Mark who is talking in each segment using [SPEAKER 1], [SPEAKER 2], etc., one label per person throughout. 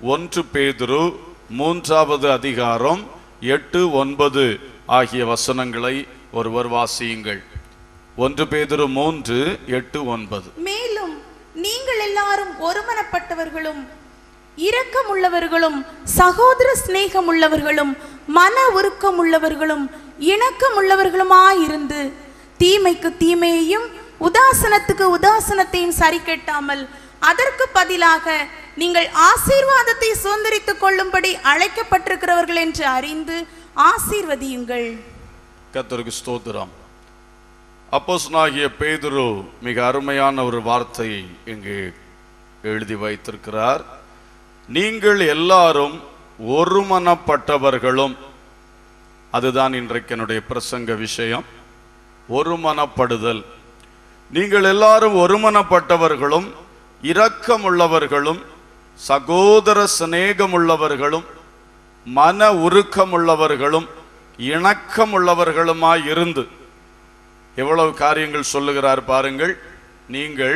[SPEAKER 1] ஒன்று பேதுரு மூன்றாவது அதிகாரம் எட்டு ஒன்பது ஆகிய வசனங்களை ஒருவர் வாசியுங்கள் ஒன்று பேதுரு மூன்று எட்டு ஒன்பது
[SPEAKER 2] மேலும் நீங்கள் எல்லாரும் ஒருமனப்பட்டவர்களும் இரக்கமுள்ளவர்களும் சகோதர சிநேகம் உள்ளவர்களும் மன உருக்கம் உள்ளவர்களும் இணக்கம் உள்ளவர்களுமாயிருந்து தீமைக்கு தீமையையும் உதாசனத்துக்கு உதாசனத்தையும் சரி கட்டாமல் அதற்கு பதிலாக நீங்கள் ஆசீர்வாதத்தை சுதந்திரித்துக் கொள்ளும்படி அழைக்கப்பட்டிருக்கிறவர்கள் என்று அறிந்து ஆசீர்வதியுங்கள்
[SPEAKER 1] கர்த்தருக்கு ஸ்தோத்திரம் அப்போஸ்தலனாகிய பேதுரு மிக அருமையான ஒரு வார்த்தையை இங்கே எழுதி வைத்திருக்கிறார் நீங்கள் எல்லாரும் ஒருமனப்பட்டவர்களும் அதுதான் இன்றைக்கு என்னுடைய பிரசங்க விஷயம் ஒருமனப்படுதல் நீங்கள் எல்லாரும் ஒருமனப்பட்டவர்களும் இரக்கமுள்ளவர்களும் சகோதர சிநேகமுள்ளவர்களும் மன உருக்கமுள்ளவர்களும் இணக்கமுள்ளவர்களுமாய் இருந்து எவ்வளவு காரியங்கள் சொல்லுகிறார் பாருங்கள் நீங்கள்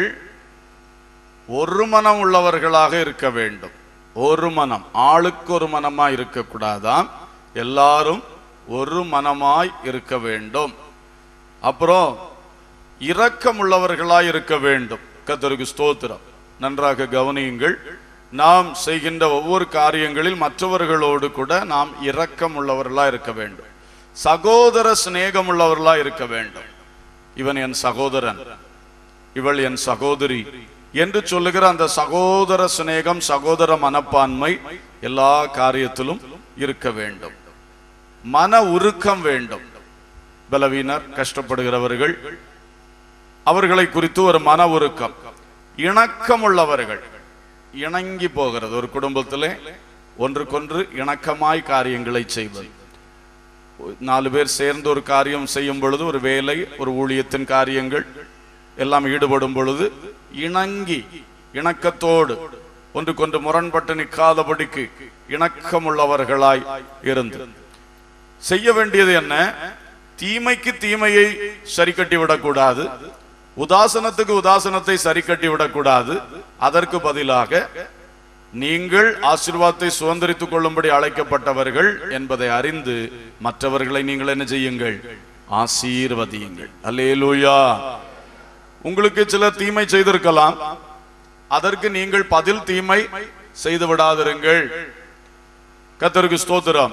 [SPEAKER 1] ஒரு மனம் உள்ளவர்களாக இருக்க வேண்டும் ஒரு மனம் ஆளுக்கு ஒரு மனமாய் இருக்கக்கூடாதாம் எல்லாரும் ஒரு மனமாய் இருக்க வேண்டும் அப்புறம் இரக்கம் உள்ளவர்களாய் இருக்க வேண்டும் கர்த்தருக்கு ஸ்தோத்திரம் நன்றாக கவனியுங்கள் நாம் செய்கின்ற ஒவ்வொரு காரியங்களில் மற்றவர்களோடு கூட நாம் இரக்கம் உள்ளவர்களா இருக்க வேண்டும் சகோதர சிநேகம் உள்ளவர்களா இருக்க வேண்டும் இவன் என் சகோதரன் இவள் என் சகோதரி என்று சொல்லுகிற அந்த சகோதர சிநேகம் சகோதர மனப்பான்மை எல்லா காரியத்திலும் இருக்க வேண்டும் மன உருக்கம் வேண்டும் பலவீனர் கஷ்டப்படுகிறவர்கள் அவர்களை குறித்து ஒரு மன உருக்கம் இணக்கம் உள்ளவர்கள் இணங்கி போகிறது ஒரு குடும்பத்திலே ஒன்றுக்கொன்று இணக்கமாய் காரியங்களை செய்வது நாலு பேர் சேர்ந்து ஒரு காரியம் செய்யும் பொழுது ஒரு வேலை ஒரு ஊழியத்தின் காரியங்கள் எல்லாம் ஈடுபடும் பொழுது இணங்கி இணக்கத்தோடு ஒன்றுக்கொன்று முரண்பட்டு நிற்காதபடிக்கு இணக்கமுள்ளவர்களாய் இருந்து செய்ய வேண்டியது என்ன தீமைக்கு தீமையை சரி கட்டி விடக்கூடாது உதாசனத்துக்கு உதாசனத்தை சரி கட்டி விடக்கூடாது அதற்கு பதிலாக நீங்கள் ஆசீர்வாதத்தை சுதந்திரித்துக் கொள்ளும்படி அழைக்கப்பட்டவர்கள் என்பதை அறிந்து மற்றவர்களை நீங்கள் என்ன செய்யுங்கள் ஆசீர்வதியுங்கள் அல்லேலூயா உங்களுக்கு சிலர் தீமை செய்திருக்கலாம் அதற்கு நீங்கள் பதில் தீமை செய்து விடாதிருங்கள் கத்தருக்கு ஸ்தோத்திரம்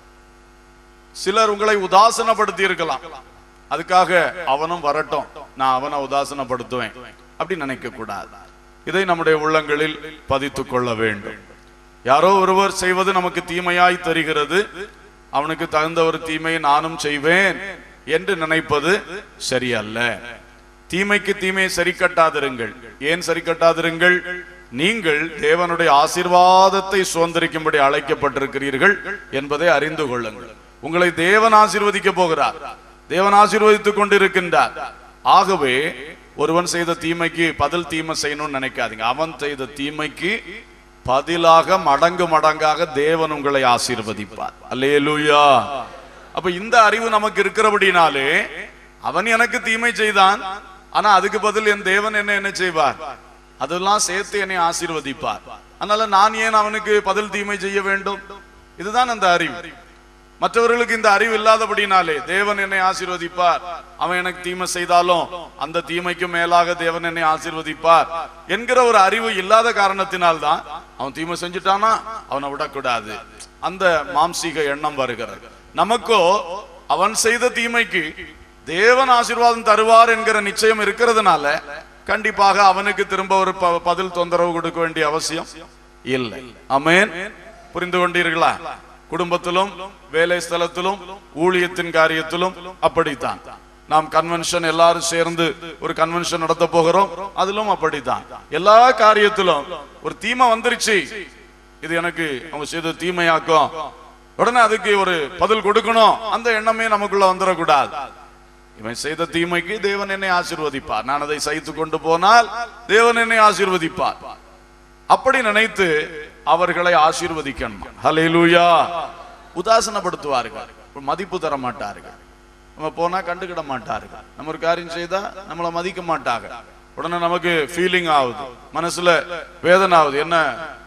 [SPEAKER 1] சிலர் உங்களை உதாசனப்படுத்தி இருக்கலாம் அதுக்காக அவனும் வரட்டும் நான் அவனை உதாசனப்படுத்துவேன் அப்படி நினைக்க கூடாது இதை நம்முடைய உள்ளங்களில் பதித்துக் கொள்ள வேண்டும் யாரோ ஒருவர் செய்வது நமக்கு தீமையாய் தெரிகிறது அவனுக்கு தகுந்த ஒரு தீமையை நானும் செய்வேன் என்று நினைப்பது சரியல்ல தீமைக்கு தீமையை சரி கட்டாதிருங்கள் ஏன் சரி கட்டாதிருங்கள் நீங்கள் தேவனுடைய ஆசீர்வாதத்தை சுதந்திரிக்கும்படி அழைக்கப்பட்டிருக்கிறீர்கள் என்பதை அறிந்து கொள்ளுங்கள் உங்களை தேவன் ஆசீர்வதிக்க போகிறார் தேவன் ஆசீர்வதித்துக் கொண்டிருக்கின்றார் ஆகவே ஒருவன் செய்த தீமைக்கு பதில் தீமை செய்யணும்னு நினைக்காதீங்க அவன் செய்த தீமைக்கு பதிலாக மடங்கு மடங்காக தேவன் உங்களை ஆசீர்வதிப்பார் அல்லேலூயா அப்ப இந்த அறிவு நமக்கு இருக்கிறபடினாலே அவன் எனக்கு தீமை செய்தான் ஆனா அதுக்கு பதில் என் தேவன் என்ன என்ன செய்வார் அதெல்லாம் சேர்த்து என்னை ஆசீர்வதிப்பார் அதனால நான் ஏன் அவனுக்கு பதில் தீமை செய்ய வேண்டும் இதுதான் அந்த அறிவு மற்றவர்களுக்கு இந்த அறிவு இல்லாதபடினாலே தேவன் என்னை ஆசீர்வதிப்பார் அவன் எனக்கு தீமை செய்தாலும் அந்த தீமைக்கு மேலாக தேவன் என்னை ஆசீர்வதிப்பார் என்கிற ஒரு அறிவு இல்லாத காரணத்தினால்தான் அவன் தீமை செஞ்சுட்டானா அவனை விடக்கூடாது அந்த மாம்சீக எண்ணம் வருகிறது நமக்கோ அவன் செய்த தீமைக்கு தேவன் ஆசீர்வாதம் தருவார் என்கிற நிச்சயம் இருக்கிறதுனால கண்டிப்பாக அவனுக்கு திரும்ப ஒரு ப- பதில் தொந்தரவு கொடுக்க வேண்டிய அவசியம் இல்லை அமேன் புரிந்து கொண்டீர்களா குடும்பத்திலும் வேலை ஸ்தலத்திலும் ஊழியத்தின் காரியத்திலும் அப்படித்தான் நாம் கன்வென்ஷன் எல்லாரும் சேர்ந்து ஒரு கன்வென்ஷன் நடத்த போகிறோம் அதிலும் அப்படித்தான் எல்லா காரியத்திலும் ஒரு தீமை வந்துருச்சு இது எனக்கு அவங்க செய்த தீமையாக்கும் உடனே அதுக்கு ஒரு பதில் கொடுக்கணும் அந்த எண்ணமே நமக்குள்ள வந்துடக்கூடாது இவன் செய்த தீமைக்கு தேவன் என்னை ஆசீர்வதிப்பார் நான் அதை சகித்து கொண்டு போனால் தேவன் என்னை ஆசீர்வதிப்பார் அப்படி நினைத்து அவர்களை ஆசீர்வதிக்கணும் ஹalleluya உதாசனப்படுத்துவார்கள் மதிப்பு தர மாட்டார்கள் நம்ம போனா கண்டுக்கிட மாட்டார்கள் நம்ம ஒரு காரியம் செய்தா நம்மளை மதிக்க மாட்டாங்க உடனே நமக்கு ஃபீலிங் ஆகுது மனசுல வேதனை ஆகுது என்ன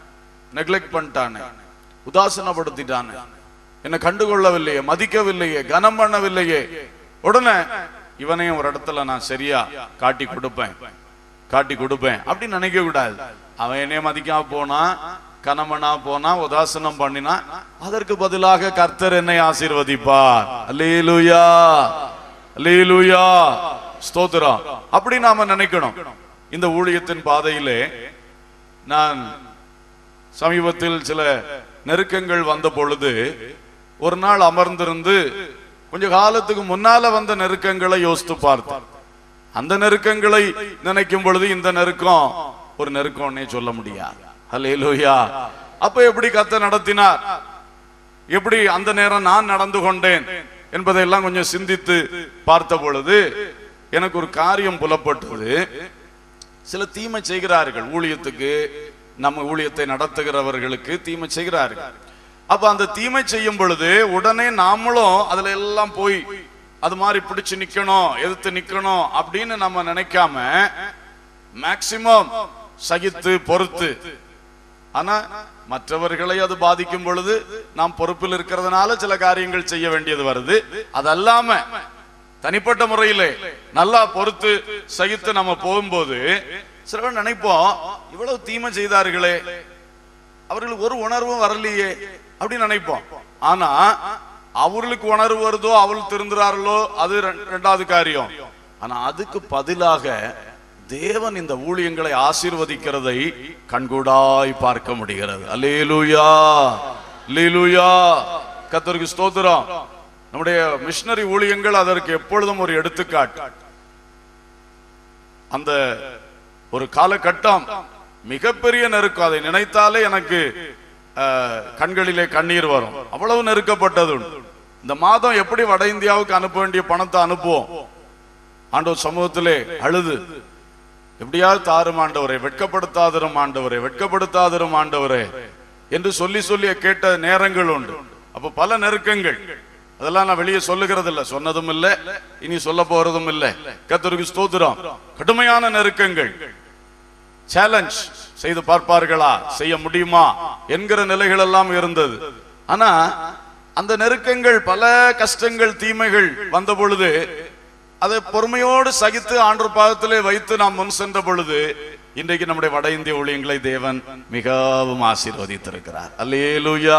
[SPEAKER 1] நெக்லெக்ட் பண்ணிட்டானே உதாசனப்படுத்திட்டானே என்னை கண்டுகொள்ளவில்லையே மதிக்கவில்லையே கனம் பண்ணவில்லையே உடனே இவனையும் ஒரு இடத்துல நான் சரியா காட்டி கொடுப்பேன் காட்டி கொடுப்பேன் அப்படின்னு நினைக்க கூடாது அவன் என்னைய மதிக்காம போனா கனமனா போனா உதாசனம் பண்ணினா அதற்கு பதிலாக கர்த்தர் என்னை ஆசீர்வதிப்பார் அல்லேலூயா அல்லேலூயா ஸ்தோத்திரம் அப்படி நாம நினைக்கணும் இந்த ஊழியத்தின் பாதையிலே நான் சமீபத்தில் சில நெருக்கங்கள் வந்த பொழுது ஒரு நாள் அமர்ந்திருந்து கொஞ்ச காலத்துக்கு முன்னால வந்த நெருக்கங்களை யோசித்து பார்த்தேன் அந்த நெருக்கங்களை நினைக்கும் பொழுது இந்த நெருக்கம் ஒரு நெருக்கம்னே சொல்ல முடியாது ஹalleluya அப்ப எப்படி கத்த நடத்தினார் எப்படி அந்த நேரம் நான் நடந்து கொண்டேன் என்பதையெல்லாம் கொஞ்சம் சிந்தித்து பார்த்த பொழுது எனக்கு ஒரு காரியம் புலப்பட்டது சில தீமை செய்கிறார்கள் ஊழியத்துக்கு நம்ம ஊழியத்தை நடத்துகிறவர்களுக்கு தீமை செய்கிறார்கள் அப்ப அந்த தீமை செய்யும் பொழுது உடனே நாமளும் அதுல எல்லாம் போய் அது மாதிரி பிடிச்சு நிக்கணும் எதிர்த்து நிக்கணும் அப்படின்னு நம்ம நினைக்காம மேக்சிமம் சகித்து பொறுத்து ஆனா மற்றவர்களை அது பாதிக்கும் பொழுது நாம் பொறுப்பில் இருக்கிறதுனால சில காரியங்கள் செய்ய வேண்டியது வருது அதல்லாம தனிப்பட்ட முறையிலே நல்லா பொறுத்து சகித்து நம்ம போகும்போது சிலவர் நினைப்போம் இவ்வளவு தீமை செய்தார்களே அவர்களுக்கு ஒரு உணர்வும் வரலையே அப்படின்னு நினைப்போம் ஆனா அவர்களுக்கு உணர்வு வருதோ அவள் திருந்துறார்களோ அது ரெ- ரெண்டாவது காரியம் ஆனா அதுக்கு பதிலாக தேவன் இந்த ஊழியங்களை ஆசீர்வதிக்கிறதை கண்கூடாய் பார்க்க முடிகிறது அல்லேலூயா அல்லேலூயா கர்த்தருக்கு ஸ்தோத்திரம் நம்முடைய மிஷனரி ஊழியங்கள் அதற்கு எப்பொழுதும் ஒரு எடுத்துக்காட்டு அந்த ஒரு காலகட்டம் மிகப்பெரிய நெருக்கம் அதை நினைத்தாலே எனக்கு அஹ், கண்களிலே கண்ணீர் வரும் அவ்வளவு நெருக்கப்பட்டது உண்டு. இந்த மாதம் எப்படி வட இந்தியாவுக்கு அனுப்ப வேண்டிய பணத்தை அனுப்புவோம் ஆண்டவர் சமூகத்திலே அழுது எப்படியாவது தாரும் ஆண்டவரே வெட்கப்படுத்தாதிரும் ஆண்டவரே வெட்கப்படுத்தாதிரும் ஆண்டவரே என்று சொல்லி சொல்லி கேட்ட நேரங்கள் உண்டு அப்ப பல நெருக்கங்கள் அதெல்லாம் நான் வெளியே சொல்லுகிறது இல்ல சொன்னதும் இல்ல இனி சொல்ல போறதும் இல்ல கத்தருக்கு ஸ்தோத்திரம் கடுமையான நெருக்கங்கள் சேலஞ்ச் செய்து பார்ப்பார்களா செய்ய முடியுமா என்கிற நிலைகள் எல்லாம் இருந்தது ஆனா அந்த நெருக்கங்கள் பல கஷ்டங்கள் தீமைகள் வந்த பொழுது அதை பொறுமையோடு சகித்து ஆண்டு பாகத்திலே வைத்து நாம் முன் சென்ற பொழுது இன்றைக்கு நம்முடைய வட இந்திய ஊழியங்களை தேவன் மிகவும் ஆசீர்வதித்திருக்கிறார் அல்லேலூயா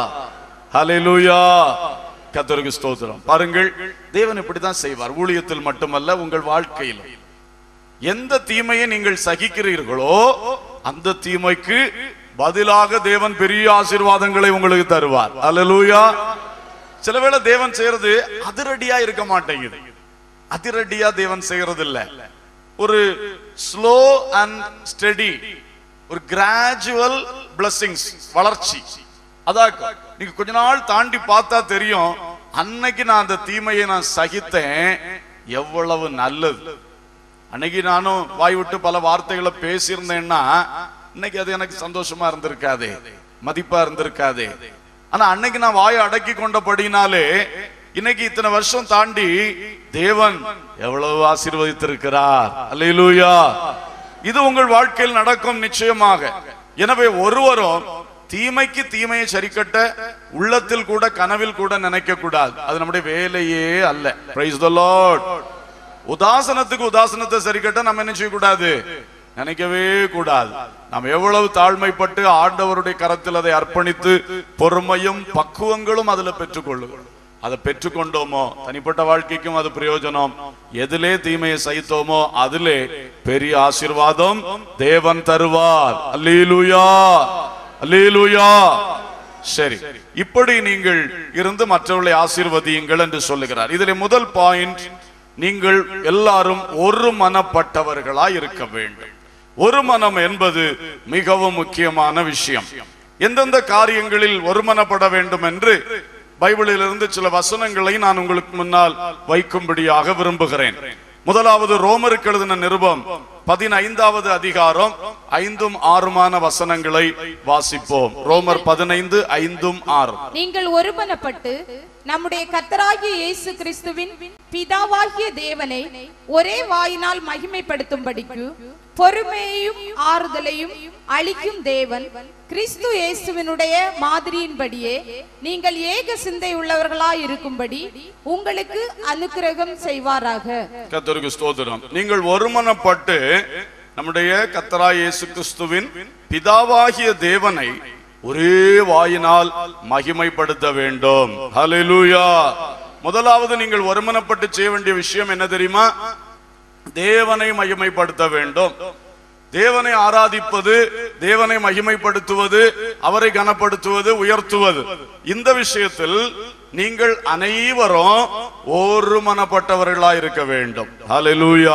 [SPEAKER 1] ஹalleluya கர்த்தருக்கு ஸ்தோத்திரம் பாருங்கள் தேவன் இப்படித்தான் செய்வார் ஊழியத்தில் மட்டுமல்ல உங்கள் வாழ்க்கையிலும் எந்த தீமையை நீங்கள் சகிக்கிறீர்களோ அந்த தீமைக்கு பதிலாக தேவன் பெரிய ஆசீர்வாதங்களை உங்களுக்கு தருவார் அல்லேலூயா சில வேளை தேவன் செய்யறது அதிரடியா இருக்க மாட்டேங்குது அதிரடியா தேவன் செய்யறது இல்ல ஒரு ஸ்லோ அண்ட் ஸ்டெடி ஒரு கிராஜுவல் blessings வளர்ச்சி அதான் நீங்க கொஞ்ச நாள் தாண்டி பார்த்தா தெரியும் அன்னைக்கு நான் அந்த தீமையை நான் சகித்தேன் எவ்வளவு நல்லது அன்னைக்கு நானும் வாய் விட்டு பல வார்த்தைகளை பேசியிருந்தேன்னா இன்னைக்கு அது எனக்கு சந்தோஷமா இருந்திருக்காதே மதிப்பா இருந்திருக்காதே ஆனா அன்னைக்கு நான் வாயை அடக்கி கொண்டபடினாலே இன்னைக்கு இத்தனை வருஷம் தாண்டி தேவன் எவ்வளவு ஆசீர்வதித்திருக்கிறார் அல்லேலூயா இது உங்கள் வாழ்க்கையில் நடக்கும் நிச்சயமாக எனவே ஒருவரும் தீமைக்கு தீமையை சரிக்கட்ட உள்ளத்தில் கூட கனவில் கூட நினைக்க கூடாது அது நம்முடைய வேலையே அல்ல பிரைஸ் த லார்ட் உதாசனத்துக்கு உதாசனத்தை சரிக்கட்ட நம்ம என்ன செய்யக்கூடாது நினைக்கவே கூடாது நாம் எவ்வளவு தாழ்மைப்பட்டு ஆண்டவருடைய கரத்தில் அதை அர்ப்பணித்து பொறுமையும் பக்குவங்களும் அதுல பெற்றுக்கொள்ளுகிறோம் அதை பெற்றுக்கொண்டோமோ தனிப்பட்ட வாழ்க்கைக்கும் அது பிரயோஜனம் எதிலே தீமையை சகித்தோமோ அதிலே பெரிய ஆசீர்வாதம் தேவன் தருவார் அல்லேலூயா அல்லேலூயா சரி இப்படி நீங்கள் இருந்து மற்றவர்களை ஆசீர்வதியுங்கள் என்று சொல்லுகிறார் இதிலே முதல் பாயிண்ட் நீங்கள் எல்லாரும் ஒரு மனப்பட்டவர்களாய் இருக்க வேண்டும் ஒரு மனம் என்பது மிகவும் முக்கியமான விஷயம் எந்தெந்த காரியங்களில் ஒருமனப்பட வேண்டும் என்று பைபிளிலிருந்து சில வசனங்களை நான் உங்களுக்கு முன்னால் வைக்கும்படியாக விரும்புகிறேன் முதலாவது ரோமருக்கு எழுதின நிருபம் பதினைந்தாவது அதிகாரம் ஐந்தும் ஆறுமான வசனங்களை வாசிப்போம் ரோமர் பதினைந்து ஐந்தும் ஆறும்
[SPEAKER 2] நீங்கள் ஒருமனப்பட்டு நம்முடைய கர்த்தராகிய இயேசு கிறிஸ்துவின் பிதாவாகிய தேவனை ஒரே வாயினால் மகிமைப்படுத்தும்படிக்கு பொறுமையையும் ஆறுதலையும் அளிக்கும் தேவன் கிறிஸ்து இயேசுவினுடைய மாதிரியின்படியே நீங்கள் ஏக சிந்தை உள்ளவர்களாய் இருக்கும்படி உங்களுக்கு அனுக்கிரகம் செய்வாராக
[SPEAKER 1] கர்த்தருக்கு ஸ்தோத்திரம் நீங்கள் ஒருமனப்பட்டு நம்முடைய கத்தராய் இயேசு கிறிஸ்துவின் பிதாவாகிய தேவனை ஒரே வாயினால் மகிமைப்படுத்த வேண்டும் ஹalleluya முதலாவது நீங்கள் ஒருமனப்பட்டு செய்ய வேண்டிய விஷயம் என்ன தெரியுமா தேவனை மகிமைப்படுத்த வேண்டும் தேவனை ஆராதிப்பது தேவனை மகிமைப்படுத்துவது அவரை கனப்படுத்துவது உயர்த்துவது இந்த விஷயத்தில் நீங்கள் அனைவரும் ஒருமனப்பட்டவர்களாய் இருக்க வேண்டும் ஹalleluya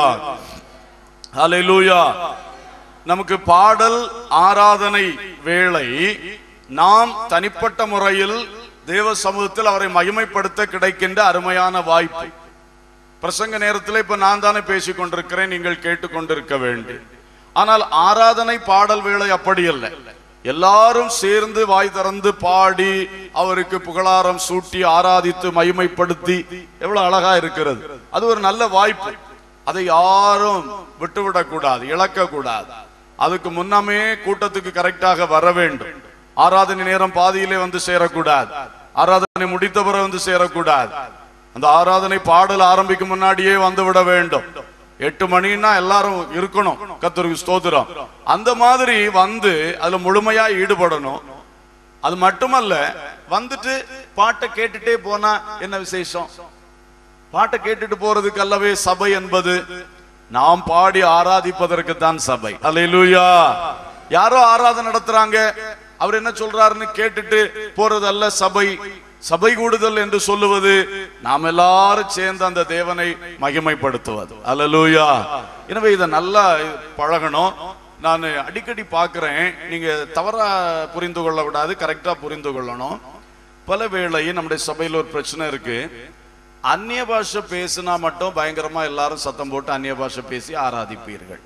[SPEAKER 1] ஹalleluya நமக்கு பாடல் ஆராதனை வேளை நாம் தனிப்பட்ட முறையில் தேவ சமூகத்தில் அவரை மகிமைப்படுத்த கிடைக்கின்ற அருமையான வாய்ப்பு பிரசங்க நேரத்தில் இப்ப நான் தானே பேசிக் கொண்டிருக்கிறேன் நீங்கள் கேட்டுக்கொண்டிருக்க வேண்டும் ஆனால் ஆராதனை பாடல் வேளை அப்படி அல்ல எல்லாரும் சேர்ந்து வாய் திறந்து பாடி அவருக்கு புகழாரம் சூட்டி ஆராதித்து மகிமைப்படுத்தி எவ்வளவு அழகா இருக்கிறது அது ஒரு நல்ல வாய்ப்பு அதை யாரும் விட்டுவிடக் கூடாது இழக்க கூடாது அதுக்கு முன்னமே கூட்டத்துக்கு கரெக்டாக வர வேண்டும் ஆராதனை நேரம் பாதியிலே வந்து சேரக்கூடாது ஆராதனை முடித்த பிறகு வந்து சேரக்கூடாது அந்த ஆராதனை பாடல் ஆரம்பிக்கும் முன்னாடியே வந்து விட வேண்டும் எட்டு மணின்னா எல்லாரும் இருக்கணும் கத்தருக்கு ஸ்தோத்திரம் அந்த மாதிரி வந்து அதுல முழுமையா ஈடுபடணும் அது மட்டுமல்ல வந்துட்டு பாட்டை கேட்டுட்டே போனா என்ன விசேஷம் பாட்டை கேட்டுட்டு போறதுக்கு அல்லவே சபை என்பது நாம் பாடி ஆராதிப்பதற்கு தான் சபை அல்லேலூயா யாரோ ஆராதனை நடத்துறாங்க அவர் என்ன சொல்றாருன்னு கேட்டுட்டு போறது அல்ல சபை சபை கூடுதல் என்று சொல்லுவது நாம் எல்லாரும் சேர்ந்து அந்த தேவனை மகிமைப்படுத்துவது அல்லேலூயா எனவே இதை நல்லா பழகணும் நான் அடிக்கடி பார்க்கிறேன் நீங்க தவறா புரிந்து கொள்ள விடாது கரெக்டா புரிந்து கொள்ளணும் பல வேளை நம்முடைய சபையில் ஒரு பிரச்சனை இருக்கு அந்நிய பாஷை பேசினா மட்டும் பயங்கரமா எல்லாரும் சத்தம் போட்டு அந்நிய பாஷை பேசி ஆராதிப்பீர்கள்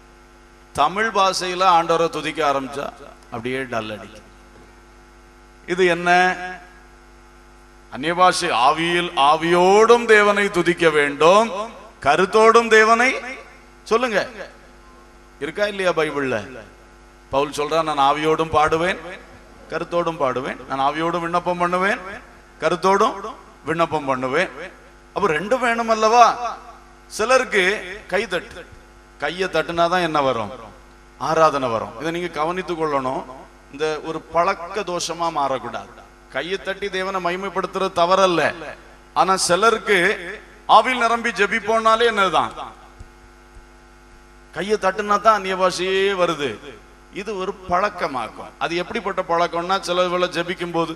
[SPEAKER 1] தமிழ் பாஷையில ஆண்டவரை துதிக்க ஆரம்பிச்சா அப்படியே டல் அடிக்கும் இது என்ன அந்நிய பாஷை ஆவியில் ஆவியோடும் தேவனை துதிக்க வேண்டும் கருத்தோடும் தேவனை சொல்லுங்க இருக்கா இல்லையா பைபிள்ல பவுல் சொல்றான் நான் ஆவியோடும் பாடுவேன் கருத்தோடும் பாடுவேன் நான் ஆவியோடும் விண்ணப்பம் பண்ணுவேன் கருத்தோடும் விண்ணப்பம் பண்ணுவேன் அப்ப ரெண்டும் வேணும் அல்லவா சிலருக்கு கை தட்டு கையை தட்டுனாதான் என்ன வரும் ஆராதனை வரும் இதை நீங்க கவனித்துக் கொள்ளணும் இந்த ஒரு பழக்க தோஷமா மாறக்கூடாது கையை தட்டி தேவனை மகிமைப்படுத்துறது தவறல்ல ஆனா சிலருக்கு ஆவில் நிரம்பி ஜெபிப்போனாலே என்னதுதான் கையை தட்டுனா தான் அந்நிய பாஷையே வருது இது ஒரு பழக்கமாக்கும் அது எப்படிப்பட்ட பழக்கம்னா சில வேளை ஜெபிக்கும் போது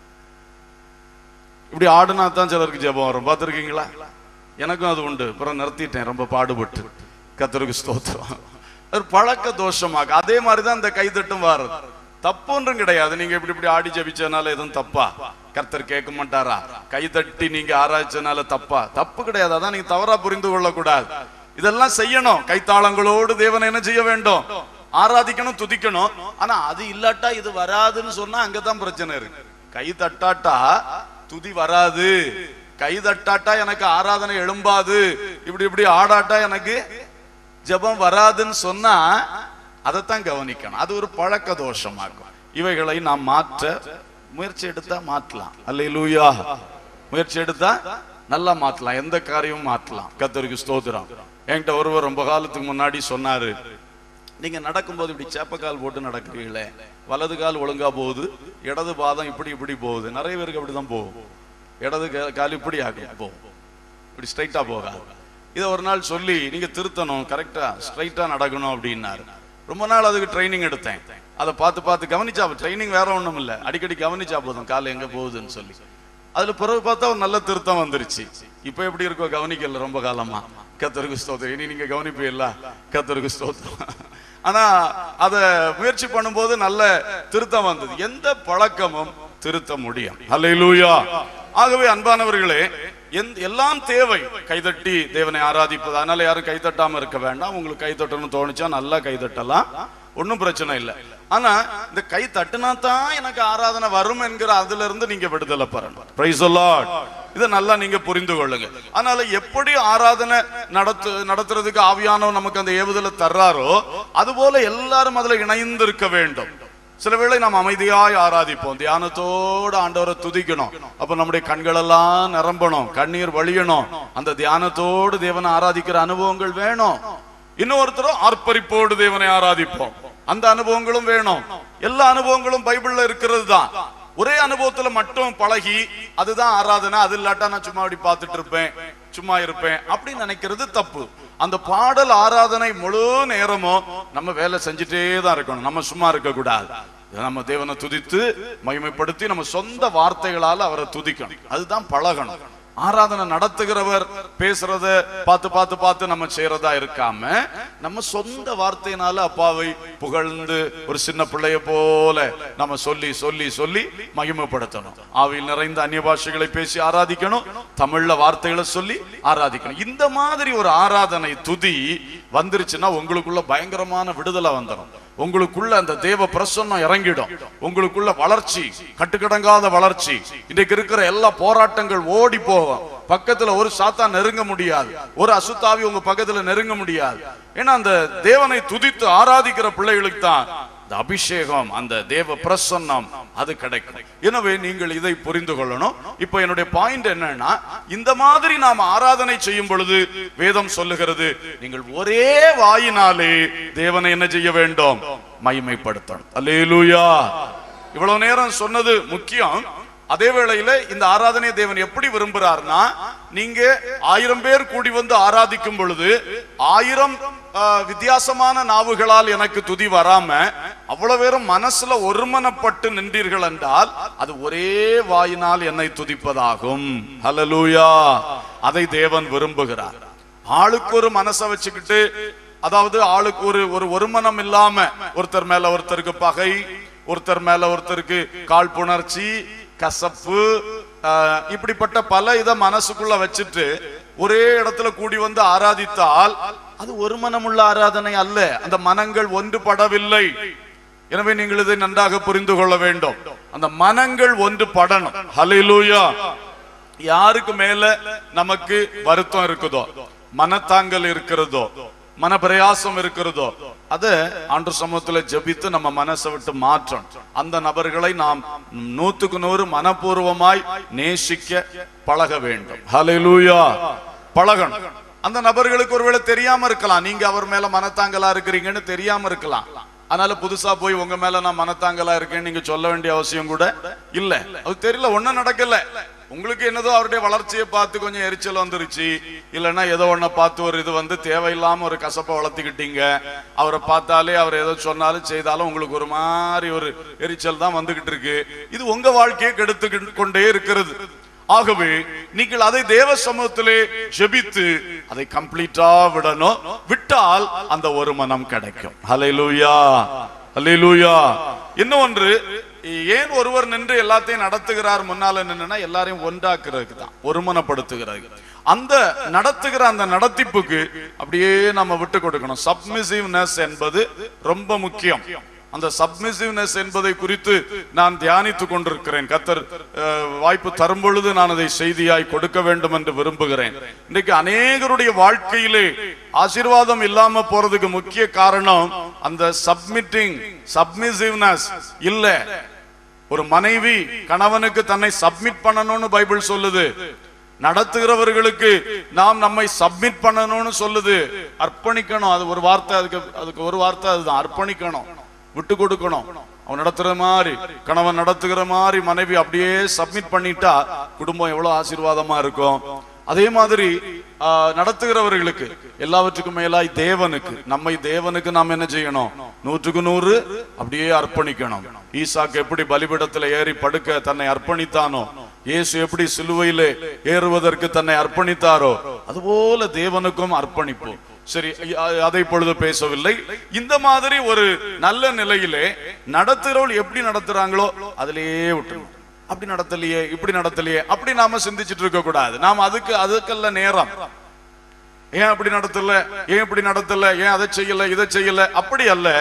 [SPEAKER 1] இப்படி ஆடுனா தான் சிலருக்கு ஜெபம் வரும் பார்த்துருக்கீங்களா எனக்கும் அது உண்டு அப்புறம் நிறுத்திட்டேன் ரொம்ப பாடுபட்டு கத்தருக்கு ஸ்தோத்திரம் ஒரு பழக்க தோஷமாக அதே மாதிரி தான் இந்த கைதட்டும் வாருது தப்புன்றும் கிடையாது நீங்க இப்படி இப்படி ஆடி ஜெபிச்சதுனால எதுவும் தப்பா கர்த்தர் கேட்க மாட்டாரா கை தட்டி நீங்க ஆராய்ச்சனால தப்பா தப்பு கிடையாது அதான் நீங்க தவறா புரிந்து கொள்ளக்கூடாது இதெல்லாம் செய்யணும் கைத்தாளங்களோடு தேவனை என்ன செய்ய வேண்டும் ஆராதிக்கணும் துதிக்கணும் ஆனா அது இல்லாட்டா இது வராதுன்னு சொன்னா அங்கதான் பிரச்சனை இருக்கு கை தட்டாட்டா துதி வராது கை தட்டாட்டா எனக்கு ஆராதனை எழும்பாது இப்படி இப்படி ஆடாட்டா எனக்கு ஜெபம் வராதுன்னு சொன்னா அதைத்தான் கவனிக்கணும் அது ஒரு பழக்க தோஷமாகும் இவைகளை நாம் மாற்ற முயற்சி எடுத்தா மாற்றலாம் அல்லேலூயா முயற்சி எடுத்தா நல்லா மாத்தலாம் எந்த காரியமும் மாத்தலாம் கத்தருக்கு ஸ்தோத்திரம் என்கிட்ட ஒருவர் ரொம்ப காலத்துக்கு முன்னாடி சொன்னாரு நீங்க நடக்கும்போது இப்படி சேப்பக்கால் போட்டு நடக்கிறீங்களே வலது கால் ஒழுங்கா போகுது இடது பாதம் இப்படி இப்படி போகுது நிறைய பேருக்கு அப்படிதான் போகும் இடது கா- கால் இப்படி ஆகும் போகும் இப்படி ஸ்ட்ரைட்டா போகாது இதை ஒரு நாள் சொல்லி நீங்க திருத்தணும் கரெக்டா ஸ்ட்ரைட்டா நடக்கணும் அப்படின்னாரு ரொம்ப நாள் அதுக்கு ட்ரைனிங் எடுத்தேன் அதை பார்த்து பார்த்து கவனிச்சா ட்ரைனிங் வேற ஒண்ணும் இல்ல அடிக்கடி கவனிச்சா போதும் கால் எங்க போகுதுன்னு சொல்லி அதுல பிறகு பார்த்தா ஒரு நல்ல திருத்தம் வந்துருச்சு இப்ப எப்படி இருக்கோ கவனிக்கல ரொம்ப காலமா கத்தருக்கு ஸ்தோத்திரம் இனி நீங்க கவனிப்பீல்ல கத்தருக்கு ஸ்தோத்திரம் ஆனா அத முயற்சி பண்ணும்போது நல்ல திருத்தம் வந்தது எந்த பழக்கமும் திருத்த முடியும் அல்லேலூயா ஆகவே அன்பானவர்களே எந்த எல்லாம் தேவை கைதட்டி தேவனை ஆராதிப்பது அதனால யாரும் கைதட்டாம இருக்க வேண்டாம் உங்களுக்கு கை தட்டணும்னு தோணுச்சா நல்லா கைதட்டலாம் ஒண்ணும் பிரச்சனை இல்லை ஆனா இந்த கை தட்டுனா தான் எனக்கு ஆராதனை வரும் என்கிற அதுல இருந்து நீங்க விடுதலை பெறணும் பிரைஸ் இதை நல்லா நீங்க புரிந்து கொள்ளுங்க அதனால எப்படி ஆராதனை நடத்து நடத்துறதுக்கு ஆவியானவர் நமக்கு அந்த ஏவுதலை தர்றாரோ அதுபோல எல்லாரும் அதுல இணைந்து இருக்க வேண்டும் சில வேளை நாம் அமைதியாய் ஆராதிப்போம் தியானத்தோடு ஆண்டவரை துதிக்கணும் அப்ப நம்முடைய கண்கள் எல்லாம் நிரம்பணும் கண்ணீர் வழியணும் அந்த தியானத்தோடு தேவனை ஆராதிக்கிற அனுபவங்கள் வேணும் இன்னொருத்தரும் ஆர்ப்பரிப்போடு தேவனை ஆராதிப்போம் அந்த அனுபவங்களும் வேணும் எல்லா அனுபவங்களும் பைபிள்ல இருக்கிறது தான் ஒரே அனுபவத்துல மட்டும் பழகி அதுதான் ஆராதனை அது இல்லாட்டா நான் சும்மா அப்படி பார்த்துட்டு இருப்பேன் சும்மா இருப்பேன் அப்படின்னு நினைக்கிறது தப்பு அந்த பாடல் ஆராதனை முழு நேரமும் நம்ம வேலை செஞ்சுட்டே தான் இருக்கணும் நம்ம சும்மா இருக்க கூடாது நம்ம தேவனை துதித்து மகிமைப்படுத்தி நம்ம சொந்த வார்த்தைகளால அவரை துதிக்கணும் அதுதான் பழகணும் ஆராதனை நடத்துகிறவர் பேசுறத பார்த்து பார்த்து பார்த்து நம்ம செய்யறதா இருக்காம நம்ம சொந்த வார்த்தையினால அப்பாவை புகழ்ந்து ஒரு சின்ன பிள்ளைய போல நம்ம சொல்லி சொல்லி சொல்லி மகிமைப்படுத்தணும் ஆவியில் நிறைந்த அந்நிய பாஷைகளை பேசி ஆராதிக்கணும் தமிழ்ல வார்த்தைகளை சொல்லி ஆராதிக்கணும் இந்த மாதிரி ஒரு ஆராதனை துதி வந்துருச்சுன்னா உங்களுக்குள்ள பயங்கரமான விடுதலை வந்துடும் உங்களுக்குள்ள அந்த தேவ பிரசன்னம் இறங்கிடும் உங்களுக்குள்ள வளர்ச்சி கட்டுக்கடங்காத வளர்ச்சி இன்றைக்கு இருக்கிற எல்லா போராட்டங்கள் ஓடி போகும் பக்கத்துல ஒரு சாத்தா நெருங்க முடியாது ஒரு அசுத்தாவி உங்க பக்கத்துல நெருங்க முடியாது ஏன்னா அந்த தேவனை துதித்து ஆராதிக்கிற பிள்ளைகளுக்கு தான் அந்த அபிஷேகம் அந்த தேவ பிரசன்னம் அது கிடைக்கும் எனவே நீங்கள் இதை புரிந்து கொள்ளணும் இப்போ என்னுடைய பாயிண்ட் என்னன்னா இந்த மாதிரி நாம் ஆராதனை செய்யும் பொழுது வேதம் சொல்லுகிறது நீங்கள் ஒரே வாயினாலே தேவனை என்ன செய்ய வேண்டும் மகிமைப்படுத்தணும் அல்லேலூயா இவ்வளவு நேரம் சொன்னது முக்கியம் அதே வேளையில இந்த ஆராதனை தேவன் எப்படி விரும்புறாருன்னா நீங்க ஆயிரம் பேர் கூடி வந்து ஆராதிக்கும் பொழுது ஆயிரம் ஆ, வித்தியாசமான நாவுகளால் எனக்கு துதி வராம அவ்வளவு பேரும் மனசுல ஒருமனப்பட்டு நின்றீர்கள் என்றால் அது ஒரே வாயினால் என்னை துதிப்பதாகும் ஹalleluya அதை தேவன் விரும்புகிறார் ஆளுக்கு ஒரு மனசை வச்சுக்கிட்டு அதாவது ஆளுக்கு ஒரு ஒரு ஒருமனம் இல்லாம ஒருத்தர் மேல ஒருத்தருக்கு பகை ஒருத்தர் மேல ஒருத்தருக்கு காழ்ப்புணர்ச்சி கசப்பு ஆஹ், இப்படிப்பட்ட பல இத மனசுக்குள்ள வச்சுட்டு ஒரே இடத்துல கூடி வந்து ஆராதித்தால் அது ஒரு மனமுள்ள ஆராதனை அல்ல அந்த மனங்கள் ஒன்றுபடவில்லை எனவே நீங்கள் இதை நன்றாக புரிந்து கொள்ள வேண்டும் அந்த மனங்கள் ஒன்று படணும் ஹalleluya யாருக்கு மேல நமக்கு வருத்தம் இருக்குதோ மனத்தாங்கல் இருக்கிறதோ மன பிரயாசம் இருக்கிறதோ அத ஆண்டு சமூகத்துல ஜெபித்து நம்ம மனசை விட்டு மாற்றணும் அந்த நபர்களை நாம் நூத்துக்கு நூறு மனப்பூர்வமாய் நேசிக்க பழக வேண்டும் ஹalleluya பழகணும் அந்த நபர்களுக்கு ஒருவேளை தெரியாம இருக்கலாம் நீங்க அவர் மேல மனத்தாங்கலா இருக்கிறீங்கன்னு தெரியாம இருக்கலாம் அதனால புதுசா போய் உங்க மேல நான் மனத்தாங்கலா இருக்கேன்னு நீங்க சொல்ல வேண்டிய அவசியம் கூட இல்ல அது தெரியல ஒண்ணும் நடக்கல உங்களுக்கு என்னதோ அவருடைய வளர்ச்சியை பார்த்து கொஞ்சம் எரிச்சல் வந்துருச்சு இல்லைன்னா ஏதோ ஒன்ன பார்த்து ஒரு இது வந்து தேவையில்லாம ஒரு கசப்பை வளர்த்துக்கிட்டீங்க அவரை பார்த்தாலே அவர் ஏதோ சொன்னாலும் செய்தாலும் உங்களுக்கு ஒரு மாதிரி ஒரு எரிச்சல் தான் வந்துகிட்டு இருக்கு இது உங்க வாழ்க்கையை கெடுத்து கொண்டே இருக்கிறது ஆகவே நீங்கள் அதை தேவ சமூகத்திலே ஜெபித்து அதை கம்ப்ளீட்டா விடணும் விட்டால் அந்த ஒரு மனம் கிடைக்கும் ஹalleluya ஹalleluya இன்னும் ஒன்று ஏன் ஒருவர் நின்று எல்லாத்தையும் நடத்துகிறார் முன்னால நின்னுனா எல்லாரையும் ஒன்றாக்குறதுக்கு தான் ஒருமனப்படுத்துகிறது அந்த நடத்துகிற அந்த நடத்திப்புக்கு அப்படியே நம்ம விட்டு கொடுக்கணும் சப்மிசிவ்னஸ் என்பது ரொம்ப முக்கியம் அந்த சப்மிசிவ்னஸ் என்பதை குறித்து நான் தியானித்துக் கொண்டிருக்கிறேன் கத்தர் அஹ், வாய்ப்பு தரும் பொழுது நான் அதை செய்தியாய் கொடுக்க வேண்டும் என்று விரும்புகிறேன் இன்னைக்கு அநேகருடைய வாழ்க்கையிலே ஆசீர்வாதம் இல்லாம போறதுக்கு முக்கிய காரணம் அந்த சப்மிட்டிங் சப்மிசிவ்னஸ் இல்ல ஒரு மனைவி கணவனுக்கு தன்னை சப்மிட் பண்ணணும்னு பைபிள் சொல்லுது நடத்துகிறவர்களுக்கு நாம் நம்மை சப்மிட் பண்ணணும்னு சொல்லுது அர்ப்பணிக்கணும் அது ஒரு வார்த்தை அதுக்கு அதுக்கு ஒரு வார்த்தை அதுதான் அர்ப்பணிக்கணும் விட்டு கொடுக்கணும் அவன் நடத்துற மாதிரி கணவன் நடத்துகிற மாதிரி மனைவி அப்படியே சப்மிட் பண்ணிட்டா குடும்பம் எவ்வளவு ஆசீர்வாதமா இருக்கும் அதே மாதிரி ஆ, நடத்துகிறவர்களுக்கு எல்லாவற்றுக்கும் மேலாய் தேவனுக்கு நம்மை தேவனுக்கு நாம் என்ன செய்யணும் நூற்றுக்கு நூறு அப்படியே அர்ப்பணிக்கணும் ஈசாக்கு எப்படி பலிபீடத்துல ஏறி படுக்க தன்னை அர்ப்பணித்தானோ இயேசு எப்படி சிலுவையிலே ஏறுவதற்கு தன்னை அர்ப்பணித்தாரோ அதுபோல தேவனுக்கும் அர்ப்பணிப்பு சரி அ- அதை பொழுது பேசவில்லை இந்த மாதிரி ஒரு நல்ல நிலையிலே நடத்துறவள் எப்படி நடத்துறாங்களோ அதிலேயே விட்டுருணும் அப்படி நடத்தலையே இப்படி நடத்தலையே அப்படி நாம சிந்திச்சிட்டு இருக்க கூடாது நாம அதுக்கு அதுக்கல்ல நேரம் ஏன் அப்படி நடத்தல ஏன் இப்படி நடத்தல ஏன் அதை செய்யல இதை செய்யல அப்படி அல்ல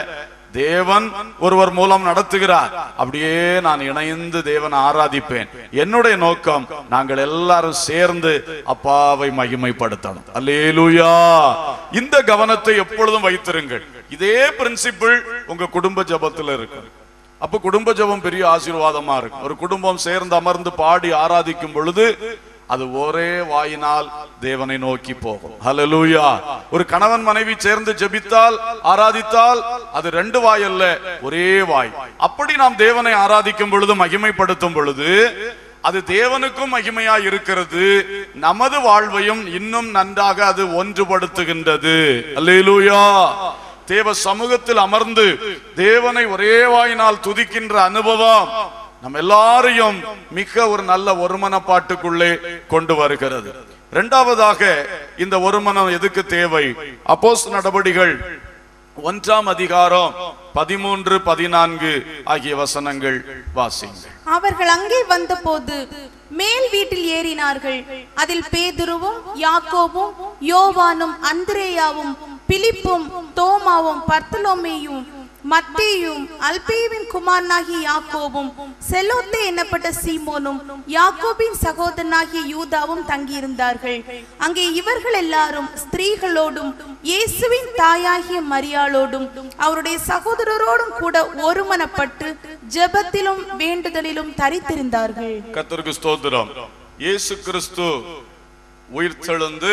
[SPEAKER 1] தேவன் ஒருவர் மூலம் நடத்துகிறார் அப்படியே நான் இணைந்து தேவனை ஆராதிப்பேன் என்னுடைய நோக்கம் நாங்கள் எல்லாரும் சேர்ந்து அப்பாவை மகிமைப்படுத்தணும் அல்லேலூயா இந்த கவனத்தை எப்பொழுதும் வைத்திருங்கள் இதே பிரின்சிபிள் உங்க குடும்ப ஜபத்துல இருக்கு அப்ப குடும்ப ஜெபம் பெரிய ஆசீர்வாதமா இருக்கும் ஒரு குடும்பம் சேர்ந்து அமர்ந்து பாடி ஆராதிக்கும் பொழுது அது ஒரே வாயினால் தேவனை நோக்கி போகும் ஹalleluya ஒரு கணவன் மனைவி சேர்ந்து ஜெபித்தால் ஆராதித்தால் அது ரெண்டு வாய் அல்ல ஒரே வாய் அப்படி நாம் தேவனை ஆராதிக்கும் பொழுது மகிமைப்படுத்தும் பொழுது அது தேவனுக்கும் மகிமையா இருக்கிறது நமது வாழ்வையும் இன்னும் நன்றாக அது ஒன்றுபடுத்துகின்றது அல்லேலூயா தேவ சமூகத்தில் அமர்ந்து தேவனை ஒரே வாயினால் துதிக்கின்ற அனுபவம் நம்ம எல்லாரையும் மிக ஒரு நல்ல ஒருமனப்பாட்டுக்குள்ளே கொண்டு வருகிறது இரண்டாவதாக இந்த ஒருமனம் எதுக்கு தேவை அப்போஸ் நடபடிகள் ஒன்றாம் அதிகாரம் பதிமூன்று பதினான்கு ஆகிய வசனங்கள் வாசிங்கள்
[SPEAKER 2] அவர்கள் அங்கே வந்தபோது மேல் வீட்டில் ஏறினார்கள் அதில் பேதுருவும் யாக்கோபும் யோவானும் அந்திரேயாவும் பிலிப்பும் தோமாவும் பர்த்தலோமேயும் மத்தேயும் அல்பேவின் குமாரனாகிய யாக்கோபும் செலோத்தே என்னப்பட்ட சீமோனும் யாக்கோபின் சகோதரனாகிய யூதாவும் தங்கியிருந்தார்கள் அங்கே இவர்கள் எல்லாரும் ஸ்திரீகளோடும் இயேசுவின் தாயாகிய மரியாளோடும் அவருடைய சகோதரரோடும் கூட ஒருமனப்பட்டு ஜெபத்திலும் வேண்டுதலிலும் தரித்திருந்தார்கள்
[SPEAKER 1] கர்த்தருக்கு ஸ்தோத்திரம் இயேசு கிறிஸ்து உயிர்த்தெழுந்து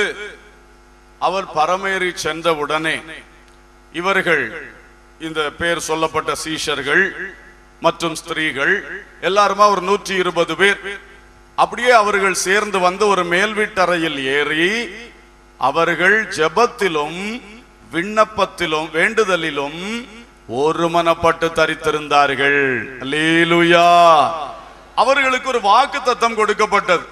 [SPEAKER 1] அவர் பரமேறி சென்ற உடனே இவர்கள் இந்த பேர் சொல்லப்பட்ட சீஷர்கள் மற்றும் ஸ்திரீகள் எல்லாருமா ஒரு நூற்றி இருபது பேர் அப்படியே அவர்கள் சேர்ந்து வந்து ஒரு மேல் வீட்டறையில் ஏறி அவர்கள் ஜெபத்திலும் விண்ணப்பத்திலும் வேண்டுதலிலும் ஒருமனப்பட்டு தரித்திருந்தார்கள் அல்லேலூயா அவர்களுக்கு ஒரு வாக்கு தத்தம் கொடுக்கப்பட்டது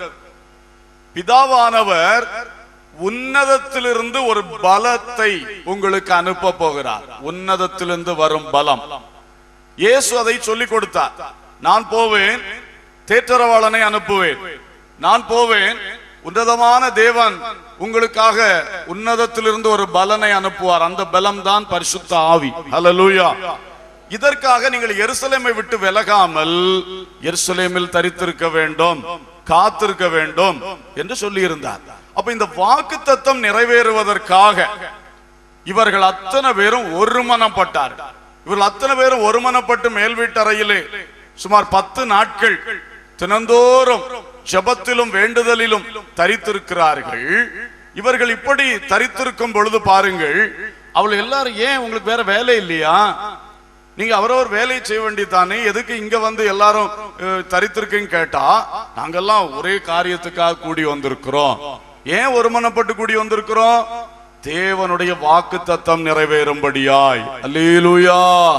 [SPEAKER 1] பிதாவானவர் உன்னதத்திலிருந்து ஒரு பலத்தை உங்களுக்கு அனுப்ப போகிறார் உன்னதத்திலிருந்து வரும் பலம் இயேசு அதை சொல்லிக் கொடுத்தார் நான் போவேன் தேற்றரவாளனை அனுப்புவேன் நான் போவேன் உன்னதமான தேவன் உங்களுக்காக உன்னதத்திலிருந்து ஒரு பலனை அனுப்புவார் அந்த பலம் தான் பரிசுத்த ஆவி ஹalleluya இதற்காக நீங்கள் எருசலேமை விட்டு விலகாமல் எருசலேமில் தரித்திருக்க வேண்டும் காத்திருக்க வேண்டும் என்று சொல்லியிருந்தார் அப்ப இந்த வாக்கு தத்தம் நிறைவேறுவதற்காக இவர்கள் அத்தனை பேரும் ஒருமனப்பட்டார்கள் இவர்கள் அத்தனை பேரும் ஒருமனப்பட்டு மேல் வீட்டறையிலே சுமார் பத்து நாட்கள் தினந்தோறும் ஜெபத்திலும் வேண்டுதலிலும் தரித்திருக்கிறார்கள் இவர்கள் இப்படி தரித்திருக்கும் பொழுது பாருங்கள் அவள் எல்லாரும் ஏன் உங்களுக்கு வேற வேலை இல்லையா நீங்க அவரவர் வேலையை செய்ய வேண்டியதானே எதுக்கு இங்க வந்து எல்லாரும் அஹ், தரித்திருக்கீங்க கேட்டா நாங்கெல்லாம் ஒரே காரியத்துக்காக கூடி வந்திருக்கிறோம் ஏன் ஒருமனப்பட்டு கூடி வந்திருக்கிறோம் தேவனுடைய வாக்கு தத்தம் நிறைவேறும்படியாய் அல்லேலூயா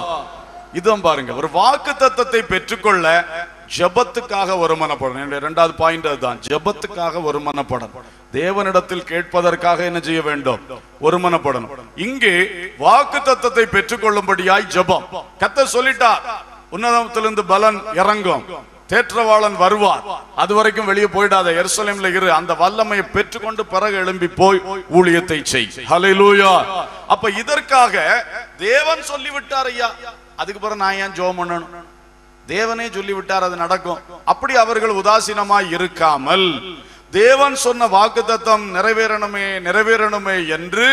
[SPEAKER 1] இதான் பாருங்க ஒரு வாக்கு தத்தத்தை பெற்றுக்கொள்ள ஜெபத்துக்காக ஒருமனப்படணும் என்னுடைய இரண்டாவது பாயிண்ட் அதுதான் ஜெபத்துக்காக ஒருமனப்படணும் தேவனிடத்தில் கேட்பதற்காக என்ன செய்ய வேண்டும் ஒருமனப்படணும் இங்கே வாக்கு தத்தத்தை பெற்றுக்கொள்ளும்படியாய் ஜெபம் கத்த சொல்லிட்டார் உன்னதத்திலிருந்து பலன் இறங்கும் தேற்றவாளன் வருவார் அது வரைக்கும் வெளியே போயிடாத எருசலேம்ல இரு அந்த வல்லமையை பெற்றுக்கொண்டு பிறகு எழும்பி போய் ஊழியத்தை செய் ஹalleluya அப்ப இதற்காக தேவன் சொல்லிவிட்டார் ஐயா அதுக்கு பிறகு நான் ஏன் ஜெபம் பண்ணணும் தேவனே சொல்லிவிட்டார் அது நடக்கும் அப்படி அவர்கள் உதாசீனமாய் இருக்காமல் தேவன் சொன்ன வாக்குத்தத்தம் நிறைவேறணுமே நிறைவேறணுமே என்று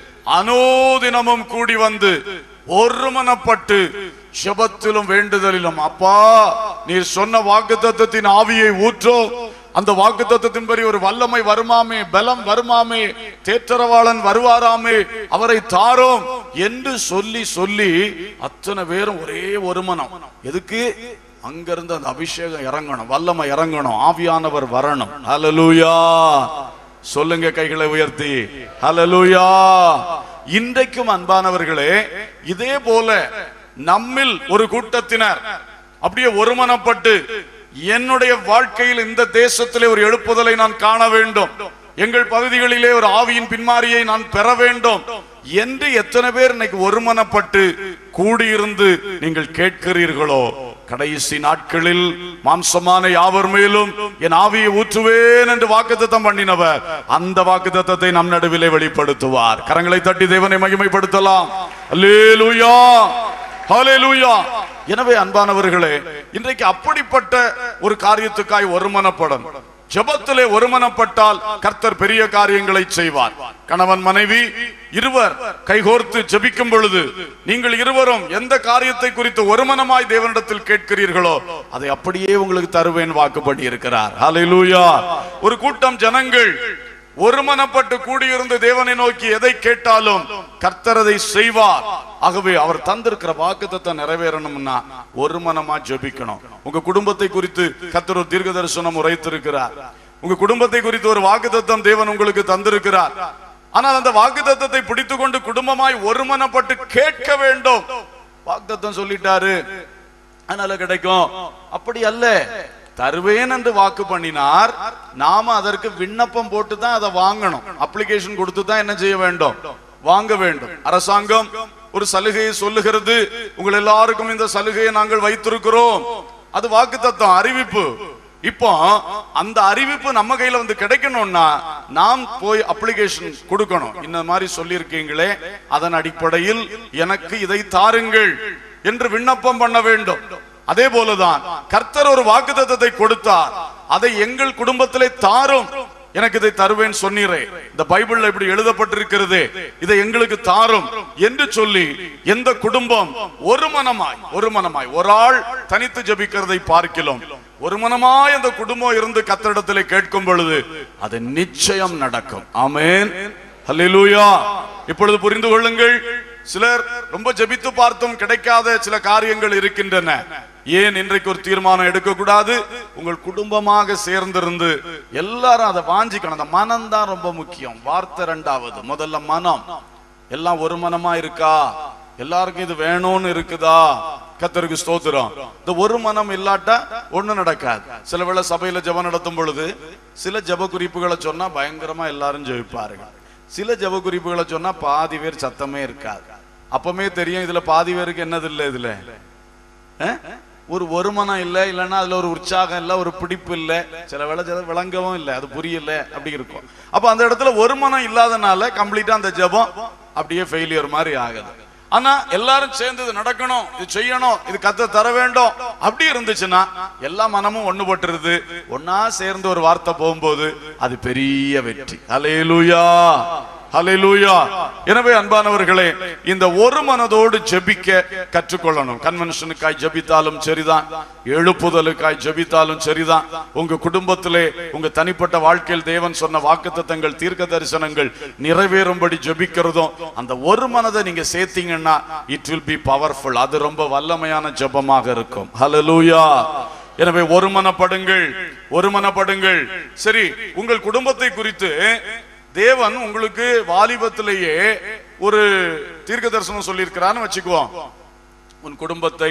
[SPEAKER 1] அனோதினமும் கூடி வந்து ஒருமனப்பட்டு ஜெபத்திலும் வேண்டுதலிலும் அப்பா நீர் சொன்ன வாக்குத்தத்தத்தின் ஆவியை ஊற்றோ அந்த வாக்குத்தத்தத்தின்படி ஒரு வல்லமை வருமாமே பலம் வருமாமே தேற்றரவாளன் வருவாராமே அவரை தாரோம் என்று சொல்லி சொல்லி அத்தனை பேரும் ஒரே ஒரு மனம் எதுக்கு அங்கிருந்து அந்த அபிஷேகம் இறங்கணும் வல்லமை இறங்கணும் ஆவியானவர் வரணும் ஹalleluya சொல்லுங்க கைகளை உயர்த்தி ஹalleluya இன்றைக்கும் அன்பானவர்களே இதே போல நம்மில் ஒரு கூட்டத்தினர் அப்படியே ஒருமனப்பட்டு என்னுடைய வாழ்க்கையில் இந்த தேசத்திலே ஒரு எழுப்புதலை நான் காண வேண்டும் எங்கள் பகுதிகளிலே ஒரு ஆவியின் பின்மாரியை நான் பெற வேண்டும் என்று எத்தனை பேர் இன்னைக்கு ஒருமனப்பட்டு கூடியிருந்து நீங்கள் கேட்கிறீர்களோ கடைசி நாட்களில் மாம்சமான யாவர் மேலும் என் ஆவியை ஊற்றுவேன் என்று வாக்குத்தத்தம் பண்ணினவர் அந்த வாக்குத்தத்தத்தை நம் நடுவிலே வெளிப்படுத்துவார் கரங்களை தட்டி தேவனை மகிமைப்படுத்தலாம் அல்லேலூயா ஹalleluya எனவே அன்பானவர்களே இன்றைக்கு அப்படிப்பட்ட ஒரு காரியத்துக்காய் ஒருமனப்படும் ஜெபத்திலே ஒருமனப்பட்டால் கர்த்தர் பெரிய காரியங்களை செய்வார் கணவன் மனைவி இருவர் கைகோர்த்து ஜெபிக்கும் பொழுது நீங்கள் இருவரும் எந்த காரியத்தை குறித்து ஒருமனமாய் தேவனிடத்தில் கேட்கிறீர்களோ அதை அப்படியே உங்களுக்கு தருவேன் வாக்குப்படி இருக்கிறார் ஹalleluya ஒரு கூட்டம் ஜனங்கள் ஒருமனப்பட்டு கூடியிருந்து தேவனை நோக்கி எதை கேட்டாலும் கர்த்தர் அதை செய்வார் ஆகவே அவர் தந்திருக்கிற வாக்குத்தத்தை நிறைவேறணும்னா ஒரு மனமா ஜெபிக்கணும் உங்க குடும்பத்தை குறித்து கர்த்தர் ஒரு தீர்க்க தரிசனம் உரைத்திருக்கிறார் உங்க குடும்பத்தை குறித்து ஒரு வாக்குத்தத்தம் தேவன் உங்களுக்கு தந்திருக்கிறார் ஆனால் அந்த வாக்குத்தத்தத்தை பிடித்துக் கொண்டு குடும்பமாய் ஒருமனப்பட்டு கேட்க வேண்டும் வாக்குத்தத்தம் சொல்லிட்டாரு அதனால கிடைக்கும் அப்படி அல்ல தருவேன் என்று வாக்கு பண்ணினார் நாம அதற்கு விண்ணப்பம் போட்டு தான் அதை வாங்கணும் அப்ளிகேஷன் கொடுத்து தான் என்ன செய்ய வேண்டும் வாங்க வேண்டும் அரசாங்கம் ஒரு சலுகையை சொல்லுகிறது உங்கள் எல்லாருக்கும் இந்த சலுகையை நாங்கள் வைத்திருக்கிறோம் அது வாக்கு அறிவிப்பு இப்போ அந்த அறிவிப்பு நம்ம கையில வந்து கிடைக்கணும்னா நாம் போய் அப்ளிகேஷன் கொடுக்கணும் இந்த மாதிரி சொல்லியிருக்கீங்களே அதன் அடிப்படையில் எனக்கு இதை தாருங்கள் என்று விண்ணப்பம் பண்ண வேண்டும் அதே போலதான் கர்த்தர் ஒரு வாக்குத்தத்தத்தை கொடுத்தார் அதை எங்கள் குடும்பத்திலே தாரும் எனக்கு இதை தருவேன் சொன்னீரே இந்த பைபிள்ல இப்படி எழுதப்பட்டிருக்கிறது இதை எங்களுக்கு தாரும் என்று சொல்லி எந்த குடும்பம் ஒரு மனமாய் ஒரு மனமாய் ஒரு ஆள் தனித்து ஜெபிக்கிறதை பார்க்கிறோம் ஒரு மனமாய் அந்த குடும்பம் இருந்து கத்தரிடத்திலே கேட்கும் பொழுது அது நிச்சயம் நடக்கும் ஆமென் ஹalleluya இப்பொழுது புரிந்து கொள்ளுங்கள் சிலர் ரொம்ப ஜெபித்து பார்த்தும் கிடைக்காத சில காரியங்கள் இருக்கின்றன ஏன் இன்றைக்கு ஒரு தீர்மானம் எடுக்கக்கூடாது உங்கள் குடும்பமாக சேர்ந்திருந்து எல்லாரும் அதை வாஞ்சிக்கணும் அந்த மனம் தான் ரொம்ப முக்கியம் வார்த்தை ரெண்டாவது முதல்ல மனம் எல்லாம் ஒரு மனமா இருக்கா எல்லாருக்கும் இது வேணும்னு இருக்குதா கத்தருக்கு ஸ்தோத்திரம் இந்த ஒரு மனம் இல்லாட்டா ஒண்ணு நடக்காது சில வேளை சபையில ஜெபம் நடத்தும் பொழுது சில ஜெப குறிப்புகளை சொன்னா பயங்கரமா எல்லாரும் ஜெபிப்பாருங்க சில ஜெப குறிப்புகளை சொன்னா பாதி பேர் சத்தமே இருக்காது அப்பமே தெரியும் இதுல பாதி பேருக்கு என்னது இல்லை இதுல அஹ்? ஒரு ஒருமனம் இல்ல இல்லைன்னா அதுல ஒரு உற்சாகம் இல்ல ஒரு பிடிப்பு இல்ல சில வேளை சில விளங்கவும் இல்ல அது புரியல அப்படி இருக்கும் அப்ப அந்த இடத்துல ஒருமனம் இல்லாதனால கம்ப்ளீட்டா அந்த ஜெபம் அப்படியே ஃபெயிலியர் மாதிரி ஆகுது ஆனா எல்லாரும் சேர்ந்து இது நடக்கணும் இது செய்யணும் இது கத்த தர வேண்டும் அப்படி இருந்துச்சுன்னா எல்லா மனமும் ஒண்ணுபட்டுருது ஒன்னா சேர்ந்து ஒரு வார்த்தை போகும்போது அது பெரிய வெற்றி அலேலூயா ஹalleluya எனவே அன்பானவர்களே இந்த ஒரு மனதோடு ஜெபிக்க கற்றுக்கொள்ளணும் கன்வென்ஷனுக்காய் ஜெபித்தாலும் சரிதான் எழுப்புதலுக்காய் ஜெபித்தாலும் சரிதான் உங்க குடும்பத்திலே உங்க தனிப்பட்ட வாழ்க்கையில் தேவன் சொன்ன வாக்குத்தத்தங்கள் தீர்க்க தரிசனங்கள் நிறைவேறும்படி ஜெபிக்கிறதும் அந்த ஒரு மனதை நீங்க சேர்த்தீங்கன்னா இட் வில் பி பவர்ஃபுல் அது ரொம்ப வல்லமையான ஜெபமாக இருக்கும் ஹalleluya எனவே ஒருமனப்படுங்கள் ஒருமனப்படுங்கள் சரி உங்கள் குடும்பத்தை குறித்து தேவன் உங்களுக்கு வாலிபத்திலேயே ஒரு தீர்க்க தரிசனம் சொல்லியிருக்கிறான்னு வச்சுக்குவோம் உன் குடும்பத்தை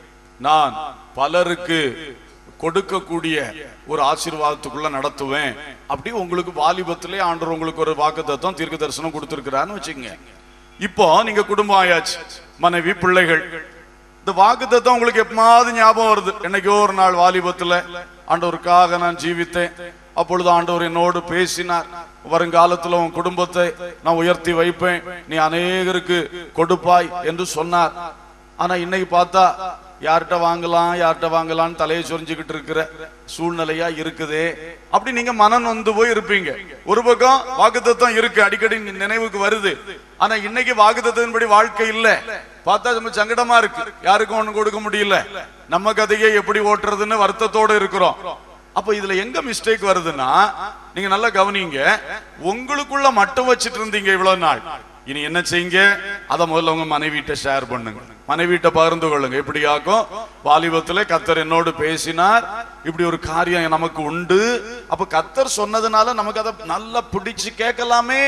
[SPEAKER 1] நான் பலருக்கு கொடுக்கக்கூடிய ஒரு ஆசீர்வாதத்துக்குள்ள நடத்துவேன் அப்படி உங்களுக்கு வாலிபத்திலே ஆண்டவர் உங்களுக்கு ஒரு வாக்குத்தத்தம் தீர்க்க தரிசனம் கொடுத்திருக்கிறான்னு வச்சுக்கங்க இப்போ நீங்க குடும்பம் ஆயாச்சு மனைவி பிள்ளைகள் இந்த வாக்குத்தத்தம் உங்களுக்கு எப்பமாவது ஞாபகம் வருது என்னைக்கோ ஒரு நாள் வாலிபத்துல ஆண்டவருக்காக நான் ஜீவித்தேன் அப்பொழுது ஆண்டவர் என்னோடு பேசினார் வருங்காலத்துல உன் குடும்பத்தை நான் உயர்த்தி வைப்பேன் நீ அநேகருக்கு கொடுப்பாய் என்று சொன்னார் ஆனா இன்னைக்கு பார்த்தா யார்கிட்ட வாங்கலாம் யார்கிட்ட வாங்கலாம்னு தலையை சொரிஞ்சுக்கிட்டு இருக்கிற சூழ்நிலையா இருக்குதே அப்படி நீங்க மனம் வந்து போய் இருப்பீங்க ஒரு பக்கம் வாக்குத்தத்தம் இருக்கு அடிக்கடி நினைவுக்கு வருது ஆனா இன்னைக்கு வாக்குத்தத்தின்படி வாழ்க்கை இல்ல பார்த்தா ரொம்ப சங்கடமா இருக்கு யாருக்கும் ஒண்ணு கொடுக்க முடியல நம்ம கதையை எப்படி ஓட்டுறதுன்னு வருத்தத்தோட இருக்கிறோம் அப்ப இதுல எங்க மிஸ்டேக் வருதுன்னா நீங்க நல்லா கவனிங்க உங்களுக்குள்ள மட்டும் வச்சிட்டு இருந்தீங்க இவ்வளவு நாள் இனி என்ன செய்யுங்க அத முதல்ல உங்க மனைவிட்ட ஷேர் பண்ணுங்க மனைவிட்ட பகிர்ந்து கொள்ளுங்க இப்படியாக்கும் வாலிபத்துல கத்தர் என்னோடு பேசினார் இப்படி ஒரு காரியம் நமக்கு உண்டு அப்ப கத்தர் சொன்னதுனால நமக்கு அதை நல்லா பிடிச்சு கேட்கலாமே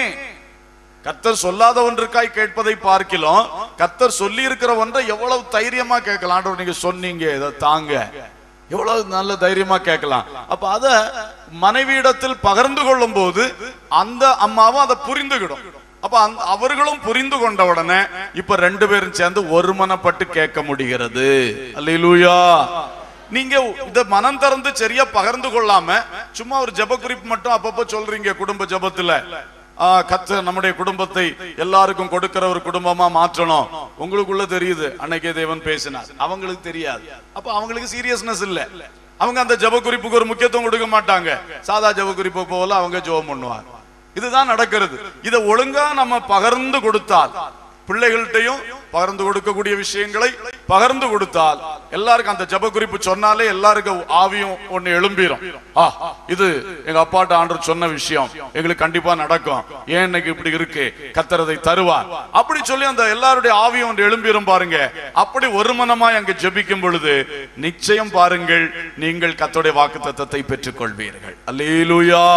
[SPEAKER 1] கத்தர் சொல்லாத ஒன்றுக்காய் கேட்பதை பார்க்கலாம் கத்தர் சொல்லி இருக்கிற ஒன்றை எவ்வளவு தைரியமா கேட்கலாம் ஆண்டவர் நீங்க சொன்னீங்க இதை தாங்க எவ்வளவு நல்ல தைரியமா கேட்கலாம் அப்ப அத மனைவியிடத்தில் பகிர்ந்து கொள்ளும் போது அந்த அம்மாவும் அதை புரிந்துகிடும் அப்ப அந்த அவர்களும் புரிந்து கொண்ட உடனே இப்ப ரெண்டு பேரும் சேர்ந்து ஒருமனப்பட்டு கேட்க முடிகிறது அல்லேலூயா நீங்க இத மனம் திறந்து சரியா பகிர்ந்து கொள்ளாம சும்மா ஒரு ஜெப குறிப்பு மட்டும் அப்பப்போ சொல்றீங்க குடும்ப ஜெபத்துல ஆ, கர்த்தர் நம்முடைய குடும்பத்தை எல்லாருக்கும் கொடுக்கிற ஒரு குடும்பமா மாற்றணும் உங்களுக்குள்ள தெரியுது அன்னைக்கே தேவன் பேசினார் அவங்களுக்கு தெரியாது அப்ப அவங்களுக்கு சீரியஸ்னஸ் இல்ல அவங்க அந்த ஜெப குறிப்புக்கு ஒரு முக்கியத்துவம் கொடுக்க மாட்டாங்க சாதா ஜெப குறிப்பு போல அவங்க ஜெபம் பண்ணுவாங்க இதுதான் நடக்கிறது இதை ஒழுங்கா நம்ம பகிர்ந்து கொடுத்தால் பிள்ளைகள்கிட்டையும் பகிர்ந்து கொடுக்கக்கூடிய விஷயங்களை பகிர்ந்து கொடுத்தால் எல்லாருக்கும் அந்த ஜெப குறிப்பு சொன்னாலே எல்லாருக்கும் ஆவியும் ஒண்ணு எழும்பிரும் ஆ இது எங்க அப்பாட்ட ஆண்டு சொன்ன விஷயம் எங்களுக்கு கண்டிப்பா நடக்கும் ஏன் இன்னைக்கு இப்படி இருக்கு கத்தரதை தருவார் அப்படி சொல்லி அந்த எல்லாருடைய ஆவியும் ஒன்று எழும்பிரும் பாருங்க அப்படி ஒரு மனமாய் அங்கு ஜெபிக்கும் பொழுது நிச்சயம் பாருங்கள் நீங்கள் கத்தோடைய வாக்கு தத்தத்தை பெற்றுக் கொள்வீர்கள் அல்லேலூயா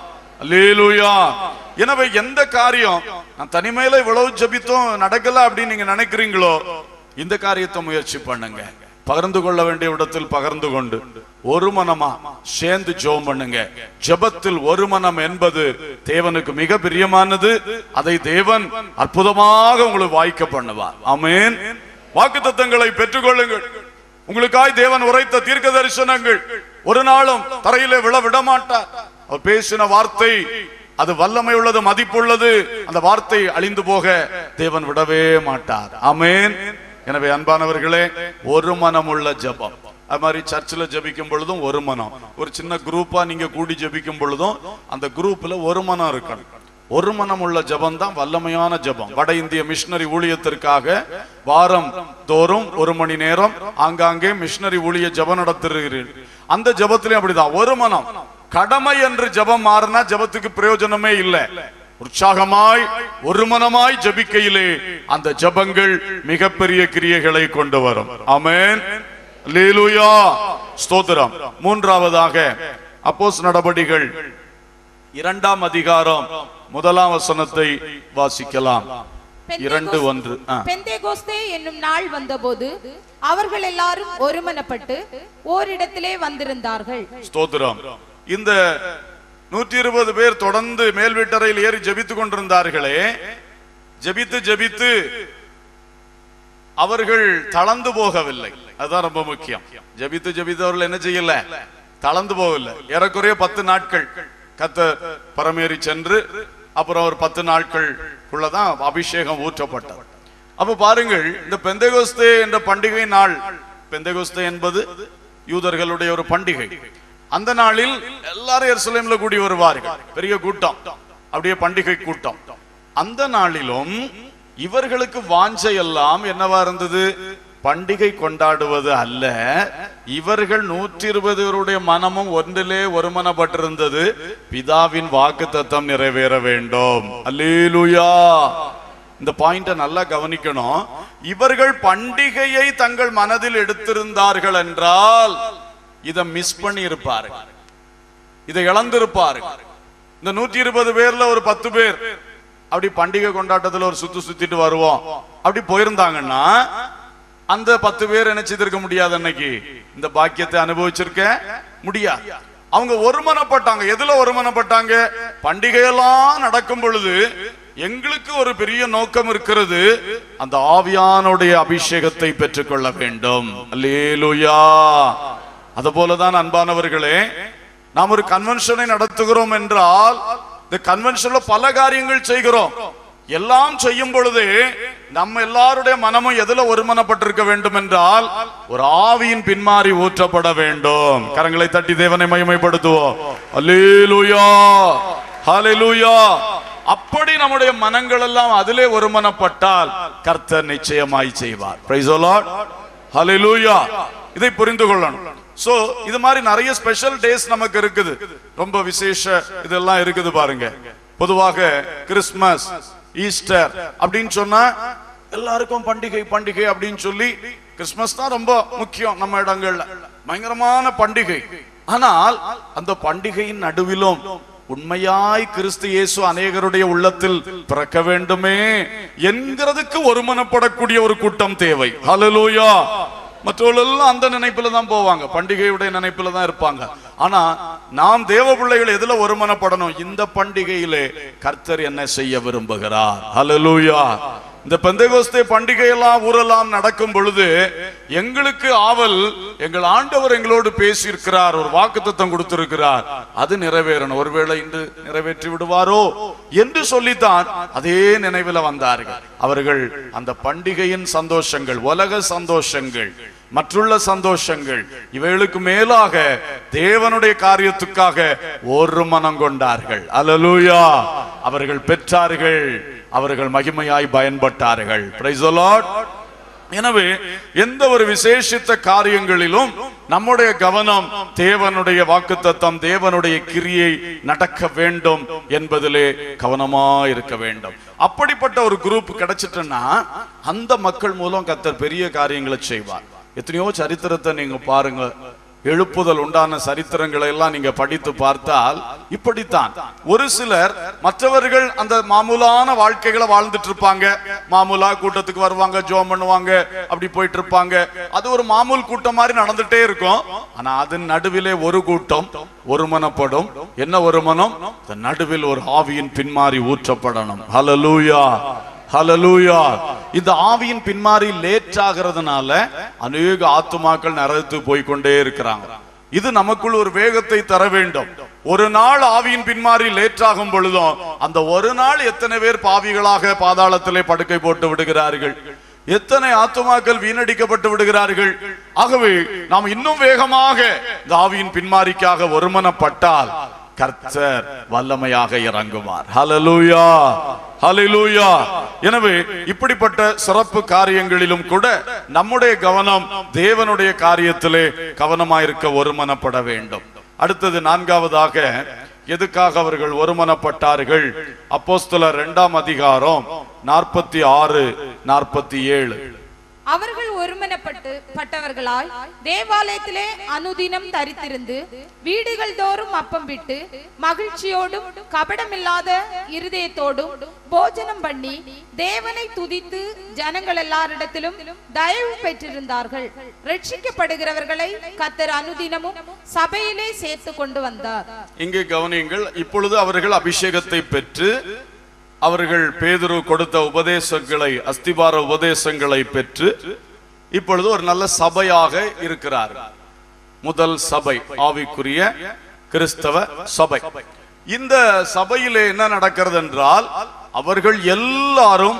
[SPEAKER 1] அல்லேலூயா எனவே எந்த காரியம் நான் தனிமையில இவ்வளவு ஜெபித்தோம் நடக்கல அப்படின்னு நீங்க நினைக்கிறீங்களோ இந்த காரியத்தை முயற்சி பண்ணுங்க பகிர்ந்து கொள்ள வேண்டிய இடத்தில் பகிர்ந்து கொண்டு ஒரு மனமா சேர்ந்து ஜெபம் பண்ணுங்க ஜெபத்தில் ஒரு மனம் என்பது தேவனுக்கு மிக பிரியமானது அதை தேவன் அற்புதமாக உங்களுக்கு வாய்க்க பண்ணுவார் ஆமென் வாக்கு தத்தங்களை பெற்றுக்கொள்ளுங்கள் உங்களுக்காய் தேவன் உரைத்த தீர்க்க தரிசனங்கள் ஒரு நாளும் தரையிலே விழ விட மாட்டார் அவர் பேசின வார்த்தை அது வல்லமை உள்ளது மதிப்புள்ளது அந்த வார்த்தை அழிந்து போக தேவன் விடவே மாட்டார் ஆமென் எனவே அன்பானவர்களே ஒரு மனம் உள்ள ஜெபம் அது மாதிரி சர்ச்சில் ஜெபிக்கும் பொழுதும் ஒரு மனம் ஒரு சின்ன குரூப்பா நீங்க கூடி ஜெபிக்கும் பொழுதும் அந்த குரூப்ல ஒரு மனம் இருக்கணும் ஒரு மனம் உள்ள ஜெபம் தான் வல்லமையான ஜெபம் வட இந்திய மிஷினரி ஊழியத்திற்காக வாரம் தோறும் ஒரு மணி நேரம் ஆங்காங்கே மிஷினரி ஊழிய ஜெபம் நடத்துகிறீர்கள் அந்த ஜெபத்திலையும் அப்படிதான் ஒரு மனம் கடமை என்று ஜெபம் மாறினா ஜெபத்துக்கு பிரயோஜனமே இல்லை உற்சாகமாய் ஒரு மனமாய் ஜெபிக்கையிலே அந்த ஜெபங்கள் மிகப்பெரிய கிரியைகளை கொண்டு வரும் ஆமென் அல்லேலூயா ஸ்தோத்திரம் மூன்றாவதாக அப்போஸ் நடபடிகள் இரண்டாம் அதிகாரம் முதலாம் வசனத்தை வாசிக்கலாம் இரண்டு ஒன்று ஆ.
[SPEAKER 2] பெந்தேகோஸ்தே என்னும் நாள் வந்தபோது அவர்கள் எல்லாரும் ஒருமனப்பட்டு ஓரிடத்திலே வந்திருந்தார்கள்
[SPEAKER 1] ஸ்தோத்திரம் இந்த நூற்றி இருபது பேர் தொடர்ந்து மேல் வீட்டறையில் ஏறி ஜெபித்துக் கொண்டிருந்தார்களே ஜெபித்து ஜெபித்து அவர்கள் தளர்ந்து போகவில்லை அதுதான் ரொம்ப முக்கியம் ஜெபித்து ஜெபித்து அவர்கள் என்ன செய்யல தளர்ந்து போகவில்லை ஏறக்குறைய பத்து நாட்கள் கத்த பரமேறி சென்று அப்புறம் ஒரு பத்து நாட்களுக்குள்ளதான் அபிஷேகம் ஊற்றப்பட்டது அப்ப பாருங்கள் இந்த பெந்தகோஸ்தே என்ற பண்டிகை நாள் பெந்தகோஸ்தே என்பது யூதர்களுடைய ஒரு பண்டிகை அந்த நாளில் எல்லாரும் எருசலேம்ல கூடி வருவார்கள் பெரிய கூட்டம் அப்படியே பண்டிகை கூட்டம் அந்த நாளிலும் இவர்களுக்கு வாஞ்சை எல்லாம் என்னவா இருந்தது பண்டிகை கொண்டாடுவது அல்ல இவர்கள் நூற்றி இருபதுவருடைய மனமும் ஒன்றிலே ஒருமனப்பட்டிருந்தது பிதாவின் வாக்கு தத்தம் நிறைவேற வேண்டும் அல்லேலூயா இந்த பாயிண்ட நல்லா கவனிக்கணும் இவர்கள் பண்டிகையை தங்கள் மனதில் எடுத்திருந்தார்கள் என்றால் இதை மிஸ் பண்ணி இருப்பார்கள் இதை இழந்திருப்பார்கள் இந்த நூற்றி இருபது பேர்ல ஒரு பத்து பேர் அப்படி பண்டிகை கொண்டாட்டத்துல ஒரு சுத்து சுத்திட்டு வருவோம் அப்படி போயிருந்தாங்கன்னா அந்த பத்து பேர் என்ன செய்திருக்க முடியாது அன்னைக்கு இந்த பாக்கியத்தை அனுபவிச்சிருக்க முடியாது அவங்க ஒருமனப்பட்டாங்க எதுல ஒருமனப்பட்டாங்க பண்டிகையெல்லாம் நடக்கும் பொழுது எங்களுக்கு ஒரு பெரிய நோக்கம் இருக்கிறது அந்த ஆவியானுடைய அபிஷேகத்தை பெற்றுக்கொள்ள வேண்டும் அல்லேலூயா அது போலதான் அன்பானவர்களே நாம் ஒரு கன்வென்ஷனை நடத்துகிறோம் என்றால் இந்த கன்வென்ஷன்ல பல காரியங்கள் செய்கிறோம் எல்லாம் செய்யும் பொழுது நம்ம எல்லாருடைய மனமும் எதுல ஒருமனப்பட்டிருக்க வேண்டும் என்றால் ஒரு ஆவியின் பின்மாறி ஊற்றப்பட வேண்டும் கரங்களை தட்டி தேவனை மகிமைப்படுத்துவோம் அல்லேலூயா ஹalleluya அப்படி நம்முடைய மனங்கள் எல்லாம் அதிலே ஒருமனப்பட்டால் கர்த்தர் நிச்சயமாய் செய்வார் பிரைஸ் லார்ட் ஹalleluya இதை புரிந்து கொள்ளணும் சோ இது மாதிரி நிறைய ஸ்பெஷல் டேஸ் நமக்கு இருக்குது ரொம்ப விசேஷ இதெல்லாம் இருக்குது பாருங்க பொதுவாக கிறிஸ்மஸ் ஈஸ்டர் அப்படின்னு சொன்னா எல்லாருக்கும் பண்டிகை பண்டிகை அப்படின்னு சொல்லி கிறிஸ்மஸ் தான் ரொம்ப முக்கியம் நம்ம இடங்கள்ல பயங்கரமான பண்டிகை ஆனால் அந்த பண்டிகையின் நடுவிலும் உண்மையாய் கிறிஸ்து இயேசு அநேகருடைய உள்ளத்தில் பிறக்க வேண்டுமே என்கிறதுக்கு ஒருமனப்படக்கூடிய ஒரு கூட்டம் தேவை ஹalleluya மற்றவர்களெல்லாம் அந்த நினைப்புல தான் போவாங்க பண்டிகையுடைய நினைப்புல தான் இருப்பாங்க ஆனா நாம் தேவ பிள்ளைகள் எதுல ஒருமனப்படணும் இந்த பண்டிகையிலே கர்த்தர் என்ன செய்ய விரும்புகிறார் ஹalleluya இந்த பெந்தகோஸ்தே பண்டிகையெல்லாம் ஊரெல்லாம் நடக்கும் பொழுது எங்களுக்கு ஆவல் எங்கள் ஆண்டவர் எங்களோடு பேசியிருக்கிறார் ஒரு வாக்குத்தத்தம் கொடுத்திருக்கிறார் அது நிறைவேறணும் ஒருவேளை இன்று நிறைவேற்றி விடுவாரோ என்று சொல்லித்தான் அதே நினைவில் வந்தார்கள் அவர்கள் அந்த பண்டிகையின் சந்தோஷங்கள் உலக சந்தோஷங்கள் மற்றுள்ள சந்தோஷங்கள் இவைகளுக்கு மேலாக தேவனுடைய காரியத்துக்காக ஒரு மனம் கொண்டார்கள் அல்லேலூயா அவர்கள் பெற்றார்கள் அவர்கள் மகிமையாய் பயன்பட்டார்கள் Praise the Lord. எனவே எந்த ஒரு விசேஷித்த காரியங்களிலும் நம்முடைய கவனம் தேவனுடைய வாக்குத்தத்தம் தேவனுடைய கிரியை நடக்க வேண்டும் என்பதிலே கவனமா இருக்க வேண்டும் அப்படிப்பட்ட ஒரு குரூப் கிடைச்சிட்டுன்னா அந்த மக்கள் மூலம் கத்தர் பெரிய காரியங்களை செய்வார் எத்தனையோ சரித்திரத்தை நீங்க பாருங்க எழுப்புதல் உண்டான சரித்திரங்களை எல்லாம் நீங்க படித்து பார்த்தால் இப்படித்தான் ஒரு சிலர் மற்றவர்கள் அந்த மாமூலான வாழ்க்கைகளை வாழ்ந்துட்டு இருப்பாங்க மாமூலா கூட்டத்துக்கு வருவாங்க ஜோம் பண்ணுவாங்க அப்படி போயிட்டு இருப்பாங்க அது ஒரு மாமூல் கூட்டம் மாதிரி நடந்துட்டே இருக்கும் ஆனா அதன் நடுவிலே ஒரு கூட்டம் ஒருமனப்படும் என்ன ஒரு மனம் இந்த நடுவில் ஒரு ஆவியின் பின்மாறி ஊற்றப்படணும் ஹalleluya ஹalleluya இந்த ஆவியின் பின்மாறி லேட் ஆகிறதுனால அநேக ஆத்துமாக்கள் நரகத்து போய் கொண்டே இருக்கிறாங்க இது நமக்குள் ஒரு வேகத்தை தர வேண்டும் ஒரு நாள் ஆவியின் பின்மாறி லேட் ஆகும் பொழுதும் அந்த ஒரு நாள் எத்தனை பேர் பாவிகளாக பாதாளத்திலே படுக்கை போட்டு விடுகிறார்கள் எத்தனை ஆத்துமாக்கள் வீணடிக்கப்பட்டு விடுகிறார்கள் ஆகவே நாம் இன்னும் வேகமாக இந்த ஆவியின் பின்மாரிக்காக ஒருமனப்பட்டால் கர்த்தர் வல்லமையாக இறங்குவார் ஹalleluya ஹalleluya எனவே இப்படிப்பட்ட சிறப்பு காரியங்களிலும் கூட நம்முடைய கவனம் தேவனுடைய காரியத்திலே கவனமாயிருக்க ஒருமனப்பட வேண்டும் அடுத்தது நான்காவதாக எதுக்காக அவர்கள் ஒருமனப்பட்டார்கள் அப்போஸ்தலர் இரண்டாம் அதிகாரம் நாற்பத்தி ஆறு நாற்பத்தி ஏழு
[SPEAKER 2] அவர்கள் ஒருமனப்பட்டு பட்டவர்களாய் தேவாலயத்திலே அனுதினம் தரித்திருந்து வீடுகள் தோறும் அப்பம் விட்டு மகிழ்ச்சியோடும் கபடமில்லாத இருதயத்தோடும் போஜனம் பண்ணி தேவனை துதித்து ஜனங்கள் எல்லாரிடத்திலும் தயவு பெற்றிருந்தார்கள் ரட்சிக்கப்படுகிறவர்களை கத்தர் அனுதினமும் சபையிலே சேர்த்து கொண்டு வந்தார்
[SPEAKER 1] இங்கே கவனியுங்கள் இப்பொழுது அவர்கள் அபிஷேகத்தை பெற்று அவர்கள் பேதுரு கொடுத்த உபதேசங்களை அஸ்திபார உபதேசங்களை பெற்று இப்பொழுது ஒரு நல்ல சபையாக இருக்கிறார் முதல் சபை ஆவிக்குரிய கிறிஸ்தவ சபை இந்த சபையிலே என்ன நடக்கிறது என்றால் அவர்கள் எல்லாரும்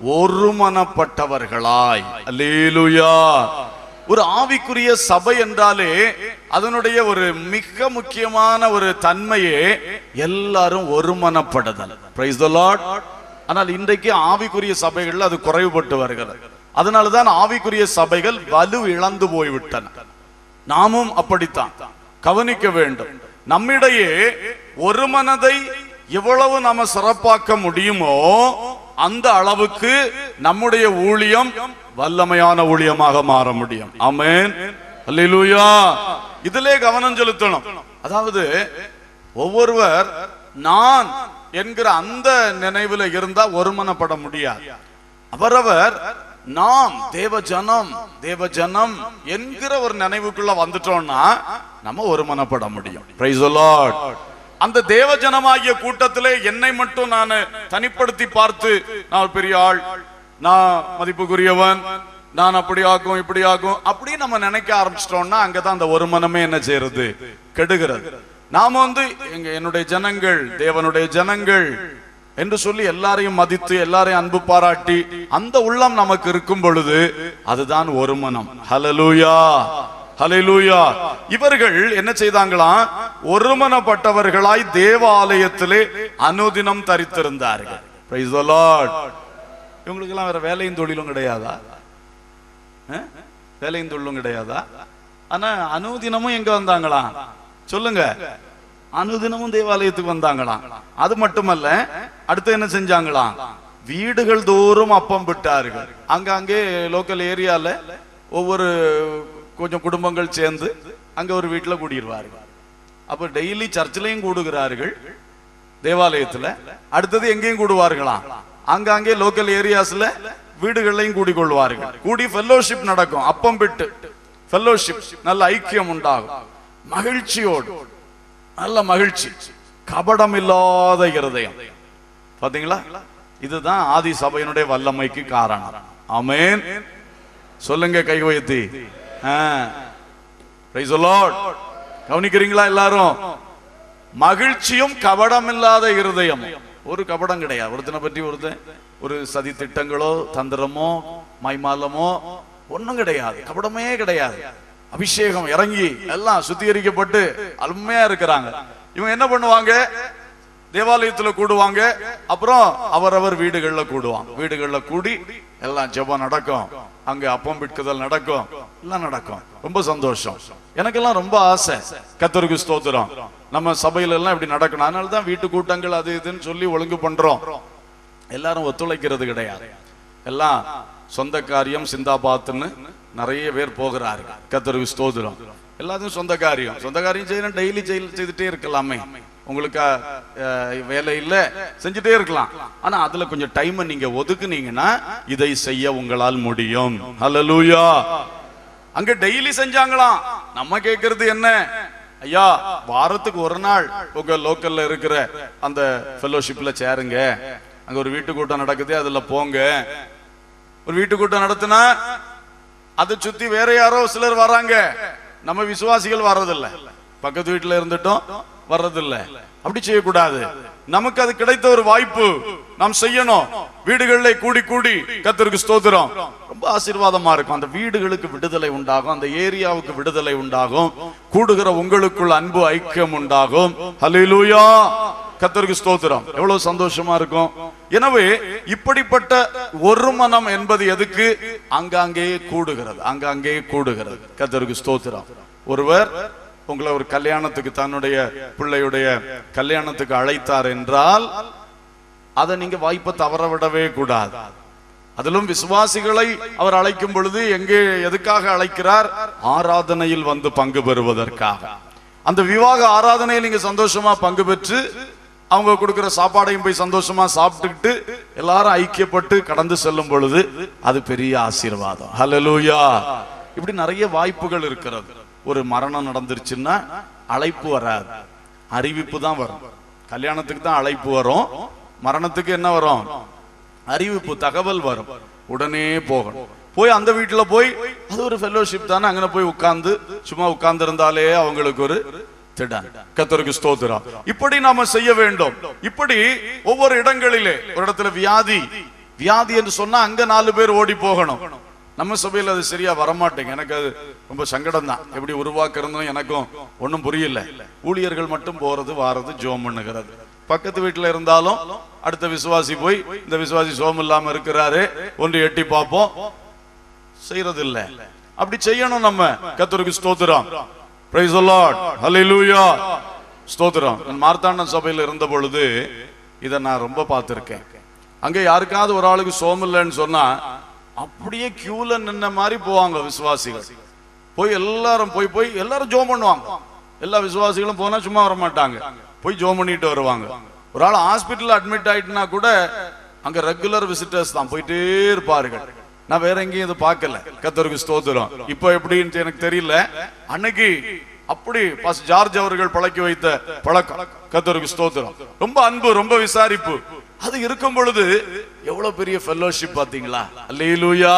[SPEAKER 1] ஒருமனப்பட்டவர்களாய் அல்லேலூயா ஒரு ஆவிக்குரிய சபை என்றாலே அதனுடைய ஒரு மிக முக்கியமான ஒரு தன்மையே எல்லாரும் ஒருமனப்படுதல் பிரைஸ் த லார்ட் ஆனால் இன்றைக்கு ஆவிக்குரிய சபைகள்ல அது குறைவுபட்டு வருகிறது அதனாலதான் ஆவிக்குரிய சபைகள் வலு இழந்து போய்விட்டன நாமும் அப்படித்தான் கவனிக்க வேண்டும் நம்மிடையே ஒரு மனதை எவ்வளவு நாம சிறப்பாக்க முடியுமோ அந்த அளவுக்கு நம்முடைய ஊழியம் வல்லமையான ஊழியமாக மாற முடியும் ஆமென் அல்லேலூயா இதிலே கவனம் செலுத்தணும் அதாவது ஒவ்வொருவர் நான் என்கிற அந்த நினைவுல இருந்தா ஒருமனப்பட முடியாது அவரவர் நாம் தேவ ஜனம் தேவ ஜனம் என்கிற ஒரு நினைவுக்குள்ள வந்துட்டோம்னா நம்ம ஒருமனப்பட முடியும் Praise the Lord. அந்த தேவ ஜனமாகிய கூட்டத்திலே என்னை மட்டும் நான் தனிப்படுத்தி பார்த்து நான் ஒரு பெரிய ஆள் நான் மதிப்புக்குரியவன் நான் அப்படி ஆகும் இப்படி ஆகும் அப்படி நம்ம நினைக்க ஆரம்பிச்சிட்டோம்னா அங்கதான் அந்த ஒரு மனமே என்ன செய்யறது கெடுகிறது நாம வந்து எங்க என்னுடைய ஜனங்கள் தேவனுடைய ஜனங்கள் என்று சொல்லி எல்லாரையும் மதித்து எல்லாரையும் அன்பு பாராட்டி அந்த உள்ளம் நமக்கு இருக்கும் பொழுது அதுதான் ஒரு மனம் ஹலலூயா ஹalleluya இவர்கள் என்ன செய்தாங்களாம் ஒருமனப்பட்டவர்களாய் தேவாலயத்திலே அனுதினம் தரித்திருந்தார்கள் Praise the Lord. இவங்களுக்கெல்லாம் வேற வேலையும் தொழிலும் கிடையாதா அஹ்? வேலையும் தொழிலும் கிடையாதா ஆனா அனுதினமும் எங்க வந்தாங்களாம் சொல்லுங்க அனுதினமும் தேவாலயத்துக்கு வந்தாங்களாம் அது மட்டுமல்ல அடுத்து என்ன செஞ்சாங்களாம் வீடுகள் தோறும் அப்பம் விட்டார்கள் அங்கங்கே லோக்கல் ஏரியால ஒவ்வொரு கொஞ்சம் குடும்பங்கள் சேர்ந்து அங்க ஒரு வீட்டுல கூடிடுவார்கள் அப்ப டெய்லி சர்ச்சிலையும் கூடுகிறார்கள் தேவாலயத்துல அடுத்தது எங்கேயும் கூடுவார்களாம் அங்கங்கே லோக்கல் ஏரியாஸ்ல வீடுகளையும் கூடிக்கொள்வார்கள் கூடி ஃபெல்லோஷிப் நடக்கும் அப்பம் விட்டு ஃபெல்லோஷிப் நல்ல ஐக்கியம் உண்டாகும் மகிழ்ச்சியோடு நல்ல மகிழ்ச்சி கபடம் இல்லாத இருதயம் பாத்தீங்களா இதுதான் ஆதி சபையினுடைய வல்லமைக்கு காரணம் ஆமென் சொல்லுங்க கை உயர்த்தி ஆ. Praise the Lord. கவனிக்கிறீங்களா எல்லாரும் மகிழ்ச்சியும் கபடமில்லாத இருதயம் ஒரு கபடம் கிடையாது ஒருத்தனை பற்றி ஒருத்தன் ஒரு சதி திட்டங்களோ தந்திரமோ மைமாலமோ ஒண்ணும் கிடையாது கபடமே கிடையாது அபிஷேகம் இறங்கி எல்லாம் சுத்திகரிக்கப்பட்டு அருமையா இருக்கிறாங்க இவங்க என்ன பண்ணுவாங்க தேவாலயத்துல கூடுவாங்க அப்புறம் அவரவர் வீடுகள்ல கூடுவாங்க வீடுகள்ல கூடி எல்லாம் ஜெபம் நடக்கும் அங்க அப்பம் பிட்குதல் நடக்கும் எல்லாம் நடக்கும் ரொம்ப சந்தோஷம் எனக்கெல்லாம் ரொம்ப ஆசை கத்தருக்கு ஸ்தோத்திரம் நம்ம சபையில எல்லாம் இப்படி நடக்கணும் அதனால தான் வீட்டு கூட்டங்கள் அது இதுன்னு சொல்லி ஒழுங்கு பண்றோம் எல்லாரும் ஒத்துழைக்கிறது கிடையாது எல்லாம் சொந்த காரியம் சிந்தாபாத்துன்னு நிறைய பேர் போகிறார்கள் கத்தருக்கு ஸ்தோத்திரம் எல்லாத்தையும் சொந்த காரியம் சொந்த காரியம் செய்யணும் டெய்லி செய்துட்டே இருக்கலாமே உங்களுக்கு அஹ், வேலை இல்ல செஞ்சுட்டே இருக்கலாம் ஆனா அதுல கொஞ்சம் டைம் நீங்க ஒதுக்குனீங்கன்னா இதை செய்ய உங்களால் முடியும் ஹalleluya அங்க டெய்லி செஞ்சாங்களாம் நம்ம கேக்குறது என்ன ஐயா வாரத்துக்கு ஒரு நாள் உங்க லோக்கல்ல இருக்கிற அந்த ஃபெலோஷிப்ல சேருங்க அங்க ஒரு வீட்டு கூட்டம் நடக்குது அதுல போங்க ஒரு வீட்டு கூட்டம் நடத்துனா அதை சுத்தி வேற யாரோ சிலர் வராங்க நம்ம விசுவாசிகள் வர்றதில்ல பக்கத்து வீட்டுல இருந்துட்டோம் வர்றதில்ல அப்படி செய்யக்கூடாது நமக்கு அது கிடைத்த ஒரு வாய்ப்பு நாம் செய்யணும் வீடுகளிலே கூடி கூடி கத்தருக்கு ஸ்தோத்திரம் ரொம்ப ஆசீர்வாதமா இருக்கும் அந்த வீடுகளுக்கு விடுதலை உண்டாகும் அந்த ஏரியாவுக்கு விடுதலை உண்டாகும் கூடுகிற உங்களுக்குள் அன்பு ஐக்கியம் உண்டாகும் ஹalleluya கத்தருக்கு ஸ்தோத்திரம் எவ்வளவு சந்தோஷமா இருக்கும் எனவே இப்படிப்பட்ட ஒரு மனம் என்பது எதுக்கு அங்காங்கே கூடுகிறது அங்காங்கே கூடுகிறது கத்தருக்கு ஸ்தோத்திரம் ஒருவர் உங்களை ஒரு கல்யாணத்துக்கு தன்னுடைய பிள்ளையுடைய கல்யாணத்துக்கு அழைத்தார் என்றால் அதை நீங்க வாய்ப்பை தவற விடவே கூடாது அதிலும் விசுவாசிகளை அவர் அழைக்கும் பொழுது எங்கே எதுக்காக அழைக்கிறார் ஆராதனையில் வந்து பங்கு பெறுவதற்காக அந்த விவாக ஆராதனையில் நீங்க சந்தோஷமா பங்கு பெற்று அவங்க கொடுக்கிற சாப்பாடையும் போய் சந்தோஷமா சாப்பிட்டுக்கிட்டு எல்லாரும் ஐக்கியப்பட்டு கடந்து செல்லும் பொழுது அது பெரிய ஆசீர்வாதம் ஹalleluya இப்படி நிறைய வாய்ப்புகள் இருக்கிறது ஒரு மரணம் நடந்துருச்சுன்னா அழைப்பு வராது அறிவிப்பு தான் வரும் கல்யாணத்துக்கு தான் அழைப்பு வரும் மரணத்துக்கு என்ன வரும் அறிவிப்பு தகவல் வரும் உடனே போகணும் போய் அந்த வீட்டுல போய் அது ஒரு ஃபெல்லோஷிப் தானே அங்க போய் உட்கார்ந்து சும்மா உட்கார்ந்து இருந்தாலே அவங்களுக்கு ஒரு திடன் கத்தருக்கு ஸ்தோத்திரம் இப்படி நாம செய்ய வேண்டும் இப்படி ஒவ்வொரு இடங்களிலே ஒரு இடத்துல வியாதி வியாதி என்று சொன்னா அங்க நாலு பேர் ஓடி போகணும் நம்ம சபையில அது சரியா வரமாட்டேங்க எனக்கு அது ரொம்ப சங்கடம் தான் எப்படி உருவாக்குறதும் எனக்கும் ஒண்ணும் புரியல ஊழியர்கள் மட்டும் போறது வாரது ஜோம் பண்ணுகிறது பக்கத்து வீட்டுல இருந்தாலும் அடுத்த விசுவாசி போய் இந்த விசுவாசி சோம் இல்லாம இருக்கிறாரு ஒன்று எட்டி பார்ப்போம் செய்யறது இல்ல அப்படி செய்யணும் நம்ம கத்தருக்கு ஸ்தோத்திரம் பிரைஸ் லார்ட் ஹalleluya ஸ்தோத்திரம் நான் மார்த்தாண்டம் சபையில இருந்த பொழுது இதை நான் ரொம்ப பார்த்திருக்கேன் அங்க யாருக்காவது ஒரு ஆளுக்கு சோம் இல்லைன்னு சொன்னா அப்படியே கியூல நின்ன மாதிரி போவாங்க விசுவாசிகள் போய் எல்லாரும் போய் போய் எல்லாரும் ஜோம் பண்ணுவாங்க எல்லா விசுவாசிகளும் போனா சும்மா வர மாட்டாங்க போய் ஜோம் பண்ணிட்டு வருவாங்க ஒரு ஆள் ஹாஸ்பிட்டல் அட்மிட் ஆயிட்டுனா கூட அங்க ரெகுலர் விசிட்டர்ஸ் தான் போயிட்டே இருப்பார்கள் நான் வேற எங்கேயும் இது பார்க்கல கத்தருக்கு ஸ்தோத்திரம் இப்போ எப்படின்னு எனக்கு தெரியல அன்னைக்கு அப்படி பாஸ் ஜார்ஜ் அவர்கள் பழக்கி வைத்த பழக்கம் கத்தருக்கு ஸ்தோத்திரம் ரொம்ப அன்பு ரொம்ப விசாரிப்பு அது இருக்கும் பொழுது எவ்வளவு பெரிய ஃபெல்லோஷிப் பாத்தீங்களா அல்லேலூயா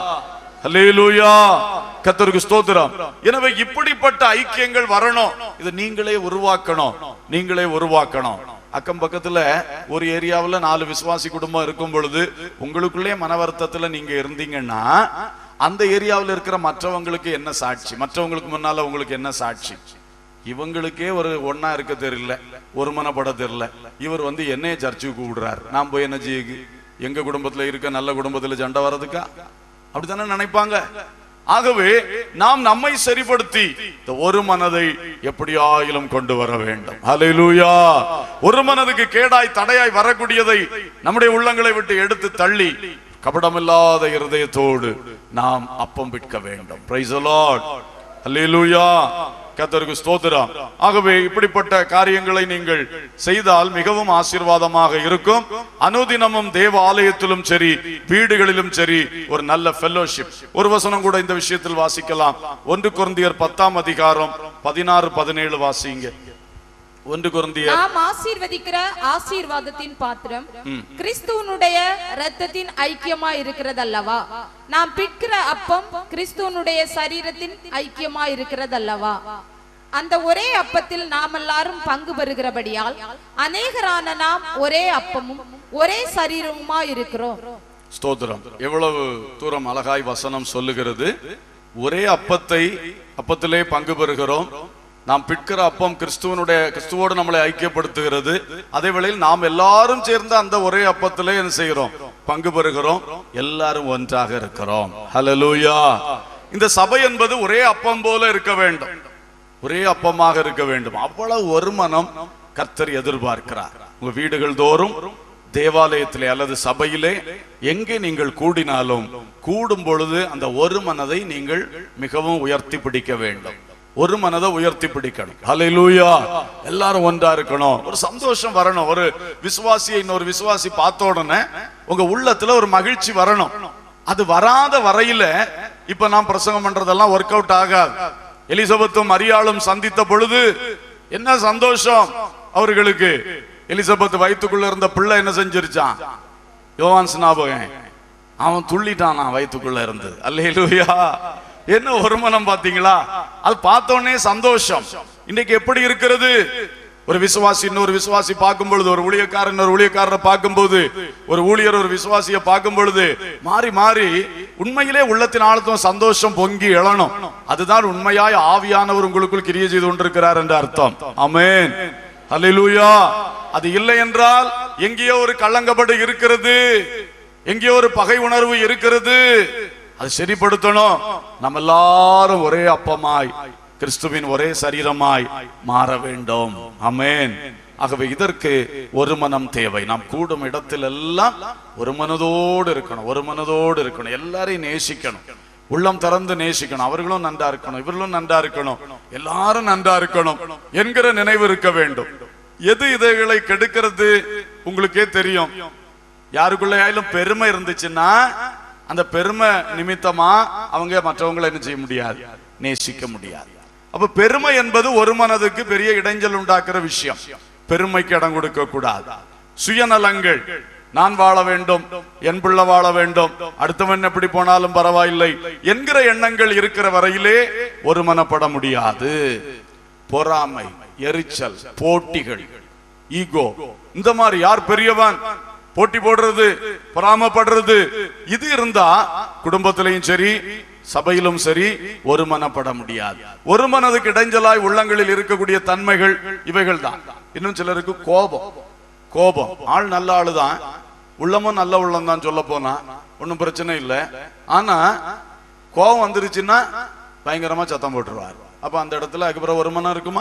[SPEAKER 1] அல்லேலூயா கத்தருக்கு ஸ்தோத்திரம் எனவே இப்படிப்பட்ட ஐக்கியங்கள் வரணும் இதை நீங்களே உருவாக்கணும் நீங்களே உருவாக்கணும் அக்கம் பக்கத்துல ஒரு ஏரியாவுல நாலு விசுவாசி குடும்பம் இருக்கும் பொழுது உங்களுக்குள்ளே மன வருத்தத்துல நீங்க இருந்தீங்கன்னா அந்த ஏரியாவுல இருக்கிற மற்றவங்களுக்கு என்ன சாட்சி மற்றவங்களுக்கு முன்னால உங்களுக்கு என்ன சாட்சி இவங்களுக்கே ஒரு ஒண்ணா இருக்க தெரியல ஒரு மனப்பட தெரியல இவர் வந்து என்னைய சர்ச்சுக்கு கூப்பிடுறாரு நான் போய் என்ன செய்யுது எங்க குடும்பத்துல இருக்க நல்ல குடும்பத்துல சண்டை வர்றதுக்கா அப்படித்தானே நினைப்பாங்க ஆகவே நாம் நம்மை சரிப்படுத்தி இந்த ஒரு மனதை எப்படியாயிலும் கொண்டு வர வேண்டும் ஹalleluya ஒரு மனதுக்கு கேடாய் தடையாய் வரக்கூடியதை நம்முடைய உள்ளங்களை விட்டு எடுத்து தள்ளி கபடமில்லாத இருதயத்தோடு நாம் அப்பம் விற்க வேண்டும் பிரைஸ் லார்ட் அல்லேலூயா கத்தருக்கு ஸ்தோத்திரம் ஆகவே இப்படிப்பட்ட காரியங்களை நீங்கள் செய்தால் மிகவும் ஆசீர்வாதமாக இருக்கும் அனுதினமும் தேவ ஆலயத்திலும் சரி வீடுகளிலும் சரி ஒரு நல்ல ஃபெல்லோஷிப் ஒரு வசனம் கூட இந்த விஷயத்தில் வாசிக்கலாம் ஒன்று குருந்தியர் பத்தாம் அதிகாரம் பதினாறு பதினேழு வாசிங்க ஒன்று குருந்தியர்
[SPEAKER 2] நாம் ஆசீர்வதிக்கிற ஆசீர்வாதத்தின் பாத்திரம் கிறிஸ்துவனுடைய இரத்தத்தின் ஐக்கியமா இருக்கிறதல்லவா நாம் பிற்கிற அப்பம் கிறிஸ்துவனுடைய சரீரத்தின் ஐக்கியமா இருக்கிறதல்லவா அந்த ஒரே அப்பத்தில் நாம் எல்லாரும் பங்கு பெறுகிறபடியால் அநேகரான நாம் ஒரே அப்பமும் ஒரே சரீரமுமா இருக்கிறோம்
[SPEAKER 1] ஸ்தோத்திரம் எவ்வளவு தூரம் அழகாய் வசனம் சொல்லுகிறது ஒரே அப்பத்தை அப்பத்திலே பங்கு பெறுகிறோம் நாம் பிற்கிற அப்பம் கிறிஸ்துவனுடைய கிறிஸ்துவோடு நம்மளை ஐக்கியப்படுத்துகிறது அதே வேளையில் நாம் எல்லாரும் சேர்ந்து அந்த ஒரே அப்பத்திலே என்ன செய்கிறோம் பங்கு பெறுகிறோம் எல்லாரும் ஒன்றாக இருக்கிறோம் ஹalleluya இந்த சபை என்பது ஒரே அப்பம் போல இருக்க வேண்டும் ஒரே அப்பமாக இருக்க வேண்டும் அவ்வளவு ஒரு மனம் கர்த்தர் எதிர்பார்க்கிறார் உங்க வீடுகள் தோறும் தேவாலயத்திலே அல்லது சபையிலே எங்கே நீங்கள் கூடினாலும் கூடும் பொழுது அந்த ஒரு மனதை நீங்கள் மிகவும் உயர்த்தி பிடிக்க வேண்டும் ஒரு மனதை உயர்த்தி பிடிக்கணும் ஹalleluya எல்லாரும் ஒன்றா இருக்கணும் ஒரு சந்தோஷம் வரணும் ஒரு விசுவாசியை இன்னொரு விசுவாசி பார்த்த உடனே உங்க உள்ளத்துல ஒரு மகிழ்ச்சி வரணும் அது வராத வரையில இப்ப நான் பிரசங்கம் பண்றதெல்லாம் ஒர்க் அவுட் ஆகாது எலிசபெத்தும் மரியாளும் சந்தித்த பொழுது என்ன சந்தோஷம் அவர்களுக்கு எலிசபெத் வயித்துக்குள்ள இருந்த பிள்ளை என்ன செஞ்சிருச்சான் யோவான் ஸ்நாபகன் அவன் துள்ளிட்டானா வயித்துக்குள்ள இருந்து அல்லேலூயா என்ன ஒரு மனம் பாத்தீங்களா அது பார்த்த உடனே சந்தோஷம் இன்னைக்கு எப்படி இருக்கிறது ஒரு விசுவாசி இன்னொரு விசுவாசி பார்க்கும் பொழுது ஒரு ஊழியக்காரன் இன்னொரு ஊழியக்காரரை பார்க்கும்போது ஒரு ஊழியர் ஒரு விசுவாசியை பார்க்கும் பொழுது மாறி மாறி உண்மையிலே உள்ளத்தின் ஆழத்தும் சந்தோஷம் பொங்கி எழணும் அதுதான் உண்மையாய் ஆவியானவர் உங்களுக்குள் கிரியை செய்து கொண்டிருக்கிறார் என்ற அர்த்தம் ஆமென் ஹalleluya அது இல்லை என்றால் எங்கேயோ ஒரு கள்ளங்கபடு இருக்கிறது எங்கேயோ ஒரு பகை உணர்வு இருக்கிறது அது சரிப்படுத்தணும் நம்ம எல்லாரும் ஒரே அப்பமாய் கிறிஸ்துவின் ஒரே சரீரமாய் மாற வேண்டும் ஆமென் ஆகவே இதற்கு ஒரு மனம் தேவை நாம் கூடும் இடத்தில் எல்லாம் ஒரு மனதோடு இருக்கணும் ஒரு மனதோடு இருக்கணும் எல்லாரையும் நேசிக்கணும் உள்ளம் திறந்து நேசிக்கணும் அவர்களும் நன்றா இருக்கணும் இவர்களும் நன்றா இருக்கணும் எல்லாரும் நன்றா இருக்கணும் என்கிற நினைவு இருக்க வேண்டும் எது இதைகளை கெடுக்கிறது உங்களுக்கே தெரியும் யாருக்குள்ளேயாலும் பெருமை இருந்துச்சுன்னா அந்த பெருமை நிமித்தமா அவங்க மற்றவங்களை என்ன செய்ய முடியாது நேசிக்க முடியாது அப்ப பெருமை என்பது ஒரு மனதுக்கு பெரிய இடைஞ்சல் உண்டாக்குற விஷயம் பெருமைக்கு இடம் கொடுக்க கூடாது சுயநலங்கள் நான் வாழ வேண்டும் என் பிள்ளை வாழ வேண்டும் அடுத்தவன் எப்படி போனாலும் பரவாயில்லை என்கிற எண்ணங்கள் இருக்கிற வரையிலே ஒரு மனப்பட முடியாது பொறாமை எரிச்சல் போட்டிகள் ஈகோ இந்த மாதிரி யார் பெரியவன் போட்டி போடுறது பொறாமப்படுறது இது இருந்தா குடும்பத்திலையும் சரி சபையிலும் சரி ஒரு மனப்பட முடியாது ஒரு மனதுக்கு இடைஞ்சலாய் உள்ளங்களில் இருக்கக்கூடிய தன்மைகள் இவைகள் தான் இன்னும் சிலருக்கு கோபம் கோபம் ஆள் நல்ல ஆளுதான் உள்ளமும் நல்ல உள்ளம் தான் சொல்ல போனா ஒன்றும் பிரச்சனை இல்லை ஆனா கோபம் வந்துருச்சுன்னா பயங்கரமா சத்தம் போட்டுருவார் அப்ப அந்த இடத்துல அதுக்கப்புறம் ஒரு மனம் இருக்குமா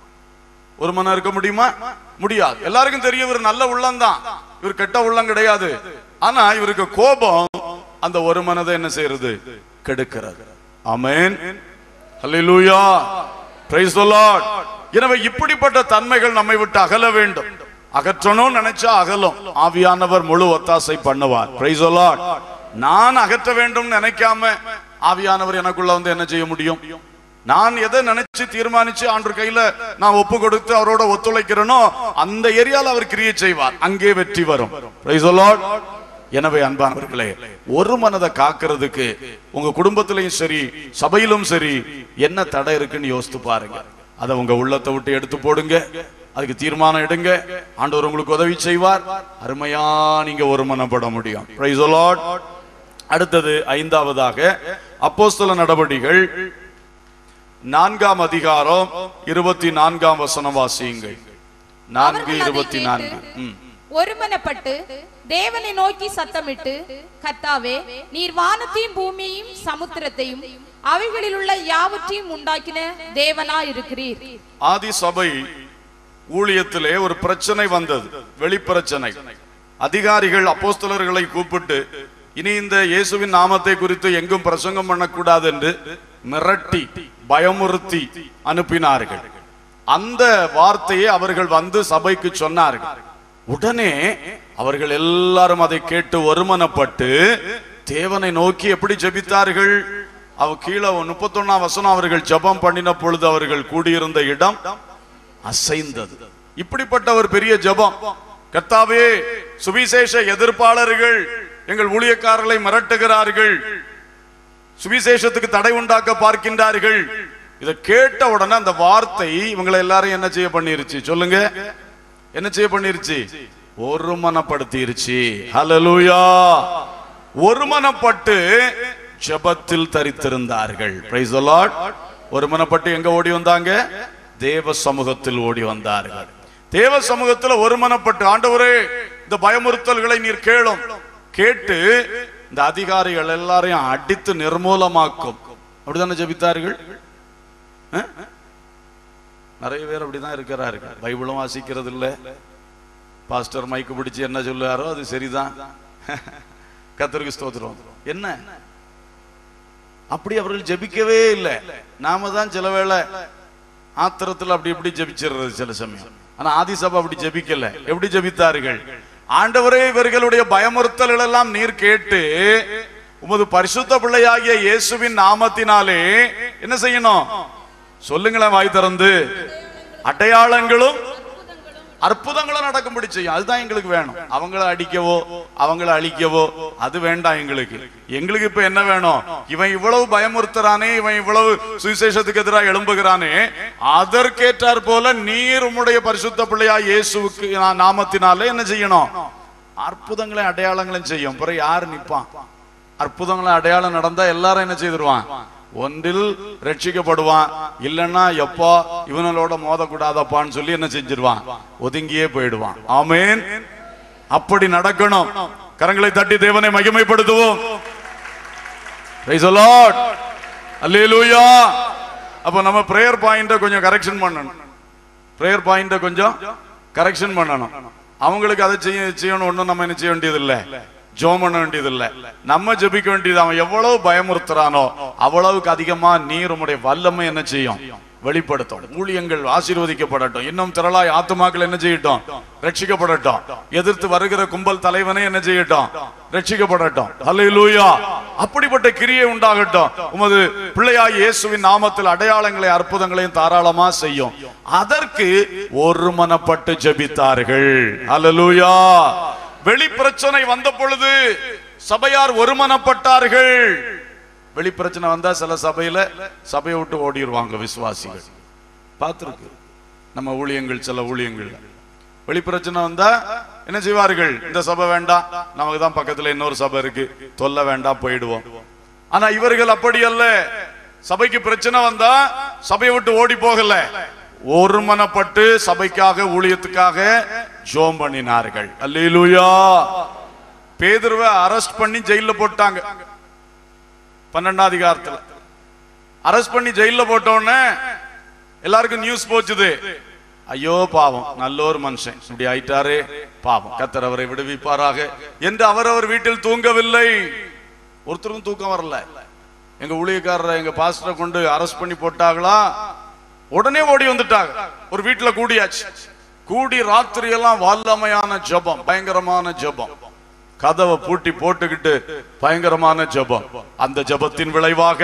[SPEAKER 1] ஒரு மனம் இருக்க முடியுமா முடியாது எல்லாருக்கும் தெரியும் இவர் நல்ல உள்ளம் தான் இவர் கெட்ட உள்ளம் கிடையாது ஆனா இவருக்கு கோபம் அந்த ஒரு மனதை என்ன செய்யறது கெடுக்கிறது ஆமென் ஹalleluya praise the lord எனவே இப்படிப்பட்ட தன்மைகள் நம்மை விட்டு அகல வேண்டும் அகற்றணும் நினைச்சா அகலும் ஆவியானவர் முழு ஒத்தாசை பண்ணுவார் praise the lord நான் அகற்ற வேண்டும் நினைக்காம ஆவியானவர் எனக்குள்ள வந்து என்ன செய்ய முடியும் நான் எதை நினைச்சு தீர்மானிச்சு ஆண்டு கையில நான் ஒப்பு கொடுத்து அவரோட ஒத்துழைக்கிறேனோ அந்த ஏரியால அவர் கிரியை செய்வார் அங்கே வெற்றி வரும் Praise the Lord. எனவே அன்பானவர்களே ஒரு மனதை காக்கிறதுக்கு உங்க குடும்பத்திலையும் சரி சபையிலும் சரி என்ன தடை இருக்குன்னு யோசித்து பாருங்க அதை உங்க உள்ளத்தை விட்டு எடுத்து போடுங்க அதுக்கு தீர்மானம் எடுங்க ஆண்டவர் உங்களுக்கு உதவி செய்வார் அருமையா நீங்க ஒரு மனப்பட முடியும் Praise the Lord. அடுத்தது ஐந்தாவதாக அப்போஸ்தல நடவடிகள் நான்காம் அதிகாரம் இருபத்தி நான்காம் வசனம் வாசியுங்கள் நான்கு
[SPEAKER 2] அவர்கள் அதை
[SPEAKER 1] இருபத்தி நான்கு
[SPEAKER 2] கேட்டு
[SPEAKER 1] ம்.
[SPEAKER 2] ஒருமனப்பட்டு தேவனை நோக்கி சத்தமிட்டு கர்த்தாவே நீர் வானத்தையும் பூமியையும் சமுத்திரத்தையும் அவைகளில் உள்ள யாவற்றையும் உண்டாக்கின தேவனா இருக்கிறீர்
[SPEAKER 1] ஆதி சபை ஊழியத்திலே ஒரு பிரச்சனை வந்தது வெளிப்பிரச்சனை அதிகாரிகள் அப்போஸ்தலர்களை கூப்பிட்டு இனி இந்த இயேசுவின் நாமத்தை குறித்து எங்கும் பிரசங்கம் பண்ணக்கூடாது என்று மிரட்டி பயமுறுத்தி அனுப்பினார்கள் அந்த வார்த்தையை அவர்கள் வந்து சபைக்கு சொன்னார்கள் உடனே அவர்கள் எல்லாரும் அதை கேட்டு ஒருமனப்பட்டு தேவனை நோக்கி எப்படி ஜெபித்தார்கள் அவ கீழே முப்பத்தொன்னாம் வசனம் அவர்கள் ஜெபம் பண்ணின பொழுது அவர்கள் கூடியிருந்த இடம் அசைந்தது இப்படிப்பட்ட ஒரு பெரிய ஜெபம் கர்த்தாவே சுவிசேஷ எதிர்ப்பாளர்கள் எங்கள் ஊழியக்காரர்களை மிரட்டுகிறார்கள் சுவிசேஷத்துக்கு தடை உண்டாக்க பார்க்கின்றார்கள் இதை கேட்ட உடனே அந்த வார்த்தை இவங்களை எல்லாரும் என்ன செய்ய பண்ணிருச்சு சொல்லுங்க என்ன செய்ய பண்ணிருச்சு ஒருமனப்படுத்திருச்சு ஹalleluya ஒருமனப்பட்டு ஜெபத்தில் தரித்திருந்தார்கள் பிரைஸ் தி லார்ட் ஒருமனப்பட்டு எங்க ஓடி வந்தாங்க தேவ சமூகத்தில் ஓடி வந்தார்கள் தேவ சமூகத்தில் ஒருமனப்பட்டு ஆண்டவரே இந்த பயமுறுத்தல்களை நீர் கேளும் கேட்டு இந்த அதிகாரிகள் எல்லாரையும் அடித்து நிர்மூலமாக்கும் அப்படிதானே ஜெபித்தார்கள் அஹ்? நிறைய பேர் அப்படிதான் இருக்கிறார்கள் பைபிளும் வாசிக்கிறது இல்ல பாஸ்டர் மைக்கு பிடிச்சு என்ன சொல்லுவாரோ அது சரிதான் கத்தருக்கு ஸ்தோத்திரம் என்ன அப்படி அவர்கள் ஜெபிக்கவே இல்லை நாம தான் சில வேளை ஆத்திரத்துல அப்படி இப்படி ஜெபிச்சிடுறது சில சமயம் ஆனா ஆதிசபா அப்படி ஜெபிக்கல எப்படி ஜெபித்தார்கள் ஆண்டவரே இவர்களுடைய பயமுறுத்தல்கள் எல்லாம் நீர் கேட்டு உமது பரிசுத்த பிள்ளையாகிய இயேசுவின் நாமத்தினாலே என்ன செய்யணும் சொல்லுங்களேன் வாய் திறந்து அடையாளங்களும் அற்புதங்களும் நடக்கும்படி செய்யும் அதுதான் எங்களுக்கு வேணும் அவங்கள அடிக்கவோ அவங்கள அழிக்கவோ அது வேண்டாம் எங்களுக்கு எங்களுக்கு இப்ப என்ன வேணும் இவன் இவ்வளவு பயமுறுத்துறானே இவன் இவ்வளவு சுவிசேஷத்துக்கு எதிராக எழும்புகிறானே அதற்கேற்றார் போல நீர் உம்முடைய பரிசுத்த பிள்ளையா இயேசுவுக்கு நா- நாமத்தினாலே என்ன செய்யணும் அற்புதங்களையும் அடையாளங்களையும் செய்யும் பிறகு யார் நிப்பான் அற்புதங்களும் அடையாளம் நடந்தா எல்லாரும் என்ன செய்திருவான் ஒன்றில் ரட்சிக்கப்படுவான் இல்லைன்னா எப்பா இவனோட மோதக்கூடாதப்பான்னு சொல்லி என்ன செஞ்சிருவான் ஒதுங்கியே போயிடுவான் ஆமேன் அப்படி நடக்கணும் கரங்களை தட்டி தேவனை மகிமைப்படுத்துவோம் Praise the Lord. Hallelujah. அப்ப நம்ம பிரேயர் பாயிண்ட கொஞ்சம் கரெக்ஷன் பண்ணணும் பிரேயர் பாயிண்ட கொஞ்சம் கரெக்ஷன் பண்ணணும் அவங்களுக்கு அதை செய்ய செய்யணும் ஒண்ணும் நம்ம என்ன செய்ய வேண்டியது இல்ல ஜோம் பண்ண வேண்டியது இல்ல நம்ம ஜெபிக்க வேண்டியது அவன் எவ்வளவு பயமுறுத்துறானோ அவ்வளவுக்கு அதிகமா நீர் உம்முடைய வல்லமை என்ன செய்யும் வெளிப்படுத்தும் ஊழியங்கள் ஆசீர்வதிக்கப்படட்டும் இன்னும் திரளாய் ஆத்துமாக்கள் என்ன செய்யட்டும் ரட்சிக்கப்படட்டும் எதிர்த்து வருகிற கும்பல் தலைவனை என்ன செய்யட்டும் ரட்சிக்கப்படட்டும் ஹalleluya அப்படிப்பட்ட கிரியை உண்டாகட்டும் உமது பிள்ளையாய் இயேசுவின் நாமத்தில் அடையாளங்களை அற்புதங்களையும் தாராளமா செய்யும் அதற்கு ஒருமனப்பட்டு ஜெபித்தார்கள் ஹalleluya வெளி பிரச்சனை வந்த பொழுது சபையார் ஒருமனப்பட்டார்கள் வெளி பிரச்சனை வந்தா சில சபையில சபையை விட்டு ஓடிடுவாங்க விசுவாசிகள் பார்த்திருக்கு நம்ம ஊழியங்கள் சில ஊழியங்கள் வெளி பிரச்சனை வந்தா என்ன செய்வார்கள் இந்த சபை வேண்டாம் நமக்கு தான் பக்கத்துல இன்னொரு சபை இருக்கு தொல்ல வேண்டாம் போயிடுவோம் ஆனா இவர்கள் அப்படி அல்ல சபைக்கு பிரச்சனை வந்தா சபையை விட்டு ஓடி போகல ஒருமனப்பட்டு சபைக்காக ஊழியத்துக்காக ஜோம் பண்ணினார்கள் அல்லேலூயா பேதுருவை அரெஸ்ட் பண்ணி ஜெயில போட்டாங்க பன்னெண்டாம் அதிகாரத்துல அரெஸ்ட் பண்ணி ஜெயில போட்ட உடனே எல்லாருக்கும் நியூஸ் போச்சுது ஐயோ பாவம் நல்ல ஒரு மனுஷன் இப்படி ஆயிட்டாரே பாவம் கத்தர் அவரை விடுவிப்பாராக என்று அவரவர் வீட்டில் தூங்கவில்லை ஒருத்தருக்கும் தூக்கம் வரல எங்க ஊழியக்காரரை எங்க பாஸ்டரை கொண்டு அரெஸ்ட் பண்ணி போட்டாங்களா உடனே ஓடி வந்துட்டாங்க ஒரு வீட்டுல கூடியாச்சு கூடி ராத்திரி எல்லாம் வல்லமையான ஜெபம் பயங்கரமான ஜெபம் கதவை பூட்டி போட்டுக்கிட்டு பயங்கரமான ஜெபம் அந்த ஜெபத்தின் விளைவாக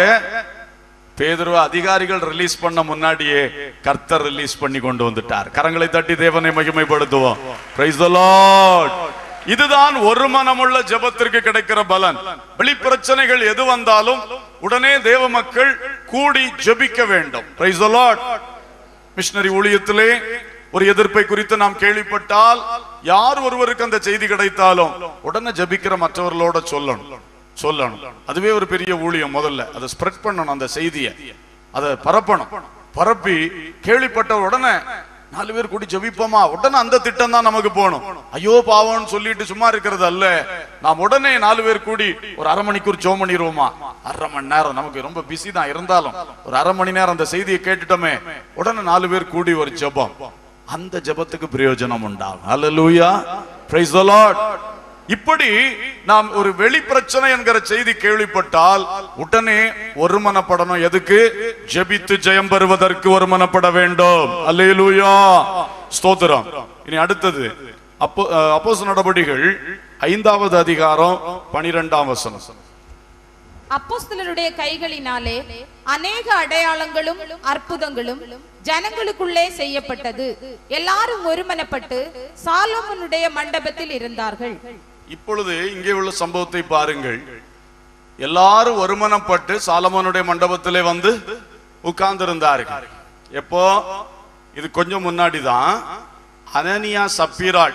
[SPEAKER 1] பேதுருவ அதிகாரிகள் ரிலீஸ் பண்ண முன்னாடியே கர்த்தர் ரிலீஸ் பண்ணி கொண்டு வந்துட்டார் கரங்களை தட்டி தேவனை மகிமைப்படுத்துவோம் Praise the Lord. இதுதான் ஒரு மனமுள்ள ஜெபத்திற்கு கிடைக்கிற பலன் வெளிப்பிரச்சனைகள் எது வந்தாலும் உடனே தேவ மக்கள் கூடி ஜெபிக்க வேண்டும் Praise the Lord. மிஷனரி ஊழியத்திலே ஒரு எதிர்ப்பை குறித்து நாம் கேள்விப்பட்டால் யார் ஒருவருக்கு அந்த செய்தி கிடைத்தாலும் உடனே ஜெபிக்கிற மற்றவர்களோட சொல்லணும் சொல்லணும் அதுவே ஒரு பெரிய ஊழியம் முதல்ல அதை ஸ்ப்ரெட் பண்ணணும் அந்த செய்தியை அதை பரப்பணும் பரப்பி கேள்விப்பட்ட உடனே நாலு பேர் கூடி ஜெபிப்போமா உடனே அந்த திட்டம் தான் நமக்கு போகணும் ஐயோ பாவம்னு சொல்லிட்டு சும்மா இருக்கிறது அல்ல நாம் உடனே நாலு பேர் கூடி ஒரு அரை மணிக்கூர் ஜோம் பண்ணிடுவோமா அரை மணி நேரம் நமக்கு ரொம்ப பிஸி தான் இருந்தாலும் ஒரு அரை மணி நேரம் அந்த செய்தியை கேட்டுட்டோமே உடனே நாலு பேர் கூடி ஒரு ஜெபம் அந்த ஜெபத்துக்கு பிரயோஜனம் உண்டாகும் அல்லேலூயா பிரைஸ் தி லார்ட் இப்படி நாம் ஒரு வெளி பிரச்சனை என்கிற செய்தி கேள்விப்பட்டால் உடனே ஒருமனப்படணும் எதுக்கு ஜெபித்து ஜெயம் பெறுவதற்கு ஒருமனப்பட வேண்டும் அல்லேலூயா ஸ்தோத்திரம் இனி அடுத்தது அப்போ அப்போஸ் நடபடிகள் ஐந்தாவது அதிகாரம் பனிரெண்டாம் வசனம்
[SPEAKER 2] அப்போஸ்தலருடைய கைகளினாலே அநேக அடையாளங்களும் அற்புதங்களும் ஜனங்களுக்குள்ளே செய்யப்பட்டது எல்லாரும் ஒருமனப்பட்டு சாலோமோனுடைய மண்டபத்தில் இருந்தார்கள்
[SPEAKER 1] இப்பொழுது இங்கே உள்ள சம்பவத்தை பாருங்கள் எல்லாரும் ஒருமனப்பட்டு சாலமோனுடைய மண்டபத்திலே வந்து உட்கார்ந்திருந்தார்கள் எப்போ இது கொஞ்சம் முன்னாடி தான் அனனியா சப்பீராள்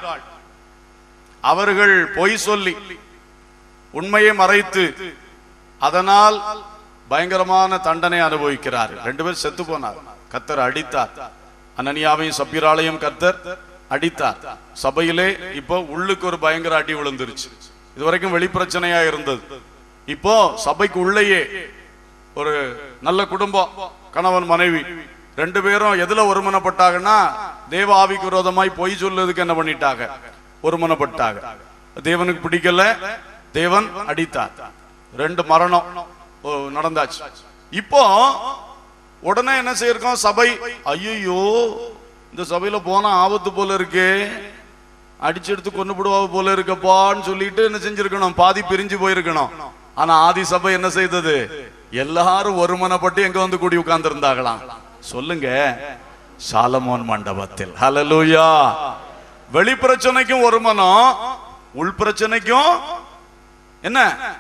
[SPEAKER 1] அவர்கள் பொய் சொல்லி உண்மையை மறைத்து அதனால் பயங்கரமான தண்டனை அனுபவிக்கிறார் ரெண்டு பேரும் செத்து போனார் கத்தர் அடித்தார் அனனியாவையும் சப்பீராளையும் கத்தர் அடித்தார் சபையிலே இப்போ உள்ளுக்கு ஒரு பயங்கர அடி விழுந்துருச்சு இதுவரைக்கும் வெளிப்பிரச்சனையா இருந்தது இப்போ சபைக்கு உள்ளேயே ஒரு நல்ல குடும்பம் கணவன் மனைவி ரெண்டு பேரும் எதுல ஒருமனப்பட்டாங்கன்னா தேவ ஆவிக்கு விரோதமாய் பொய் சொல்லுறதுக்கு என்ன பண்ணிட்டாங்க ஒருமனப்பட்டாங்க தேவனுக்கு பிடிக்கல தேவன் அடித்தார் ரெண்டு மரணம் ஓ, நடந்தாச்சு இப்போ உடனே என்ன செய்யிருக்கோம் சபை ஐயோ இந்த சபையில போனா ஆபத்து போல இருக்கே அடிச்சு எடுத்து கொண்டு விடுவா போல இருக்கப்பான்னு சொல்லிட்டு என்ன செஞ்சிருக்கணும் பாதி பிரிஞ்சு போயிருக்கணும் ஆனா ஆதி சபை என்ன செய்தது எல்லாரும் ஒருமனப்பட்டு எங்க வந்து கூடி உட்கார்ந்து இருந்தாங்களாம் சொல்லுங்க சாலமோன் மண்டபத்தில் ஹalleluya வெளி பிரச்சனைக்கும் ஒரு மனம் உள் பிரச்சனைக்கும் என்ன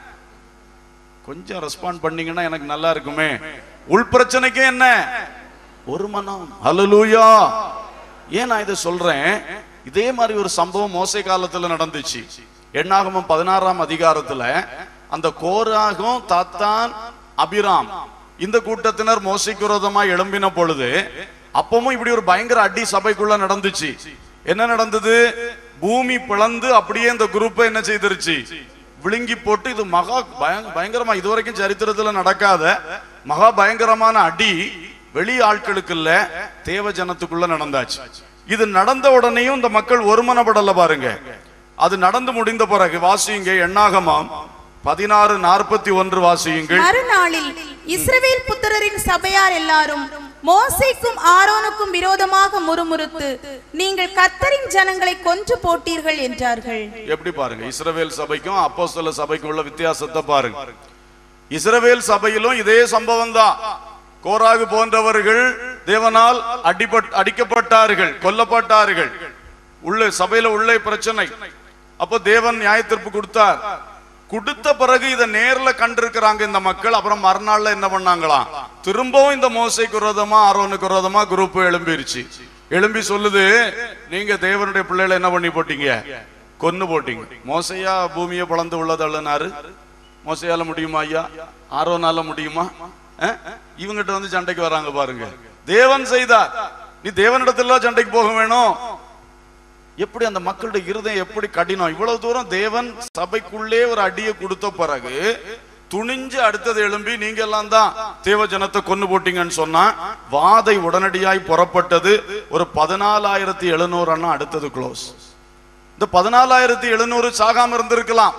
[SPEAKER 1] கொஞ்சம் ரெஸ்பாண்ட் பண்ணீங்கன்னா எனக்கு நல்லா இருக்குமே உள் பிரச்சனைக்கு என்ன ஒரு மனம் ஹalleluya ஏன் நான் இதை சொல்றேன் இதே மாதிரி ஒரு சம்பவம் மோசை காலத்துல நடந்துச்சு எண்ணாகமம் பதினாறாம் அதிகாரத்துல அந்த கோராகும் தாத்தான் அபிராம் இந்த கூட்டத்தினர் மோசைக்கு விரோதமா எழும்பின பொழுது அப்பவும் இப்படி ஒரு பயங்கர அடி சபைக்குள்ள நடந்துச்சு என்ன நடந்தது பூமி பிளந்து அப்படியே இந்த குரூப்பை என்ன செய்திருச்சு விழுங்கி போட்டு இது மகா பய- பயங்கரமா இதுவரைக்கும் சரித்திரத்துல நடக்காத மகா பயங்கரமான அடி வெளி ஆட்களுக்கு இல்ல தேவ ஜனத்துக்குள்ள நடந்தாச்சு இது நடந்த உடனேயும் இந்த மக்கள் ஒருமனப்படல பாருங்க அது நடந்து முடிந்த பிறகு வாசியுங்க எண்ணாகமாம் பதினாறு நாற்பத்தி ஒன்று வாசியுங்கள்
[SPEAKER 3] மறுநாளில் இஸ்ரவேல் புத்திரரின் சபையார் எல்லாரும் மோசேக்கும் ஆரோனுக்கும் விரோதமாக முறுமுறுத்து நீங்கள் கர்த்தரின் ஜனங்களை கொன்று போட்டீர்கள் என்றார்கள்
[SPEAKER 1] எப்படி பாருங்க இஸ்ரவேல் சபைக்கும் அப்போஸ்தல சபைக்கும் உள்ள வித்தியாசத்தை பாருங்க இஸ்ரவேல் சபையிலும் இதே சம்பவம் தான் கோராகு போன்றவர்கள் தேவனால் அடிபட் அடிக்கப்பட்டார்கள் கொல்லப்பட்டார்கள் உள்ள சபையில உள்ளே பிரச்சனை அப்போ தேவன் நியாயத்தீர்ப்பு கொடுத்தார் கொடுத்த பிறகு இதை நேர்ல கண்டிருக்கிறாங்க இந்த மக்கள் அப்புறம் மறுநாள்ல என்ன பண்ணாங்களாம் திரும்பவும் இந்த மோசைக்கு விரோதமா ஆரோனுக்கு விரோதமா குரூப் எழும்பிருச்சு எழும்பி சொல்லுது நீங்க தேவனுடைய பிள்ளைகளை என்ன பண்ணி போட்டீங்க கொன்னு போட்டீங்க மோசையா பூமியை பிளந்து உள்ளதள்ளுனாரு மோசையால முடியுமா ஐயா ஆரோனால முடியுமா அஹ்? இவங்கிட்ட வந்து சண்டைக்கு வராங்க பாருங்க தேவன் செய்தார் நீ தேவனிடத்துல சண்டைக்கு போக வேணும் எப்படி அந்த மக்களுடைய இருதயம் எப்படி கடினம் இவ்வளவு தூரம் தேவன் சபைக்குள்ளே ஒரு அடியை கொடுத்த பிறகு துணிஞ்சு அடுத்தது எழும்பி நீங்க எல்லாம் தான் தேவ ஜனத்தை கொண்டு போட்டீங்கன்னு சொன்னா வாதை உடனடியாய் புறப்பட்டது ஒரு பதினாலாயிரத்தி எழுநூறு அண்ணா அடுத்தது க்ளோஸ் இந்த பதினாலாயிரத்தி எழுநூறு சாகாம இருந்திருக்கலாம்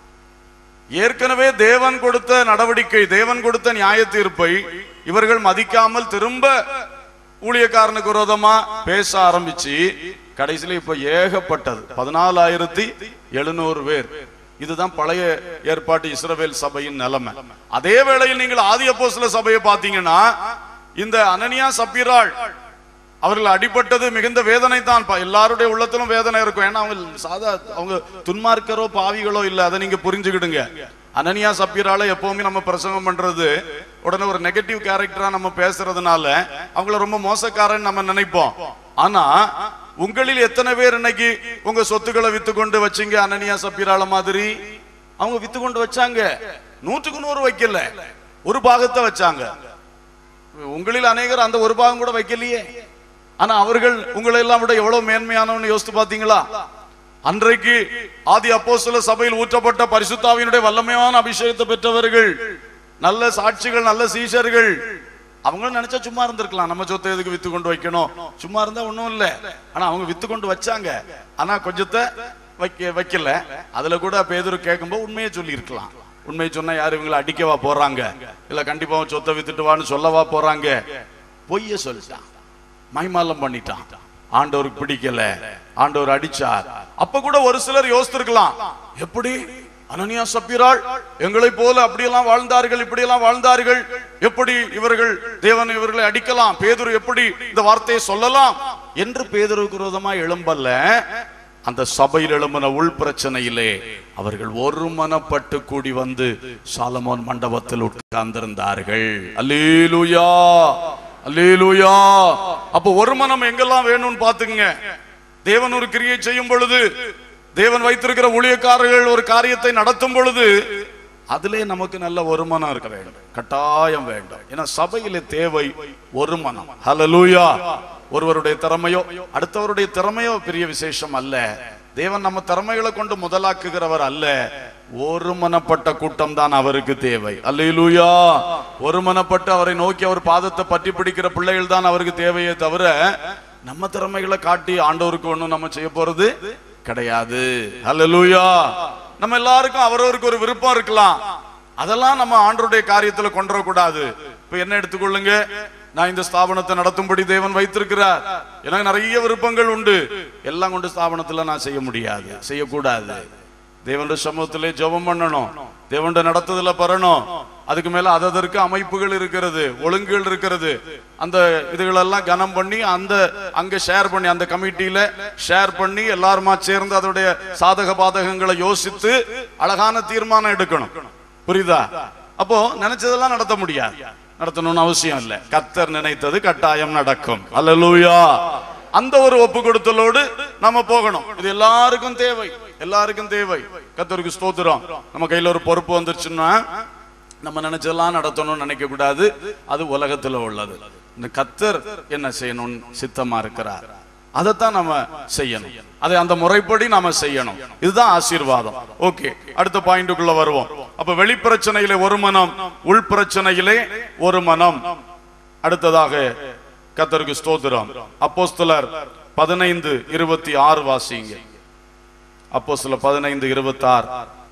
[SPEAKER 1] ஏற்கனவே தேவன் கொடுத்த நடவடிக்கை தேவன் கொடுத்த நியாய தீர்ப்பை இவர்கள் மதிக்காமல் திரும்ப ஊழியக்காரனுக்கு விரோதமா பேச ஆரம்பிச்சு கடைசியில இப்ப ஏகப்பட்டது பதினாலாயிரத்தி எழுநூறு பேர் இதுதான் பழைய ஏற்பாட்டு இஸ்ரவேல் சபையின் நிலைமை அதே வேளையில் நீங்கள் ஆதி அப்போஸ்தல சபையை பாத்தீங்கன்னா இந்த அனனியா சப்பீராள் அவர்கள் அடிபட்டது மிகுந்த வேதனை தான் பா- எல்லாருடைய உள்ளத்திலும் வேதனை இருக்கும் ஏன்னா அவங்க சாதா அவங்க துன்மார்க்கரோ பாவிகளோ இல்ல அதை நீங்க புரிஞ்சுக்கிடுங்க அனனியா சப்பீரால எப்பவுமே நம்ம பிரசங்கம் பண்றது உடனே ஒரு நெகட்டிவ் கேரக்டரா நம்ம பேசுறதுனால அவங்கள ரொம்ப மோசக்காரன்னு நம்ம நினைப்போம் ஆனா உங்களில் எத்தனை பேர் இன்னைக்கு உங்க சொத்துக்களை வித்து கொண்டு வச்சீங்க அனனியா சப்பீரால மாதிரி அவங்க வித்து கொண்டு வச்சாங்க நூற்றுக்கு நூறு வைக்கல ஒரு பாகத்தை வச்சாங்க உங்களில் அநேகர் அந்த ஒரு பாகம் கூட வைக்கலையே ஆனா அவர்கள் உங்களை எல்லாம் விட எவ்வளவு மேன்மையானவன்னு யோசித்து பாத்தீங்களா அன்றைக்கு ஆதி அப்போஸ்தல சபையில் ஊற்றப்பட்ட பரிசுத்தாவினுடைய வல்லமையான அபிஷேகத்தை பெற்றவர்கள் நல்ல சாட்சிகள் நல்ல சீஷர்கள் அவங்களும் நினைச்சா சும்மா இருந்திருக்கலாம் நம்ம சொத்தை எதுக்கு வித்து கொண்டு வைக்கணும் சும்மா இருந்தா ஒண்ணும் இல்ல ஆனா அவங்க வித்து கொண்டு வச்சாங்க ஆனா கொஞ்சத்தை வைக்க வைக்கல அதுல கூட பேதுரு கேட்கும்போது உண்மையை சொல்லி இருக்கலாம் உண்மையை சொன்னா யாரு இவங்களை அடிக்கவா போறாங்க இல்ல கண்டிப்பா அவன் சொத்தை வித்துட்டு வான்னு சொல்லவா போறாங்க பொய்ய சொல்லிட்டான் மைமாலம் பண்ணிட்டான் ஆண்டவருக்கு பிடிக்கல ஆண்டவர் அடிச்சார் அப்ப கூட ஒரு சிலர் யோசித்திருக்கலாம் எப்படி அனனியா சப்பிராள் எங்களைப் போல அப்படியெல்லாம் வாழ்ந்தார்கள் இப்படியெல்லாம் வாழ்ந்தார்கள் எப்படி இவர்கள் தேவன் இவர்களை அடிக்கலாம் பேதுரு எப்படி இந்த வார்த்தையை சொல்லலாம் என்று பேதுருக்கு விரோதமாய் எழும்பல்ல அந்த சபையில் எழும்பின உள் பிரச்சனையிலே அவர்கள் ஒரு மனப்பட்டு கூடி வந்து சாலமோன் மண்டபத்தில் உட்கார்ந்திருந்தார்கள் அல்லேலூயா அல்லேலூயா அப்ப ஒரு மனம் எங்கெல்லாம் வேணும்னு பாத்துங்க தேவன் ஒரு கிரியை செய்யும் பொழுது தேவன் வைத்திருக்கிற ஊழியக்காரர்கள் ஒரு காரியத்தை நடத்தும் பொழுது அதிலே நமக்கு நல்ல ஒரு மனம் இருக்க வேண்டும் கட்டாயம் வேண்டும் ஏன்னா சபையிலே தேவை ஒரு மனம் ஹalleluya ஒருவருடைய திறமையோ அடுத்தவருடைய திறமையோ பெரிய விசேஷம் அல்ல தேவன் நம்ம திறமைகளை கொண்டு முதலாக்குகிறவர் அல்ல ஒரு மனப்பட்ட கூட்டம் தான் அவருக்கு தேவை அல்லேலூயா ஒரு மனப்பட்டு அவரை நோக்கி அவர் பாதத்தை பற்றி பிடிக்கிற பிள்ளைகள் தான் அவருக்கு தேவையே தவிர நம்ம திறமைகளை காட்டி ஆண்டவருக்கு ஒண்ணும் நம்ம செய்ய போறது கிடையாது அல்லேலூயா நம்ம எல்லாருக்கும் அவரவருக்கு ஒரு விருப்பம் இருக்கலாம் அதெல்லாம் நம்ம ஆண்டருடைய காரியத்துல கொண்டு வரக்கூடாது இப்ப என்ன எடுத்துக்கொள்ளுங்க நான் இந்த ஸ்தாபனத்தை நடத்தும்படி தேவன் வைத்திருக்கிறார் எனக்கு நிறைய விருப்பங்கள் உண்டு எல்லாம் கொண்டு ஸ்தாபனத்துல நான் செய்ய முடியாது செய்யக்கூடாது தேவனுடைய சமூகத்திலே ஜெபம் பண்ணணும் தேவனுடைய நடத்துதல பெறணும் அதுக்கு மேல அதற்கு அமைப்புகள் இருக்கிறது ஒழுங்குகள் இருக்கிறது அந்த இதுகளெல்லாம் கனம் பண்ணி அந்த அங்க ஷேர் பண்ணி அந்த கமிட்டியில ஷேர் பண்ணி எல்லாருமா சேர்ந்து அதோடைய சாதக பாதகங்களை யோசித்து அழகான தீர்மானம் எடுக்கணும் புரியுதா அப்போ நினைச்சதெல்லாம் நடத்த முடியாது நடத்தணும்னு அவசியம் இல்ல கத்தர் நினைத்தது கட்டாயம் நடக்கும் அல்லேலூயா அந்த ஒரு ஒப்பு கொடுத்தலோடு நம்ம போகணும் இது எல்லாருக்கும் தேவை எல்லாருக்கும் தேவை கத்தருக்கு ஸ்தோத்திரம் நம்ம கையில ஒரு பொறுப்பு வந்துருச்சுன்னா நம்ம நினைச்செல்லாம் நடத்தணும்னு நினைக்க கூடாது அது உலகத்துல உள்ளது இந்த கத்தர் என்ன செய்யணும்னு சித்தமா இருக்கிறார் அதைத்தான் நம்ம செய்யணும் அதை அந்த முறைப்படி நாம செய்யணும் இதுதான் ஆசீர்வாதம் ஓகே அடுத்த பாயிண்ட்டுக்குள்ள வருவோம் அப்ப வெளிப்பிரச்சனையிலே ஒரு மனம் உள் பிரச்சனையிலே ஒரு மனம் அடுத்ததாக கத்தருக்கு ஸ்தோத்திரம் அப்போஸ்தலர் பதினைந்து இருபத்தி ஆறு வாசிங்க அப்போஸ்தலர் பதினைந்து இருபத்தி ஆறு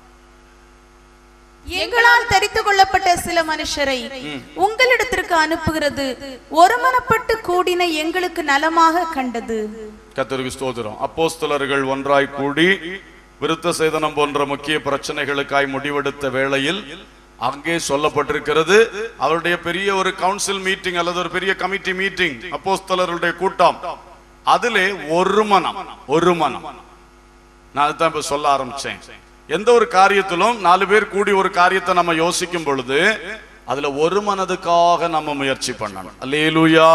[SPEAKER 3] எங்களால் தெரிந்து கொள்ளப்பட்ட சில மனுஷரை உங்களிடத்திற்கு அனுப்புகிறது ஒருமனப்பட்டு கூடின எங்களுக்கு நலமாக கண்டது
[SPEAKER 1] கத்தருக்கு ஸ்தோத்திரம் அப்போஸ்தலர்கள் ஒன்றாய் கூடி விருத்த சேதனம் போன்ற முக்கிய பிரச்சனைகளுக்காய் முடிவெடுத்த வேளையில் அங்கே சொல்லப்பட்டிருக்கிறது அவருடைய பெரிய ஒரு கவுன்சில் மீட்டிங் அல்லது ஒரு பெரிய கமிட்டி மீட்டிங் அப்போஸ்தலர்களுடைய கூட்டம் அதிலே ஒரு மனம் ஒரு மனம் நான் அதுதான் இப்ப சொல்ல ஆரம்பிச்சேன் எந்த ஒரு காரியத்திலும் நாலு பேர் கூடி ஒரு காரியத்தை நம்ம யோசிக்கும் பொழுது அதுல ஒரு மனதுக்காக நம்ம முயற்சி பண்ணணும் அல்லேலூயா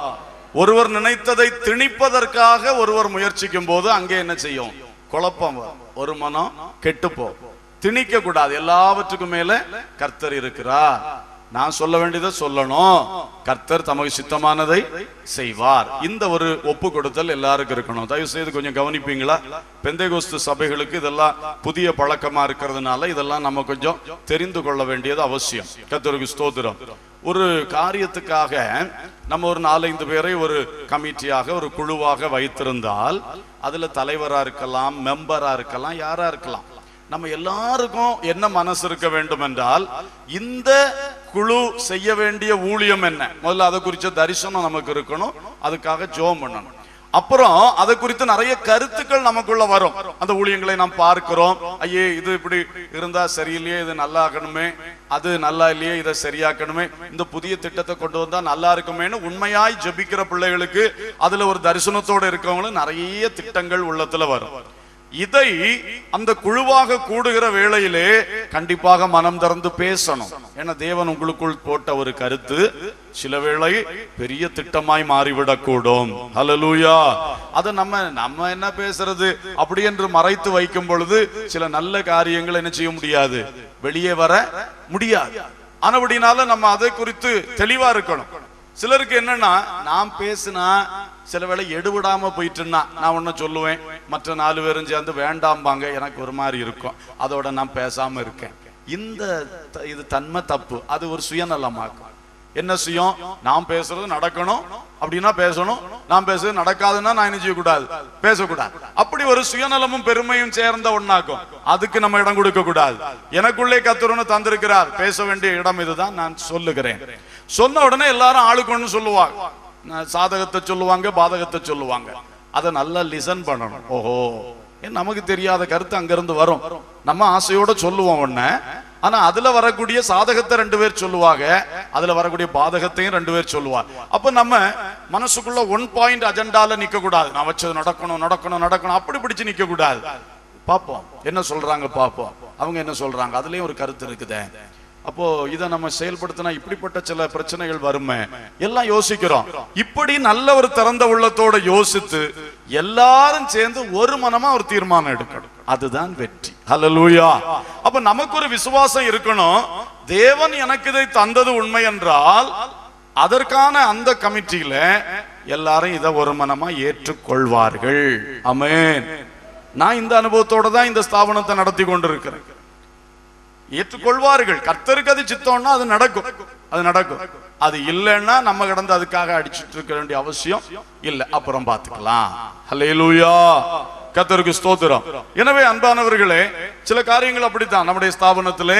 [SPEAKER 1] ஒருவர் நினைத்ததை திணிப்பதற்காக ஒருவர் முயற்சிக்கும் போது அங்கே என்ன செய்யும் குழப்பம் வரும். ஒரு மனம் கெட்டு போகும் திணிக்க கூடாது எல்லாவற்றுக்கும் மேல கர்த்தர் இருக்கிறார் நான் சொல்ல வேண்டியதை சொல்லணும் கர்த்தர் தமக்கு சித்தமானதை செய்வார் இந்த ஒரு ஒப்பு கொடுத்தல் எல்லாருக்கும் இருக்கணும் தயவு செய்து கொஞ்சம் கவனிப்பீங்களா பெந்தைகோஸ்து சபைகளுக்கு இதெல்லாம் புதிய பழக்கமா இருக்கிறதுனால இதெல்லாம் நம்ம கொஞ்சம் தெரிந்து கொள்ள வேண்டியது அவசியம் கர்த்தருக்கு ஸ்தோத்திரம் ஒரு காரியத்துக்காக நம்ம ஒரு நாலஞ்சு பேரை ஒரு கமிட்டியாக ஒரு குழுவாக வைத்திருந்தால் அதுல தலைவரா இருக்கலாம் மெம்பரா இருக்கலாம் யாரா இருக்கலாம் நம்ம எல்லாருக்கும் என்ன மனசு இருக்க வேண்டும் என்றால் இந்த குழு செய்ய வேண்டிய ஊழியம் என்ன முதல்ல அதை குறிச்ச தரிசனம் நமக்கு இருக்கணும் அதுக்காக ஜோம் பண்ணணும் அப்புறம் அதை குறித்து நிறைய கருத்துக்கள் நமக்குள்ள வரும் அந்த ஊழியங்களை நாம் பார்க்கிறோம் ஐயே இது இப்படி இருந்தா சரியில்லையே இது நல்லா ஆக்கணுமே அது நல்லா இல்லையே இதை சரியாக்கணுமே இந்த புதிய திட்டத்தை கொண்டு வந்தா நல்லா இருக்குமேன்னு உண்மையாய் ஜெபிக்கிற பிள்ளைகளுக்கு அதுல ஒரு தரிசனத்தோட இருக்கவங்களும் நிறைய திட்டங்கள் உள்ளத்துல வரும் இதை அந்த குழுவாக கூடுகிற வேளையிலே கண்டிப்பாக மனம் திறந்து பேசணும் ஏன்னா தேவன் உங்களுக்குள் போட்ட ஒரு கருத்து சில வேளை பெரிய திட்டமாய் மாறிவிடக்கூடும் ஹalleluya அதை நம்ம நம்ம என்ன பேசுறது அப்படி என்று மறைத்து வைக்கும் பொழுது சில நல்ல காரியங்கள் என்ன செய்ய முடியாது வெளியே வர முடியாது ஆனபடினால நம்ம அதை குறித்து தெளிவா இருக்கணும் சிலருக்கு என்னன்னா நான் பேசினா சில வேளை எடுவிடாம போயிட்டுன்னா நான் ஒன்னும் சொல்லுவேன் மற்ற நாலு பேரும் சேர்ந்து வேண்டாம்பாங்க எனக்கு ஒரு மாதிரி இருக்கும் அதோட நான் பேசாம இருக்கேன் இந்த த- இது தன்மை தப்பு அது ஒரு சுயநலமாக்கும் என்ன சுயம் நான் பேசுறது நடக்கணும் அப்படின்னா பேசணும் நான் பேசுறது நடக்காதுன்னா நான் என்ன செய்யக்கூடாது பேசக்கூடாது அப்படி ஒரு சுயநலமும் பெருமையும் சேர்ந்த ஒண்ணாக்கும் அதுக்கு நம்ம இடம் கொடுக்க கூடாது எனக்குள்ளே கத்துருன்னு தந்திருக்கிறார் பேச வேண்டிய இடம் இதுதான் நான் சொல்லுகிறேன் சொன்ன உடனே எல்லாரும் ஆளுக்கு ஒண்ணு சொல்லுவாங்க நான் சாதகத்தை சொல்லுவாங்க பாதகத்தை சொல்லுவாங்க அதை நல்லா லிசன் பண்ணணும் ஓஹோ ஏன் நமக்கு தெரியாத கருத்து அங்கிருந்து வரும் நம்ம ஆசையோட சொல்லுவோம் ஒண்ண ஆனா அதுல வரக்கூடிய சாதகத்தை ரெண்டு பேர் சொல்லுவாங்க அதுல வரக்கூடிய பாதகத்தையும் ரெண்டு பேர் சொல்லுவாங்க அப்ப நம்ம மனசுக்குள்ள ஒன் பாயிண்ட் அஜெண்டால நிக்க கூடாது நான் வச்சது நடக்கணும் நடக்கணும் நடக்கணும் அப்படி பிடிச்சு நிக்க கூடாது பாப்போம் என்ன சொல்றாங்க பாப்போம் அவங்க என்ன சொல்றாங்க அதுலயும் ஒரு கருத்து இருக்குதே அப்போ இதை நம்ம செயல்படுத்தினா இப்படிப்பட்ட சில பிரச்சனைகள் வருமே எல்லாம் யோசிக்கிறோம் இப்படி நல்ல ஒரு திறந்த உள்ளத்தோட யோசித்து எல்லாரும் சேர்ந்து ஒரு மனமா ஒரு தீர்மானம் எடுக்கணும் அதுதான் வெற்றி ஹalleluya அப்ப நமக்கு ஒரு விசுவாசம் இருக்கணும் தேவன் எனக்கு இதை தந்தது உண்மை என்றால் அதற்கான அந்த கமிட்டியில எல்லாரும் இதை ஒரு மனமா ஏற்றுக்கொள்வார்கள் அமேன் நான் இந்த அனுபவத்தோட தான் இந்த ஸ்தாபனத்தை நடத்தி கொண்டிருக்கிறேன் ஏற்றுக்கொள்வார்கள் கர்த்தருக்கு அது சித்தம்னா அது நடக்கும் அது நடக்கும் அது இல்லைன்னா நம்ம கடந்து அதுக்காக அடிச்சிட்டு இருக்க வேண்டிய அவசியம் இல்ல அப்புறம் பார்த்துக்கலாம் ஹalleluya கர்த்தருக்கு ஸ்தோத்திரம் எனவே அன்பானவர்களே சில காரியங்கள் அப்படித்தான் நம்முடைய ஸ்தாபனத்திலே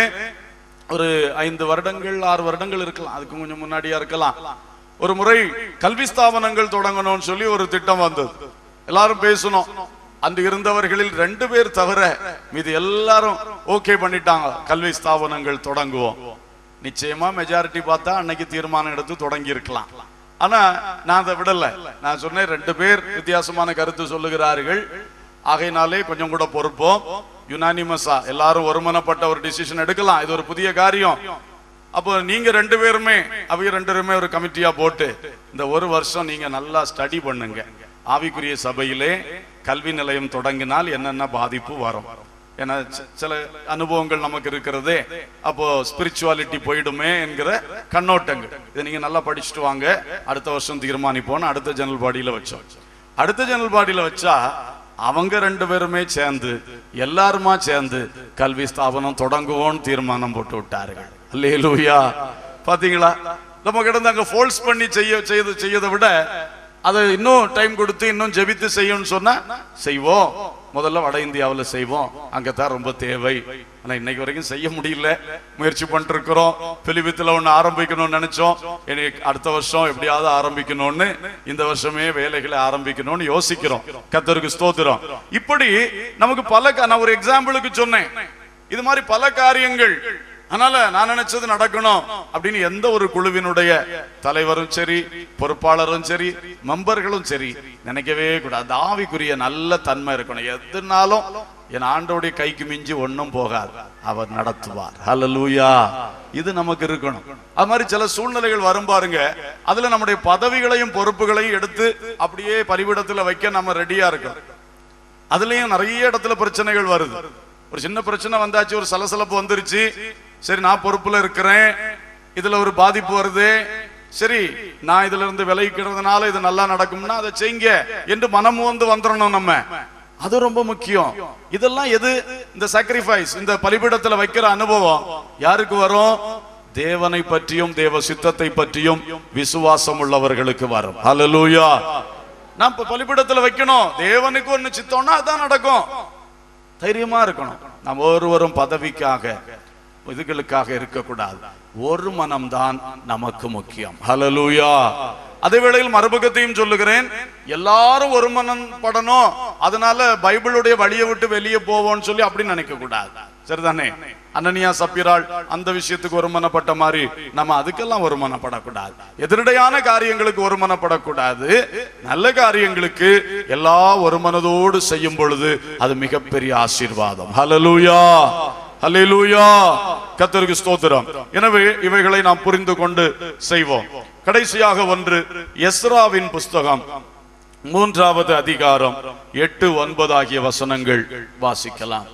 [SPEAKER 1] ஒரு ஐந்து வருடங்கள் ஆறு வருடங்கள் இருக்கலாம் அதுக்கு கொஞ்சம் முன்னாடியா இருக்கலாம் ஒரு முறை கல்வி ஸ்தாபனங்கள் தொடங்கணும்னு சொல்லி ஒரு திட்டம் வந்தது எல்லாரும் பேசணும் அன்று இருந்தவர்களில் ரெண்டு பேர் தவிர மீது எல்லாரும் ஓகே பண்ணிட்டாங்க கல்வி ஸ்தாபனங்கள் தொடங்குவோம் நிச்சயமா மெஜாரிட்டி பார்த்தா அன்னைக்கு தீர்மானம் எடுத்து தொடங்கி இருக்கலாம் ஆனா நான் அதை விடல நான் சொன்னேன் ரெண்டு பேர் வித்தியாசமான கருத்து சொல்லுகிறார்கள் ஆகையினாலே கொஞ்சம் கூட பொறுப்போம் யுனானிமஸா எல்லாரும் ஒருமனப்பட்ட ஒரு டிசிஷன் எடுக்கலாம் இது ஒரு புதிய காரியம் அப்போ நீங்க ரெண்டு பேருமே அவங்க ரெண்டு பேருமே ஒரு கமிட்டியா போட்டு இந்த ஒரு வருஷம் நீங்க நல்லா ஸ்டடி பண்ணுங்க ஆவிக்குரிய சபையிலே கல்வி நிலையம் தொடங்கினால் என்னென்ன பாதிப்பு வரும் ஏன்னா சி- சில அனுபவங்கள் நமக்கு இருக்கிறதே அப்போ ஸ்பிரிச்சுவாலிட்டி போயிடுமே என்கிற கண்ணோட்டங்கள் இதை நீங்க நல்லா படிச்சுட்டு வாங்க அடுத்த வருஷம் தீர்மானிப்போம்னு அடுத்த ஜன்னல் பாடியில வச்சோம் அடுத்த ஜன்னல் பாடியில வச்சா அவங்க ரெண்டு பேருமே சேர்ந்து எல்லாருமா சேர்ந்து கல்வி ஸ்தாபனம் தொடங்குவோம்னு தீர்மானம் போட்டு விட்டார்கள் அல்லேலூயா பாத்தீங்களா நம்ம கிடந்து அங்க ஃபோல்ஸ் பண்ணி செய்ய செய்து செய்யதை விட அதை இன்னும் டைம் கொடுத்து இன்னும் ஜெபித்து செய்யும்னு சொன்னா செய்வோம் முதல்ல வட இந்தியாவுல செய்வோம் அங்கதான் ரொம்ப தேவை ஆனா இன்னைக்கு வரைக்கும் செய்ய முடியல முயற்சி பண்ணிட்டு இருக்கிறோம் பிலிபித்துல ஒண்ணு ஆரம்பிக்கணும்னு நினைச்சோம் இனி அடுத்த வருஷம் எப்படியாவது ஆரம்பிக்கணும்னு இந்த வருஷமே வேலைகளை ஆரம்பிக்கணும்னு யோசிக்கிறோம் கத்தருக்கு ஸ்தோத்திரம் இப்படி நமக்கு பல கா- நான் ஒரு எக்ஸாம்பிளுக்கு சொன்னேன் இது மாதிரி பல காரியங்கள் அதனால நான் நினைச்சது நடக்கணும் அப்படின்னு எந்த ஒரு குழுவினுடைய தலைவரும் சரி பொறுப்பாளரும் சரி மெம்பர்களும் சரி நினைக்கவே கூடாது அந்த ஆவிக்குரிய நல்ல தன்மை இருக்கணும் எதுனாலும் என் ஆண்டோடைய கைக்கு மிஞ்சி ஒண்ணும் போகாது அவர் நடத்துவார் ஹalleluya இது நமக்கு இருக்கணும் அது மாதிரி சில சூழ்நிலைகள் வரும் பாருங்க அதுல நம்முடைய பதவிகளையும் பொறுப்புகளையும் எடுத்து அப்படியே பலிபிடத்துல வைக்க நம்ம ரெடியா இருக்கோம் அதுலயும் நிறைய இடத்துல பிரச்சனைகள் வருது ஒரு சின்ன பிரச்சனை வந்தாச்சு ஒரு சலசலப்பு வந்துருச்சு சரி நான் பொறுப்புல இருக்கிறேன் இதுல ஒரு பாதிப்பு வருது சரி நான் இதுல இருந்து விலகிக்கிறதுனால இது நல்லா நடக்கும்னா அதை செய்யுங்க என்று மனம் வந்து வந்துடணும் நம்ம அது ரொம்ப முக்கியம் இதெல்லாம் எது இந்த சாக்ரிஃபைஸ் இந்த பலிபீடத்துல வைக்கிற அனுபவம் யாருக்கு வரும் தேவனை பற்றியும் தேவ சித்தத்தை பற்றியும் விசுவாசம் உள்ளவர்களுக்கு வரும் ஹalleluya நான் இப்ப பலிபீடத்துல வைக்கணும் தேவனுக்கு ஒண்ணு சித்தம்னா அதான் நடக்கும் தைரியமா இருக்கணும் நாம் ஒருவரும் பதவிக்காக இதுகளுக்காக இருக்கக்கூடாது ஒரு மனம்தான் நமக்கு முக்கியம் ஹalleluya அதே வேளையில் மறுபக்கத்தையும் சொல்லுகிறேன் எல்லாரும் ஒரு மனம் படணும் அதனால பைபிளுடைய வழியை விட்டு வெளியே போவோம்னு சொல்லி அப்படி நினைக்க கூடாது சரிதானே அனனியா சப்பிராள் அந்த விஷயத்துக்கு ஒருமனப்பட்ட மாதிரி நம்ம அதுக்கெல்லாம் ஒருமனப்படக்கூடாது எதிரடையான காரியங்களுக்கு ஒருமனப்படக்கூடாது நல்ல காரியங்களுக்கு எல்லா ஒருமனதோடு செய்யும் பொழுது அது மிகப்பெரிய ஆசீர்வாதம் ஹalleluya ஹalleluya கர்த்தருக்கு ஸ்தோத்திரம் எனவே இவைகளை நாம் புரிந்து கொண்டு செய்வோம் கடைசியாக ஒன்று எஸ்ராவின் புஸ்தகம் மூன்றாவது அதிகாரம் எட்டு ஒன்பது ஆகிய வசனங்கள் வாசிக்கலாம்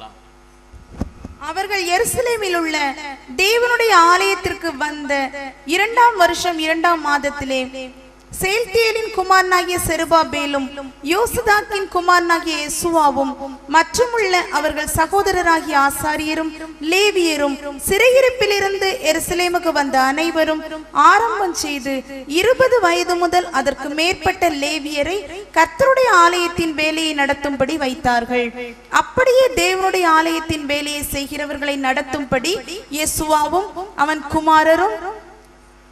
[SPEAKER 3] அவர்கள் எருசலேமில் உள்ள தேவனுடைய ஆலயத்திற்கு வந்த இரண்டாம் வருஷம் இரண்டாம் மாதத்திலே செயல்தியலின் குமாரனாகிய செருபாபேலும் யோசுதாக்கின் குமாரனாகிய யெசுவாவும் மற்றுமுள்ள அவர்கள் சகோதரராகிய ஆசாரியரும் லேவியரும் சிறையிருப்பிலிருந்து எருசலேமுக்கு வந்த அனைவரும் ஆரம்பம் செய்து இருபது வயது முதல் அதற்கு மேற்பட்ட லேவியரை கர்த்தருடைய ஆலயத்தின் வேலையை நடத்தும்படி வைத்தார்கள் அப்படியே தேவனுடைய ஆலயத்தின் வேலையை செய்கிறவர்களை நடத்தும்படி யெசுவாவும் அவன் குமாரரும்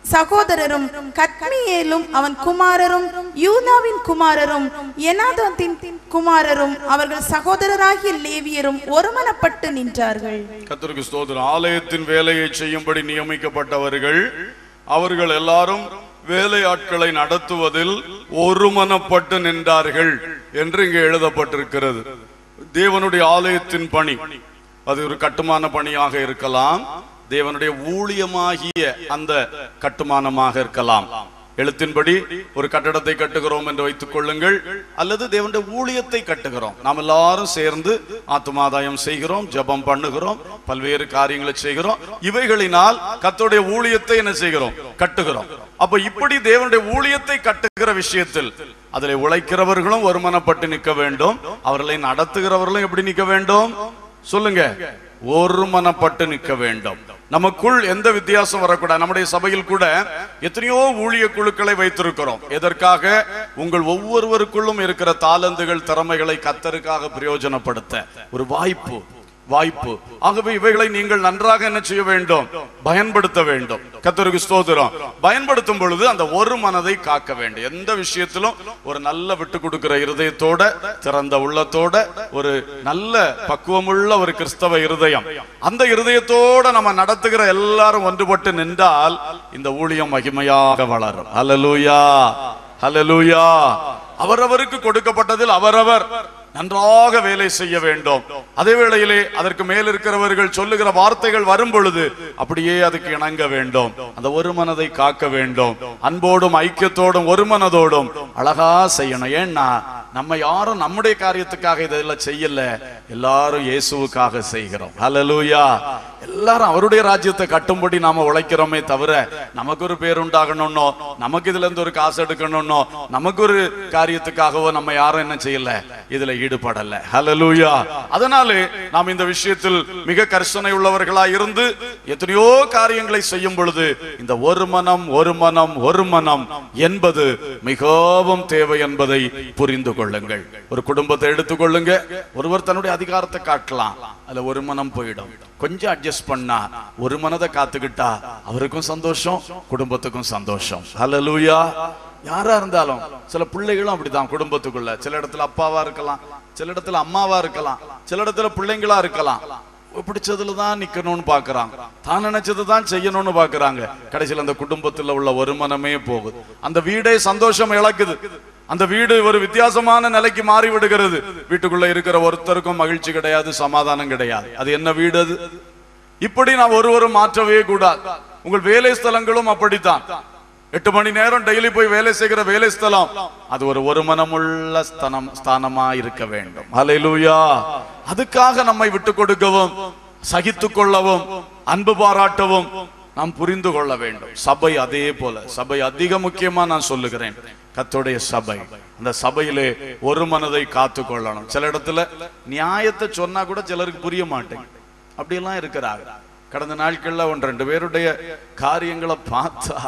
[SPEAKER 3] சகோதரரும் கத்மியேலும் அவன் குமாரரும் யூதாவின் குமாரரும் எனாதோத்தின் குமாரரும் அவர்கள் சகோதரராகிய லேவியரும் ஒருமனப்பட்டு நின்றார்கள்
[SPEAKER 1] கர்த்தருக்கு ஸ்தோத்திரம் ஆலயத்தின் வேலையை செய்யும்படி நியமிக்கப்பட்டவர்கள் அவர்கள் எல்லாரும் வேலையாட்களை நடத்துவதில் ஒருமனப்பட்டு நின்றார்கள் என்று இங்கே எழுதப்பட்டிருக்கிறது தேவனுடைய ஆலயத்தின் பணி அது ஒரு கட்டுமான பணியாக இருக்கலாம் தேவனுடைய ஊழியமாகிய அந்த கட்டுமானமாக இருக்கலாம் எழுத்தின்படி ஒரு கட்டடத்தை கட்டுகிறோம் என்று வைத்துக் கொள்ளுங்கள் அல்லது தேவனுடைய ஊழியத்தை கட்டுகிறோம் நாம் எல்லாரும் சேர்ந்து ஆத்துமாதாயம் செய்கிறோம் ஜெபம் பண்ணுகிறோம் பல்வேறு காரியங்களை செய்கிறோம் இவைகளினால் கர்த்தருடைய ஊழியத்தை என்ன செய்கிறோம் கட்டுகிறோம் அப்ப இப்படி தேவனுடைய ஊழியத்தை கட்டுகிற விஷயத்தில் அதில் உழைக்கிறவர்களும் ஒருமனப்பட்டு நிற்க வேண்டும் அவர்களை நடத்துகிறவர்களும் எப்படி நிற்க வேண்டும் சொல்லுங்க ஒருமனப்பட்டு நிற்க வேண்டும் நமக்குள் எந்த வித்தியாசம் வரக்கூடாது நம்முடைய சபையில் கூட எத்தனையோ ஊழிய குழுக்களை வைத்திருக்கிறோம் எதற்காக உங்கள் ஒவ்வொருவருக்குள்ளும் இருக்கிற தாளந்துகள் திறமைகளை கத்தருக்காக பிரயோஜனப்படுத்த ஒரு வாய்ப்பு வாய்ப்பு ஆகவே இவைகளை நீங்கள் நன்றாக என்ன செய்ய வேண்டும் பயன்படுத்த வேண்டும் கத்தருக்கு ஸ்தோத்திரம் பயன்படுத்தும் பொழுது அந்த ஒரு மனதை காக்க வேண்டும் எந்த விஷயத்திலும் ஒரு நல்ல விட்டு கொடுக்கிற இருதயத்தோட திறந்த உள்ளத்தோட ஒரு நல்ல பக்குவமுள்ள ஒரு கிறிஸ்தவ இருதயம் அந்த இருதயத்தோட நம்ம நடத்துகிற எல்லாரும் ஒன்றுபட்டு நின்றால் இந்த ஊழியம் மகிமையாக வளரும் ஹalleluya ஹalleluya அவரவருக்கு கொடுக்கப்பட்டதில் அவரவர் நன்றாக வேலை செய்ய வேண்டும் அதே வேளையிலே அதற்கு மேல் இருக்கிறவர்கள் சொல்லுகிற வார்த்தைகள் வரும் பொழுது அப்படியே அதுக்கு இணங்க வேண்டும் அந்த ஒரு மனதை காக்க வேண்டும் அன்போடும் ஐக்கியத்தோடும் ஒரு மனதோடும் அழகா செய்யணும் ஏன்னா நம்ம யாரும் நம்முடைய காரியத்துக்காக இதெல்லாம் செய்யல எல்லாரும் இயேசுவுக்காக செய்கிறோம் ஹalleluya எல்லாரும் அவருடைய ராஜ்யத்தை கட்டும்படி நாம உழைக்கிறோமே தவிர நமக்கு ஒரு பேர் உண்டாகணும்னோ நமக்கு இதுல இருந்து ஒரு காசு எடுக்கணும்னோ நமக்கு ஒரு காரியத்துக்காகவோ நம்ம யாரும் என்ன செய்யல இதுல ஈடுபடல ஹalleluya அதனாலே நாம் இந்த விஷயத்தில் மிக கர்சனை உள்ளவர்களா இருந்து எத்தனையோ காரியங்களை செய்யும் பொழுது இந்த ஒரு மனம் ஒரு மனம் ஒரு மனம் என்பது மிகவும் தேவை என்பதை புரிந்து கொள்ளுங்கள் ஒரு குடும்பத்தை எடுத்துக்கொள்ளுங்க ஒருவர் தன்னுடைய அதிகாரத்தை காட்டலாம் அதுல ஒரு மனம் போயிடும் கொஞ்சம் அட்ஜஸ்ட் பண்ணா ஒரு மனதை காத்துக்கிட்டா அவருக்கும் சந்தோஷம் குடும்பத்துக்கும் சந்தோஷம் ஹalleluya யாரா இருந்தாலும் சில பிள்ளைகளும் அப்படிதான் குடும்பத்துக்குள்ள சில இடத்துல அப்பாவா இருக்கலாம் சில இடத்துல அம்மாவா இருக்கலாம் சில இடத்துல பிள்ளைங்களா இருக்கலாம் பிடிச்சதுல தான் நிக்கணும்னு பாக்குறாங்க தான் நினைச்சது தான் செய்யணும்னு பாக்குறாங்க கடைசியில் அந்த குடும்பத்துல உள்ள ஒருமனமே போகுது அந்த வீடே சந்தோஷம் இழக்குது அந்த வீடு ஒரு வித்தியாசமான நிலைக்கு மாறி விடுகிறது வீட்டுக்குள்ள இருக்கிற ஒருத்தருக்கும் மகிழ்ச்சி கிடையாது சமாதானம் கிடையாது அது என்ன வீடு அது இப்படி நான் ஒருவரும் மாற்றவே கூடாது உங்கள் வேலை ஸ்தலங்களும் அப்படித்தான் எட்டு மணி நேரம் டெய்லி போய் வேலை செய்கிற வேலை ஸ்தலம் அது ஒரு ஒரு மனமுள்ள ஸ்தனம் ஸ்தானமா இருக்க வேண்டும் ஹalleluya அதுக்காக நம்மை விட்டு கொடுக்கவும் சகித்துக் கொள்ளவும் அன்பு பாராட்டவும் நாம் புரிந்து கொள்ள வேண்டும் சபை அதே போல சபை அதிக முக்கியமா நான் சொல்லுகிறேன் கத்தோடைய சபை அந்த சபையிலே ஒரு மனதை காத்து கொள்ளணும் சில இடத்துல நியாயத்தை சொன்னா கூட சிலருக்கு புரிய மாட்டேங்குது அப்படியெல்லாம் இருக்கிறாங்க கடந்த நாட்கள்ல ஒன்று ரெண்டு பேருடைய காரியங்களை பார்த்தா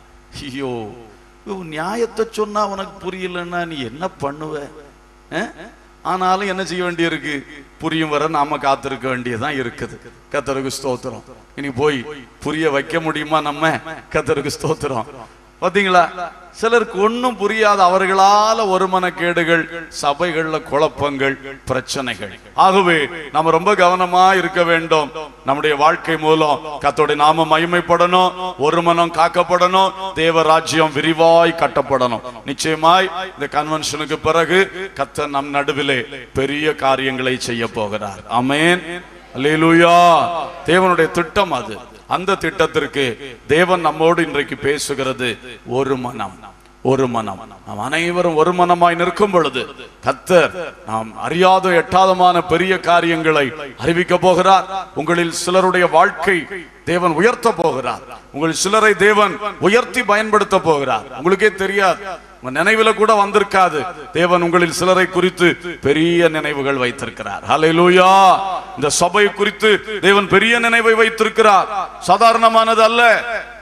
[SPEAKER 1] ஐயோ உன் நியாயத்தை சொன்னா உனக்கு புரியலன்னா நீ என்ன பண்ணுவ அஹ்? ஆனாலும் என்ன செய்ய வேண்டியிருக்கு புரியும் வர நாம காத்திருக்க வேண்டியதுதான் இருக்குது கத்தருக்கு ஸ்தோத்திரம் இனி போய் புரிய வைக்க முடியுமா நம்ம கத்தருக்கு ஸ்தோத்திரம் பாத்தீங்களா சிலருக்கு ஒண்ணும் புரியாத அவர்களால ஒரு மனக்கேடுகள் சபைகள்ல குழப்பங்கள் பிரச்சனைகள் ஆகவே நம்ம ரொம்ப கவனமா இருக்க வேண்டும் நம்முடைய வாழ்க்கை மூலம் கத்தோடைய நாம மகிமைப்படணும் ஒரு மனம் காக்கப்படணும் தேவ ராஜ்யம் விரிவாய் கட்டப்படணும் நிச்சயமாய் இந்த கன்வென்ஷனுக்கு பிறகு கத்த நம் நடுவிலே பெரிய காரியங்களை செய்ய போகிறார் அமேன் அல்லேலூயா தேவனுடைய திட்டம் அது அந்த திட்டத்திற்கு தேவன் நம்மோடு இன்றைக்கு பேசுகிறது ஒரு மனம் ஒரு மனம் நாம் அனைவரும் ஒரு மனமாய் நிற்கும் பொழுது கத்தர் நாம் அறியாத எட்டாதமான பெரிய காரியங்களை அறிவிக்க போகிறார் உங்களில் சிலருடைய வாழ்க்கை தேவன் உயர்த்த போகிறார் உங்கள் சிலரை தேவன் உயர்த்தி பயன்படுத்த போகிறார் உங்களுக்கே தெரியாது உங்க நினைவுல கூட வந்திருக்காது தேவன் உங்களில் சிலரை குறித்து பெரிய நினைவுகள் வைத்திருக்கிறார் ஹalleluya இந்த சபை குறித்து தேவன் பெரிய நினைவை வைத்திருக்கிறார் சாதாரணமானது அல்ல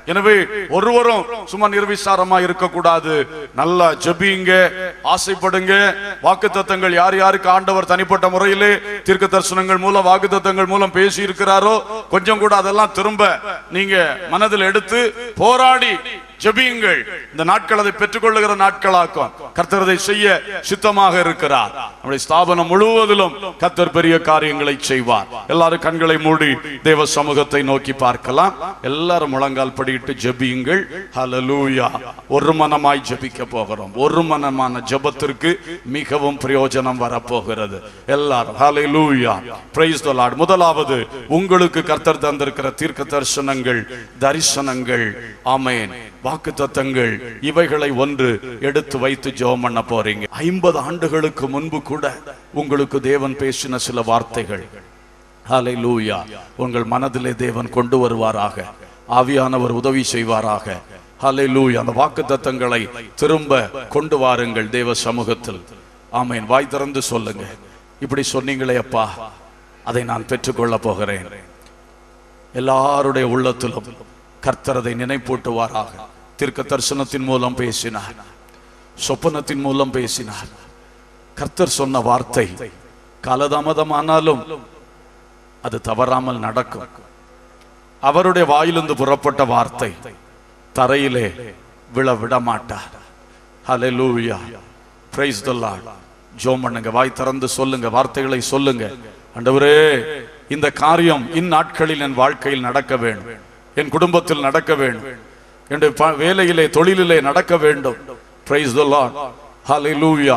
[SPEAKER 1] எனவே ஒருவரும் சும்மா நிர்விசாரமா இருக்கக்கூடாது நல்லா ஜெபிங்க ஆசைப்படுங்க வாக்குத்தத்தங்கள் யார் யாருக்கு ஆண்டவர் தனிப்பட்ட முறையிலே தீர்க்க தரிசனங்கள் மூலம் வாக்குத்தத்தங்கள் மூலம் பேசி இருக்கிறாரோ கொஞ்சம் கூட அதெல்லாம் திரும்ப நீங்க மனதில் எடுத்து போராடி ஜெபியுங்கள் இந்த நாட்கள் அதை பெற்றுக்கொள்ளுகிற நாட்களாக்கும் கர்த்தர் அதை செய்ய சித்தமாக இருக்கிறார் நம்முடைய ஸ்தாபனம் முழுவதிலும் கர்த்தர் பெரிய காரியங்களை செய்வார் எல்லாரும் கண்களை மூடி தேவ சமூகத்தை நோக்கி பார்க்கலாம் எல்லாரும் முழங்கால் படியிட்டு ஜெபியுங்கள் ஹalleluya ஒரு மனமாய் ஜெபிக்க போகிறோம் ஒரு மனமான ஜெபத்திற்கு மிகவும் பிரயோஜனம் வரப்போகிறது எல்லாரும் ஹalleluya praise the lord முதலாவது உங்களுக்கு கர்த்தர் தந்திருக்கிற தீர்க்க தரிசனங்கள் தரிசனங்கள் ஆமென் வாக்கு தத்தங்கள் இவைகளை ஒன்று எடுத்து வைத்து ஜெபம் பண்ண போறீங்க ஐம்பது ஆண்டுகளுக்கு முன்பு கூட உங்களுக்கு தேவன் பேசின சில வார்த்தைகள் ஹalleluya உங்கள் மனதிலே தேவன் கொண்டு வருவாராக ஆவியானவர் உதவி செய்வாராக ஹalleluya அந்த வாக்கு தத்தங்களை திரும்ப கொண்டு வாருங்கள் தேவ சமூகத்தில் ஆமென் வாய் திறந்து சொல்லுங்க இப்படி சொன்னீங்களே அப்பா அதை நான் பெற்றுக்கொள்ள போகிறேன் எல்லாருடைய உள்ளத்திலும் கர்த்தர் அதை நினைப்பூட்டுவாராக தீர்க்க தரிசனத்தின் மூலம் பேசினார் சொப்பனத்தின் மூலம் பேசினார் கர்த்தர் சொன்ன வார்த்தை காலதாமதமானாலும் அது தவறாமல் நடக்கும் அவருடைய வாயிலிருந்து புறப்பட்ட வார்த்தை தரையிலே விழ விட மாட்டார் ஹalleluya praise the lord ஜோம் பண்ணுங்க வாய் திறந்து சொல்லுங்க வார்த்தைகளை சொல்லுங்க ஆண்டவரே இந்த காரியம் இந்நாட்களில் என் வாழ்க்கையில் நடக்க வேண்டும் என் குடும்பத்தில் நடக்க வேண்டும் என்னுடைய ப- வேலையிலே தொழிலிலே நடக்க வேண்டும் praise the lord hallelujah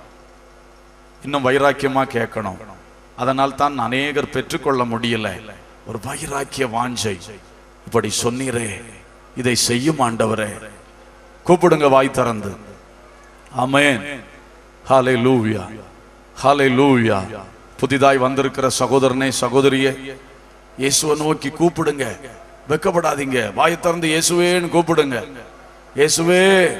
[SPEAKER 1] இன்னும் வைராக்கியமா கேட்கணும் அதனால் தான் அநேகர் பெற்றுக்கொள்ள முடியல ஒரு வைராக்கிய வாஞ்சை இப்படி சொன்னீரே இதை செய்யும் ஆண்டவரே கூப்பிடுங்க வாய் திறந்து ஆமென் ஹalleluya ஹalleluya புதிதாய் வந்திருக்கிற சகோதரனே சகோதரியே இயேசுவை நோக்கி கூப்பிடுங்க வெக்கப்படாதீங்க வாய் திறந்து இயேசுவேன்னு கூப்பிடுங்க இயேசுவே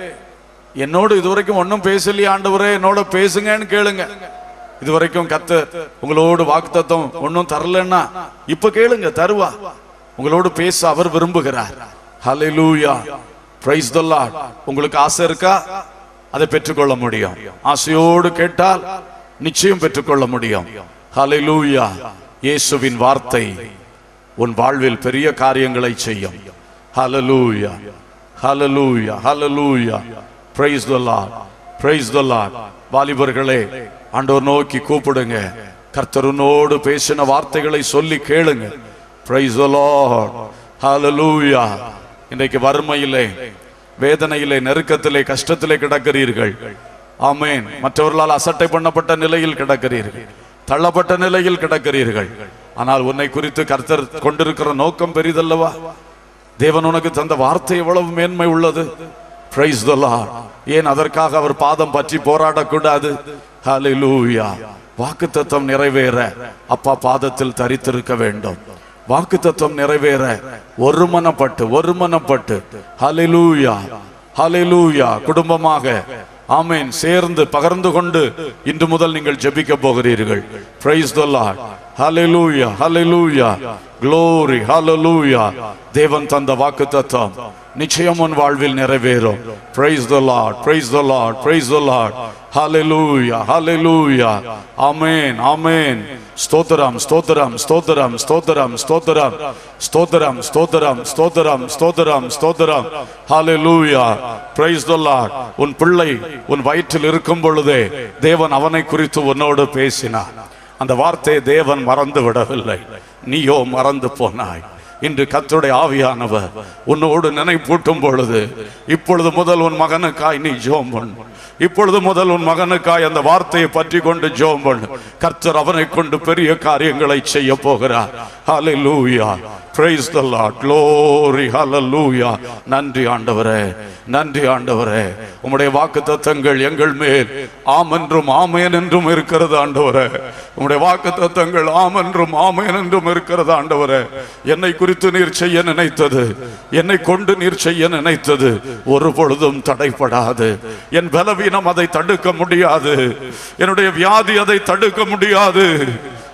[SPEAKER 1] என்னோடு இதுவரைக்கும் ஒன்றும் பேசலையே ஆண்டவரே என்னோட பேசுங்கன்னு கேளுங்க இதுவரைக்கும் கத்த உங்களோடு வாக்குத்தத்தம் ஒன்றும் தரலன்னா இப்ப கேளுங்க தருவா உங்களோடு பேச அவர் விரும்புகிறார் ஹalleluya praise the lord உங்களுக்கு ஆசை இருக்கா அதை பெற்றுக்கொள்ள முடியும் ஆசையோடு கேட்டால் நிச்சயம் பெற்றுக்கொள்ள முடியும் ஹalleluya இயேசுவின் வார்த்தை உன் வாழ்வில் பெரிய காரியங்களை செய்யும் ஹalleluya ஹalleluya ஹalleluya praise the lord praise the lord வாலிபர்களே ஆண்டவர் நோக்கி கூப்பிடுங்க கர்த்தருனோடு பேசின வார்த்தைகளை சொல்லி கேளுங்க praise the lord hallelujah இன்றைக்கு வறுமையிலே வேதனையிலே நெருக்கத்திலே கஷ்டத்திலே கிடக்கிறீர்கள் ஆமென் மற்றவர்களால் அசட்டை பண்ணப்பட்ட நிலையில் கிடக்கிறீர்கள் தள்ளப்பட்ட நிலையில் கிடக்கிறீர்கள் ஆனால் உன்னை குறித்து கர்த்தர் கொண்டிருக்கிற நோக்கம் பெரிதல்லவா தேவன் உனக்கு தந்த வார்த்தை எவ்வளவு மேன்மை உள்ளது Praise the Lord. ஏன் அதற்காக அவர் பாதம் பற்றி போராடக்கூடாது ஹalleluya வாக்குத்தத்தம் நிறைவேற அப்பா பாதத்தில் தரித்திருக்க வேண்டும் வாக்குத்தத்தம் நிறைவேற ஒருமனப்பட்டு ஒருமனப்பட்டு ஹalleluya ஹalleluya குடும்பமாக ஆமென் சேர்ந்து பகிர்ந்து கொண்டு இன்று முதல் நீங்கள் ஜெபிக்க போகிறீர்கள் praise the lord hallelujah hallelujah glory hallelujah தேவன் தந்த வாக்குத்தத்தம் நிச்சயம் உன் வாழ்வில் நிறைவேறும் praise the lord praise the lord praise the lord hallelujah hallelujah amen amen ஸ்தோத்திரம் ஸ்தோத்திரம் ஸ்தோத்திரம் ஸ்தோத்திரம் ஸ்தோத்திரம் ஸ்தோத்திரம் ஸ்தோத்திரம் ஸ்தோத்திரம் ஸ்தோத்திரம் ஸ்தோத்திரம் ஹalleluya praise the lord உன் பிள்ளை உன் வயிற்றில் இருக்கும் பொழுதே தேவன் அவனை குறித்து உன்னோடு பேசினார் அந்த வார்த்தையை தேவன் மறந்து விடவில்லை நீயோ மறந்து போனாய் இன்று கர்த்தருடைய ஆவியானவர் உன்னோடு நினைப்பூட்டும் பொழுது இப்பொழுது முதல் உன் மகனுக்காய் நீ ஜோம் பண்ணு இப்பொழுது முதல் உன் மகனுக்காய் அந்த வார்த்தையை பற்றி கொண்டு ஜோம் பண்ணு கர்த்தர் அவனை கொண்டு பெரிய காரியங்களை செய்ய போகிறார் ஹalleluya praise the lord glory hallelujah நன்றி ஆண்டவரே நன்றி ஆண்டவரே உம்முடைய வாக்குத்தத்தங்கள் எங்கள் மேல் ஆம் என்றும் ஆமேன் என்றும் இருக்கிறது ஆண்டவரே உம்முடைய வாக்குத்தத்தங்கள் ஆம் என்றும் ஆமேன் என்றும் இருக்கிறது ஆண்டவரே என்னை குறித்து நீர் செய்ய நினைத்தது என்னை கொண்டு நீர் செய்ய நினைத்தது ஒரு பொழுதும் தடைப்படாது என் பலவீனம் அதை தடுக்க முடியாது என்னுடைய வியாதி அதை தடுக்க முடியாது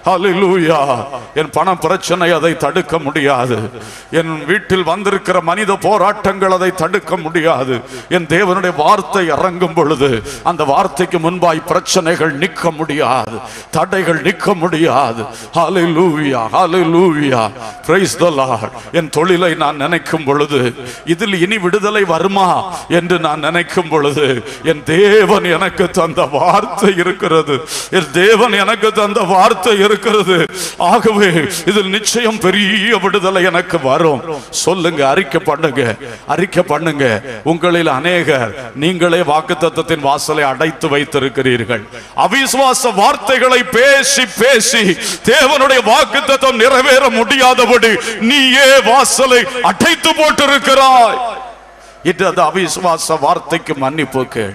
[SPEAKER 1] ஹalleluya என் பண பிரச்சனை அதை தடுக்க முடியாது என் வீட்டில் வந்திருக்கிற மனித போராட்டங்கள் அதை தடுக்க முடியாது என் தேவனுடைய வார்த்தை இறங்கும் பொழுது அந்த வார்த்தைக்கு முன்பாய் பிரச்சனைகள் நிற்க முடியாது தடைகள் நிற்க முடியாது ஹalleluya ஹalleluya praise the lord என் தொழிலை நான் நினைக்கும் பொழுது இதில் இனி விடுதலை வருமா என்று நான் நினைக்கும் பொழுது என் தேவன் எனக்கு தந்த வார்த்தை இருக்கிறது என் தேவன் எனக்கு தந்த வார்த்தை இருக்கிறது ஆகவே இதில் நிச்சயம் பெரிய விடுதலை எனக்கு வரும் சொல்லுங்க அறிக்கை பண்ணுங்க அறிக்கை பண்ணுங்க உங்களில் அநேகர் நீங்களே வாக்குத்தத்தத்தின் வாசலை அடைத்து வைத்திருக்கிறீர்கள் அவிசுவாச வார்த்தைகளை பேசி பேசி தேவனுடைய வாக்குத்தத்தம் நிறைவேற முடியாதபடி நீயே வாசலை அடைத்து போட்டிருக்கிறாய் இன்று அந்த அவிசுவாச வார்த்தைக்கு மன்னிப்பு கேள்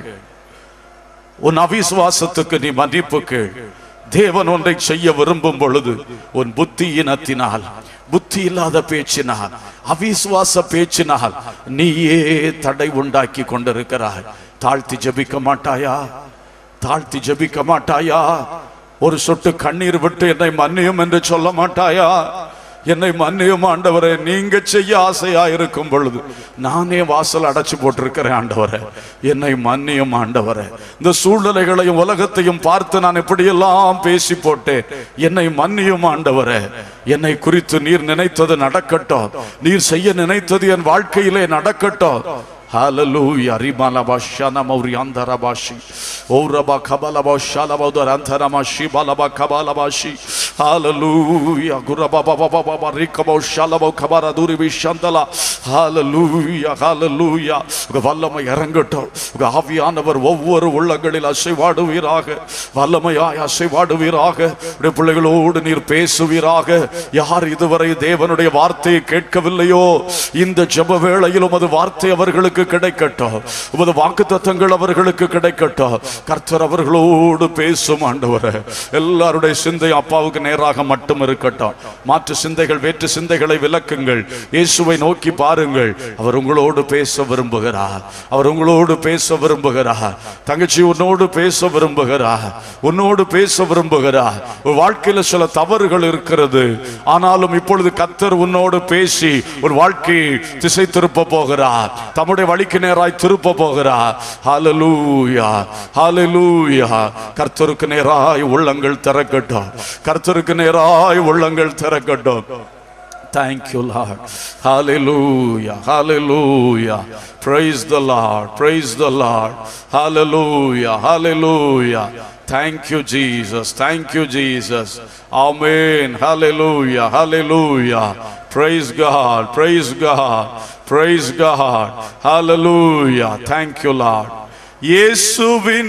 [SPEAKER 1] உன் அவிசுவாசத்துக்கு நீ மன்னிப்பு கேள் தேவன் ஒன்றை செய்ய விரும்பும் பொழுது உன் புத்தியினத்தினால் புத்தி இல்லாத பேச்சினால் அவிசுவாச பேச்சினால் நீயே தடை உண்டாக்கி கொண்டிருக்கிறாய் தாழ்த்தி ஜெபிக்க மாட்டாயா தாழ்த்தி ஜெபிக்க மாட்டாயா ஒரு சொட்டு கண்ணீர் விட்டு என்னை மன்னியும் என்று சொல்ல மாட்டாயா என்னை மன்னியும் ஆண்டவரே நீங்க செய்ய ஆசையா இருக்கும் பொழுது நானே வாசல் அடைச்சு போட்டிருக்கிறேன் ஆண்டவரே என்னை மன்னியும் ஆண்டவரே இந்த சூழ்நிலைகளையும் உலகத்தையும் பார்த்து நான் எப்படியெல்லாம் பேசி போட்டேன் என்னை மன்னியும் ஆண்டவரே என்னை குறித்து நீர் நினைத்தது நடக்கட்டும் நீர் செய்ய நினைத்தது என் வாழ்க்கையிலே நடக்கட்டும் Hallelujah. Ribalaba shana mauri andara bashi. Oraba kabalaba shalaba udara mashi balaba kabalaba shi. Hallelujah. Guraba baba baba baba rikabo shalaba kabara duri vishandala. Hallelujah. Hallelujah. உங்க வல்லமை இறங்கட்டும் உங்க ஆவியானவர் ஒவ்வொரு உள்ளங்களில் அசைவாடுவீராக வல்லமையாய் அசைவாடுவீராக உடைய பிள்ளைகளோடு நீர் பேசுவீராக யார் இதுவரை தேவனுடைய வார்த்தையை கேட்கவில்லையோ இந்த ஜெப வேளையில் உமது வார்த்தை அவர்களுக்கு கிடைக்கட்டும் உமது வாக்கு அவர்களுக்கு கிடைக்கட்டும் கர்த்தர் அவர்களோடு பேசும் ஆண்டவரே எல்லாருடைய சிந்தை அப்பாவுக்கு நேராக மட்டும் இருக்கட்டும் மாற்று சிந்தைகள் வேற்று சிந்தைகளை விலக்குங்கள் இயேசுவை நோக்கி பாருங்கள் அவர் உங்களோடு பேச விரும்புகிறார் அவர் உங்களோடு பேச விரும்புகிறார் தங்கச்சி உன்னோடு பேச விரும்புகிறார் உன்னோடு பேச விரும்புகிறார் உன் வாழ்க்கையில சில தவறுகள் இருக்கிறது ஆனாலும் இப்பொழுது கத்தர் உன்னோடு பேசி உன் வாழ்க்கையை திசை திருப்ப போகிறார் தம்முடைய வழிக்கு நேராய் திருப்ப போகிறார் ஹalleluya ஹalleluya கர்த்தருக்கு நேராய் உள்ளங்கள் திறக்கட்டும் கர்த்தருக்கு நேராய் உள்ளங்கள் திறக்கட்டும் Thank you, Lord. Hallelujah. Hallelujah. Praise the Lord. Praise the Lord. Hallelujah. Hallelujah. Thank you, Jesus. Thank you, Jesus. Amen. Hallelujah. Hallelujah. Praise God. Praise God. Praise God. Hallelujah. Thank you, Lord. இயேசுவின்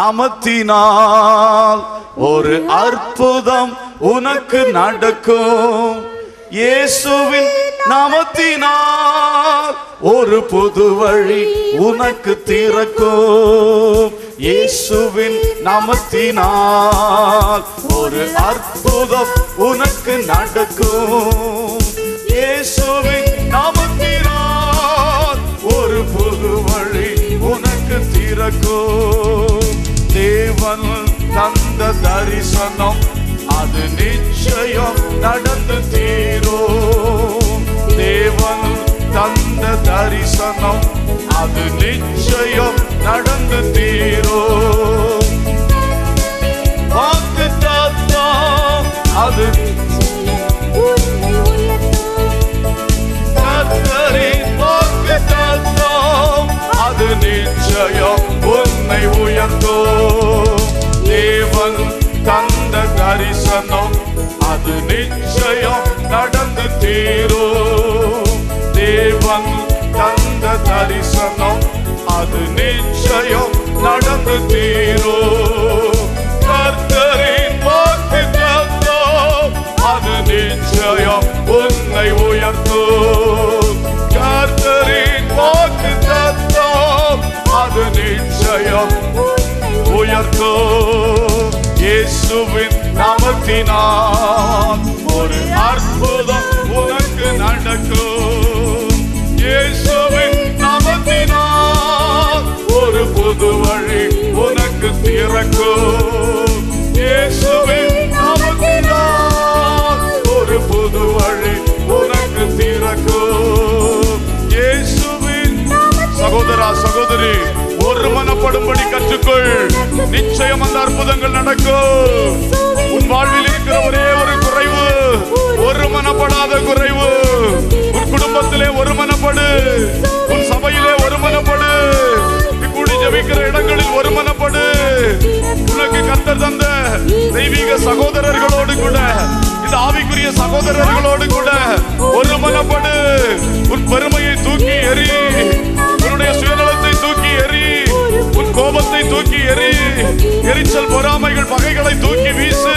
[SPEAKER 1] நாமத்தினால் ஒரு அற்புதம் உனக்கு நடக்கும் இயேசுவின் நாமத்தினால் ஒரு புது வழி உனக்கு திறக்கும் இயேசுவின் நாமத்தினால் ஒரு அற்புதம் உனக்கு நடக்கும் இயேசுவின் நாமத்தினால் ஒரு புது வழி உனக்கு திறக்கும் தேவன் தந்த தரிசனம் அது நிச்சயம் நடந்து தீரும் தேவன் தந்த தரிசனம் அது நிச்சயம் நடந்து தீரும் வாக்கு அது கர்த்தரின் வாக்குத்தத்தம், அது நிச்சயம் உன்னை உயர்த்தும் தேவன் தந்த தரிசனம் அது நிச்சயம் நடந்து தீரும் தேவன் தந்த தரிசனம் அது நிச்சயம் நடந்து தீரும் கர்த்தரின் வாக்குத்தத்தம், அது நிச்சயம் உன்னை உயர்த்தும் கர்த்தரின் வாக்கு தத்தம் அது நிச்சயம் உயர்த்தும் இயேசுவின் நாமத்தினால் ஒரு அற்புதம் உனக்கு நடக்கும் இயேசுவின் நாமத்தினால் ஒரு புது வழி உனக்கு திறக்கும் இயேசுவின் நாமத்தினால் பெற்றுக்கொள் நிச்சயம் அந்த அற்புதங்கள் நடக்கும் உன் வாழ்வில் இருக்கிற ஒரே ஒரு குறைவு ஒரு மனப்படாத குறைவு உன் குடும்பத்திலே ஒரு மனப்படு உன் சபையிலே ஒரு மனப்படு நீ கூடி ஜெபிக்கிற இடங்களில் ஒரு மனப்படு உனக்கு கர்த்தர் தந்த தெய்வீக சகோதரர்களோடு கூட இந்த ஆவிக்குரிய சகோதரர்களோடு கூட ஒரு மனப்படு உன் பெருமையை தூக்கி எறி உன்னுடைய சுயநலத்தை தூக்கி எறி உன் கோபத்தை தூக்கி எறி எரிச்சல் பொறாமைகள் பகைகளை தூக்கி வீசு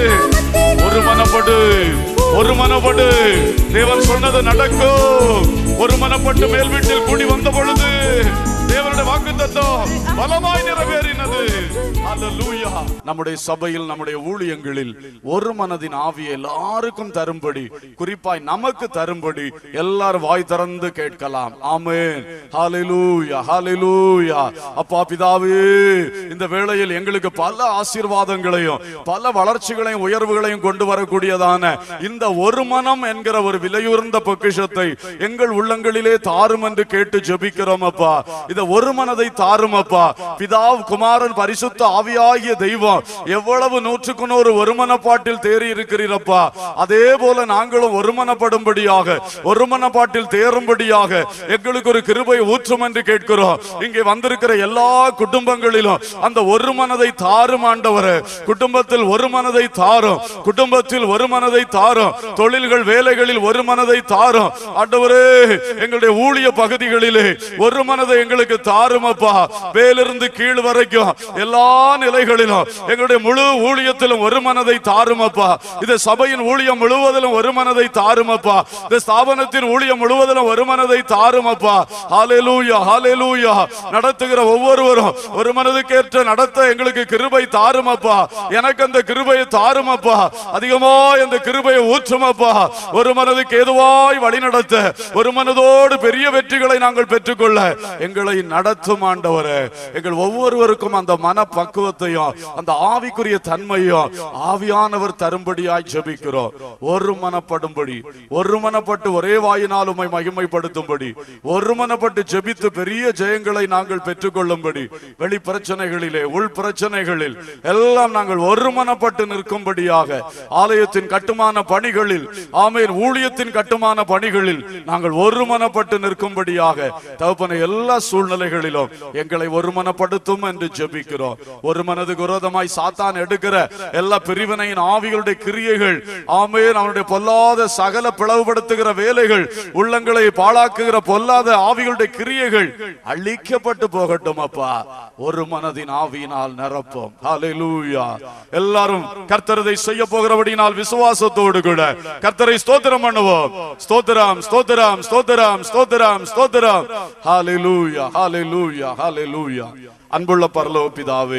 [SPEAKER 1] ஒரு மனப்படு ஒரு மனப்படு தேவன் சொன்னது நடக்கும் ஒரு மனப்பட்டு மேல் வீட்டில் கூடி வந்த பொழுது தேவனுடைய வாக்குத்தத்தம் பலமாய் நிறைவேறினது அல்லேலூயா நம்முடைய சபையில் நம்முடைய ஊழியங்களில் ஒரு மனதின் ஆவியை எல்லாருக்கும் தரும்படி குறிப்பாய் நமக்கு தரும்படி எல்லாரும் வாய் திறந்து கேட்கலாம் ஆமென் ஹalleluya ஹalleluya அப்பா பிதாவே இந்த வேளையில் எங்களுக்கு பல ஆசீர்வாதங்களையும் பல வளர்ச்சிகளையும் உயர்வுகளையும் கொண்டு வரக்கூடியதான இந்த ஒரு மனம் என்கிற ஒரு விலையுயர்ந்த பொக்கிஷத்தை எங்கள் உள்ளங்களிலே தாரும் என்று கேட்டு ஜெபிக்கிறோம் அப்பா இந்த ஒரு மனதை தாரும் அப்பா பிதா குமாரன் பரிசுத்த ஆவியாகிய தெய்வம் எவ்வளவு நூற்றுக்கு நூறு ஒருமனப்பாட்டில் தேறி இருக்கிறீரப்பா அதே போல நாங்களும் ஒருமனப்படும்படியாக ஒருமனப்பாட்டில் தேரும்படியாக எங்களுக்கு ஒரு கிருபை ஊற்றும் என்று கேட்கிறோம் இங்கே வந்திருக்கிற எல்லா குடும்பங்களிலும் அந்த ஒரு மனதை தாரும் ஆண்டவரே குடும்பத்தில் ஒரு மனதை தாரும் குடும்பத்தில் ஒரு மனதை தாரும் தொழில்கள் வேலைகளில் ஒரு மனதை தாரும் ஆண்டவரே எங்களுடைய ஊழிய பகுதிகளிலே ஒரு மனதை எங்களுக்கு தாரும் அப்பா மேலிருந்து கீழ் வரைக்கும் எல்லா நிலைகளிலும் எங்களுடைய முழு ஊழியத்திலும் ஒரு மனதை தாரும் அப்பா இந்த சபையின் ஊழியம் முழுவதிலும் ஒரு மனதை தாரும் அப்பா இந்த ஸ்தாபனத்தின் ஊழியம் முழுவதிலும் ஒரு மனதை தாரும் அப்பா ஹalleluya ஹalleluya நடத்துகிற ஒவ்வொருவரும் ஒரு மனதுக்கேற்ற நடத்த எங்களுக்கு கிருபை தாரும் அப்பா எனக்கு அந்த கிருபையை தாரும் அப்பா அதிகமா அந்த கிருபையை ஊற்றும் அப்பா ஒரு மனதுக்கு ஏதுவாய் வழி நடத்த ஒரு மனதோடு பெரிய வெற்றிகளை நாங்கள் பெற்றுக்கொள்ள எங்களை நடத்தும் ஆண்டவரே எங்கள் ஒவ்வொருவருக்கும் அந்த மன பக்குவத்தையும் அந்த ஆவிக்குரிய தன்மையும் ஆவியானவர் தரும்படியாய் ஜெபிக்கிறோம் ஒரு மனப்படும்படி ஒரு மனப்பட்டு ஒரே வாயினால் உம்மை மகிமைப்படுத்தும்படி ஒரு மனப்பட்டு ஜெபித்து பெரிய ஜெயங்களை நாங்கள் பெற்றுக்கொள்ளும்படி வெளி பிரச்சனைகளிலே உள் பிரச்சனைகளில் எல்லாம் நாங்கள் ஒரு மனப்பட்டு நிற்கும்படியாக ஆலயத்தின் கட்டுமான பணிகளில் ஆமேன் ஊழியத்தின் கட்டுமான பணிகளில் நாங்கள் ஒரு மனப்பட்டு நிற்கும்படியாக தகப்பனை எல்லா சூழ்நிலைகளிலும் எங்களை ஒரு மனப்படுத்தும் என்று ஜெபிக்கிறோம் ஒரு மனது விரோதமாய் சாத்தான் எடுக்கிற எல்லா பிரிவினையின் ஆவிகளுடைய கிரியைகள் ஆமேன் அவனுடைய பொல்லாத சகல பிளவுபடுத்துகிற வேலைகள் உள்ளங்களை பாழாக்குகிற பொல்லாத ஆவிகளுடைய கிரியைகள் அழிக்கப்பட்டு போகட்டும் அப்பா ஒரு மனதின் ஆவியினால் நிரப்போம் ஹalleluya எல்லாரும் கர்த்தரதை செய்ய போகிறபடியினால் விசுவாசத்தோடு கூட கர்த்தரை ஸ்தோத்திரம் பண்ணுவோம் ஸ்தோத்திரம் ஸ்தோத்திரம் ஸ்தோத்திரம் ஸ்தோத்திரம் ஸ்தோத்திரம் ஹalleluya ஹalleluya ஹalleluya அன்புள்ள பரலோக பிதாவே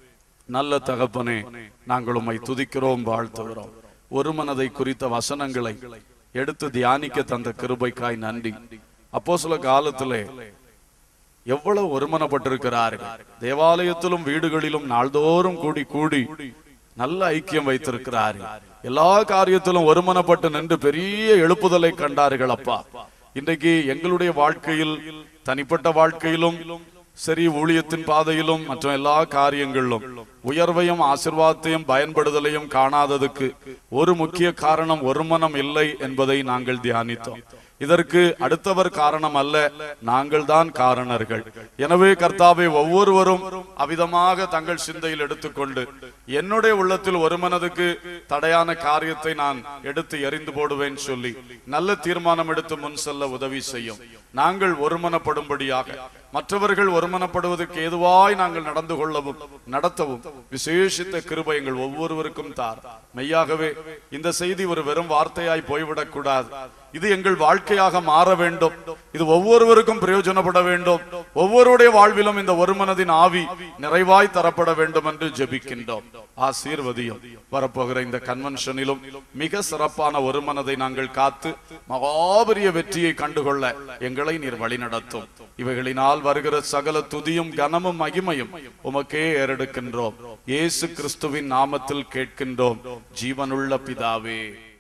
[SPEAKER 1] நல்ல தகப்பனே நாங்கள் உம்மை துதிக்கிறோம் வாழ்த்துகிறோம் ஒரு மனதை குறித்த வசனங்களை எடுத்து தியானிக்க தந்த கிருபைக்காய் நன்றி அப்போ சில காலத்திலே எவ்வளவு ஒருமனப்பட்டிருக்கிறார்கள் தேவாலயத்திலும் வீடுகளிலும் நாள்தோறும் கூடி கூடி நல்ல ஐக்கியம் வைத்திருக்கிறார்கள் எல்லா காரியத்திலும் ஒருமனப்பட்டு நின்று பெரிய எழுப்புதலை கண்டார்கள் அப்பா இன்றைக்கு எங்களுடைய வாழ்க்கையில் தனிப்பட்ட வாழ்க்கையிலும் சரி ஊழியத்தின் பாதையிலும் மற்றும் எல்லா காரியங்களிலும் உயர்வையும் ஆசிர்வாதத்தையும் பயன்படுதலையும் காணாததுக்கு ஒரு முக்கிய காரணம் ஒருமனம் இல்லை என்பதை நாங்கள் தியானித்தோம் இதற்கு அடுத்தவர் காரணம் அல்ல நாங்கள் தான் காரணர்கள் எனவே கர்த்தாவை ஒவ்வொருவரும் அவிதமாக தங்கள் சிந்தையில் எடுத்துக்கொண்டு என்னுடைய உள்ளத்தில் ஒரு மனதுக்கு தடையான காரியத்தை நான் எடுத்து எறிந்து போடுவேன் சொல்லி நல்ல தீர்மானம் எடுத்து முன் செல்ல உதவி செய்யும் நாங்கள் ஒருமனப்படும்படியாக மற்றவர்கள் ஒருமனப்படுவதற்கு ஏதுவாய் நாங்கள் நடந்து கொள்ளவும் நடத்தவும் விசேஷித்த கிருபை எங்கள் ஒவ்வொருவருக்கும் தார் மெய்யாகவே இந்த செய்தி ஒரு வெறும் வார்த்தையாய் போய்விடக் கூடாது இது எங்கள் வாழ்க்கையாக மாற வேண்டும் இது ஒவ்வொருவருக்கும் பிரயோஜனப்பட வேண்டும் ஒவ்வொருடைய வாழ்விலும் இந்த ஒரு மனதின் ஆவி நிறைவாய் தரப்பட வேண்டும் என்று ஜெபிக்கின்றோம் ஆசீர்வதியும் வரப்போகிற இந்த கன்வென்ஷனிலும் மிக சிறப்பான ஒரு மனதை நாங்கள் காத்து மகாபெரிய வெற்றியை கண்டுகொள்ள எங்களை நீர் வழிநடத்தும் இவைகளினால் வருகிற சகல துதியும் கனமும் மகிமையும் உமக்கே ஏறெடுக்கின்றோம் இயேசு கிறிஸ்துவின் நாமத்தில் கேட்கின்றோம் ஜீவனுள்ள பிதாவே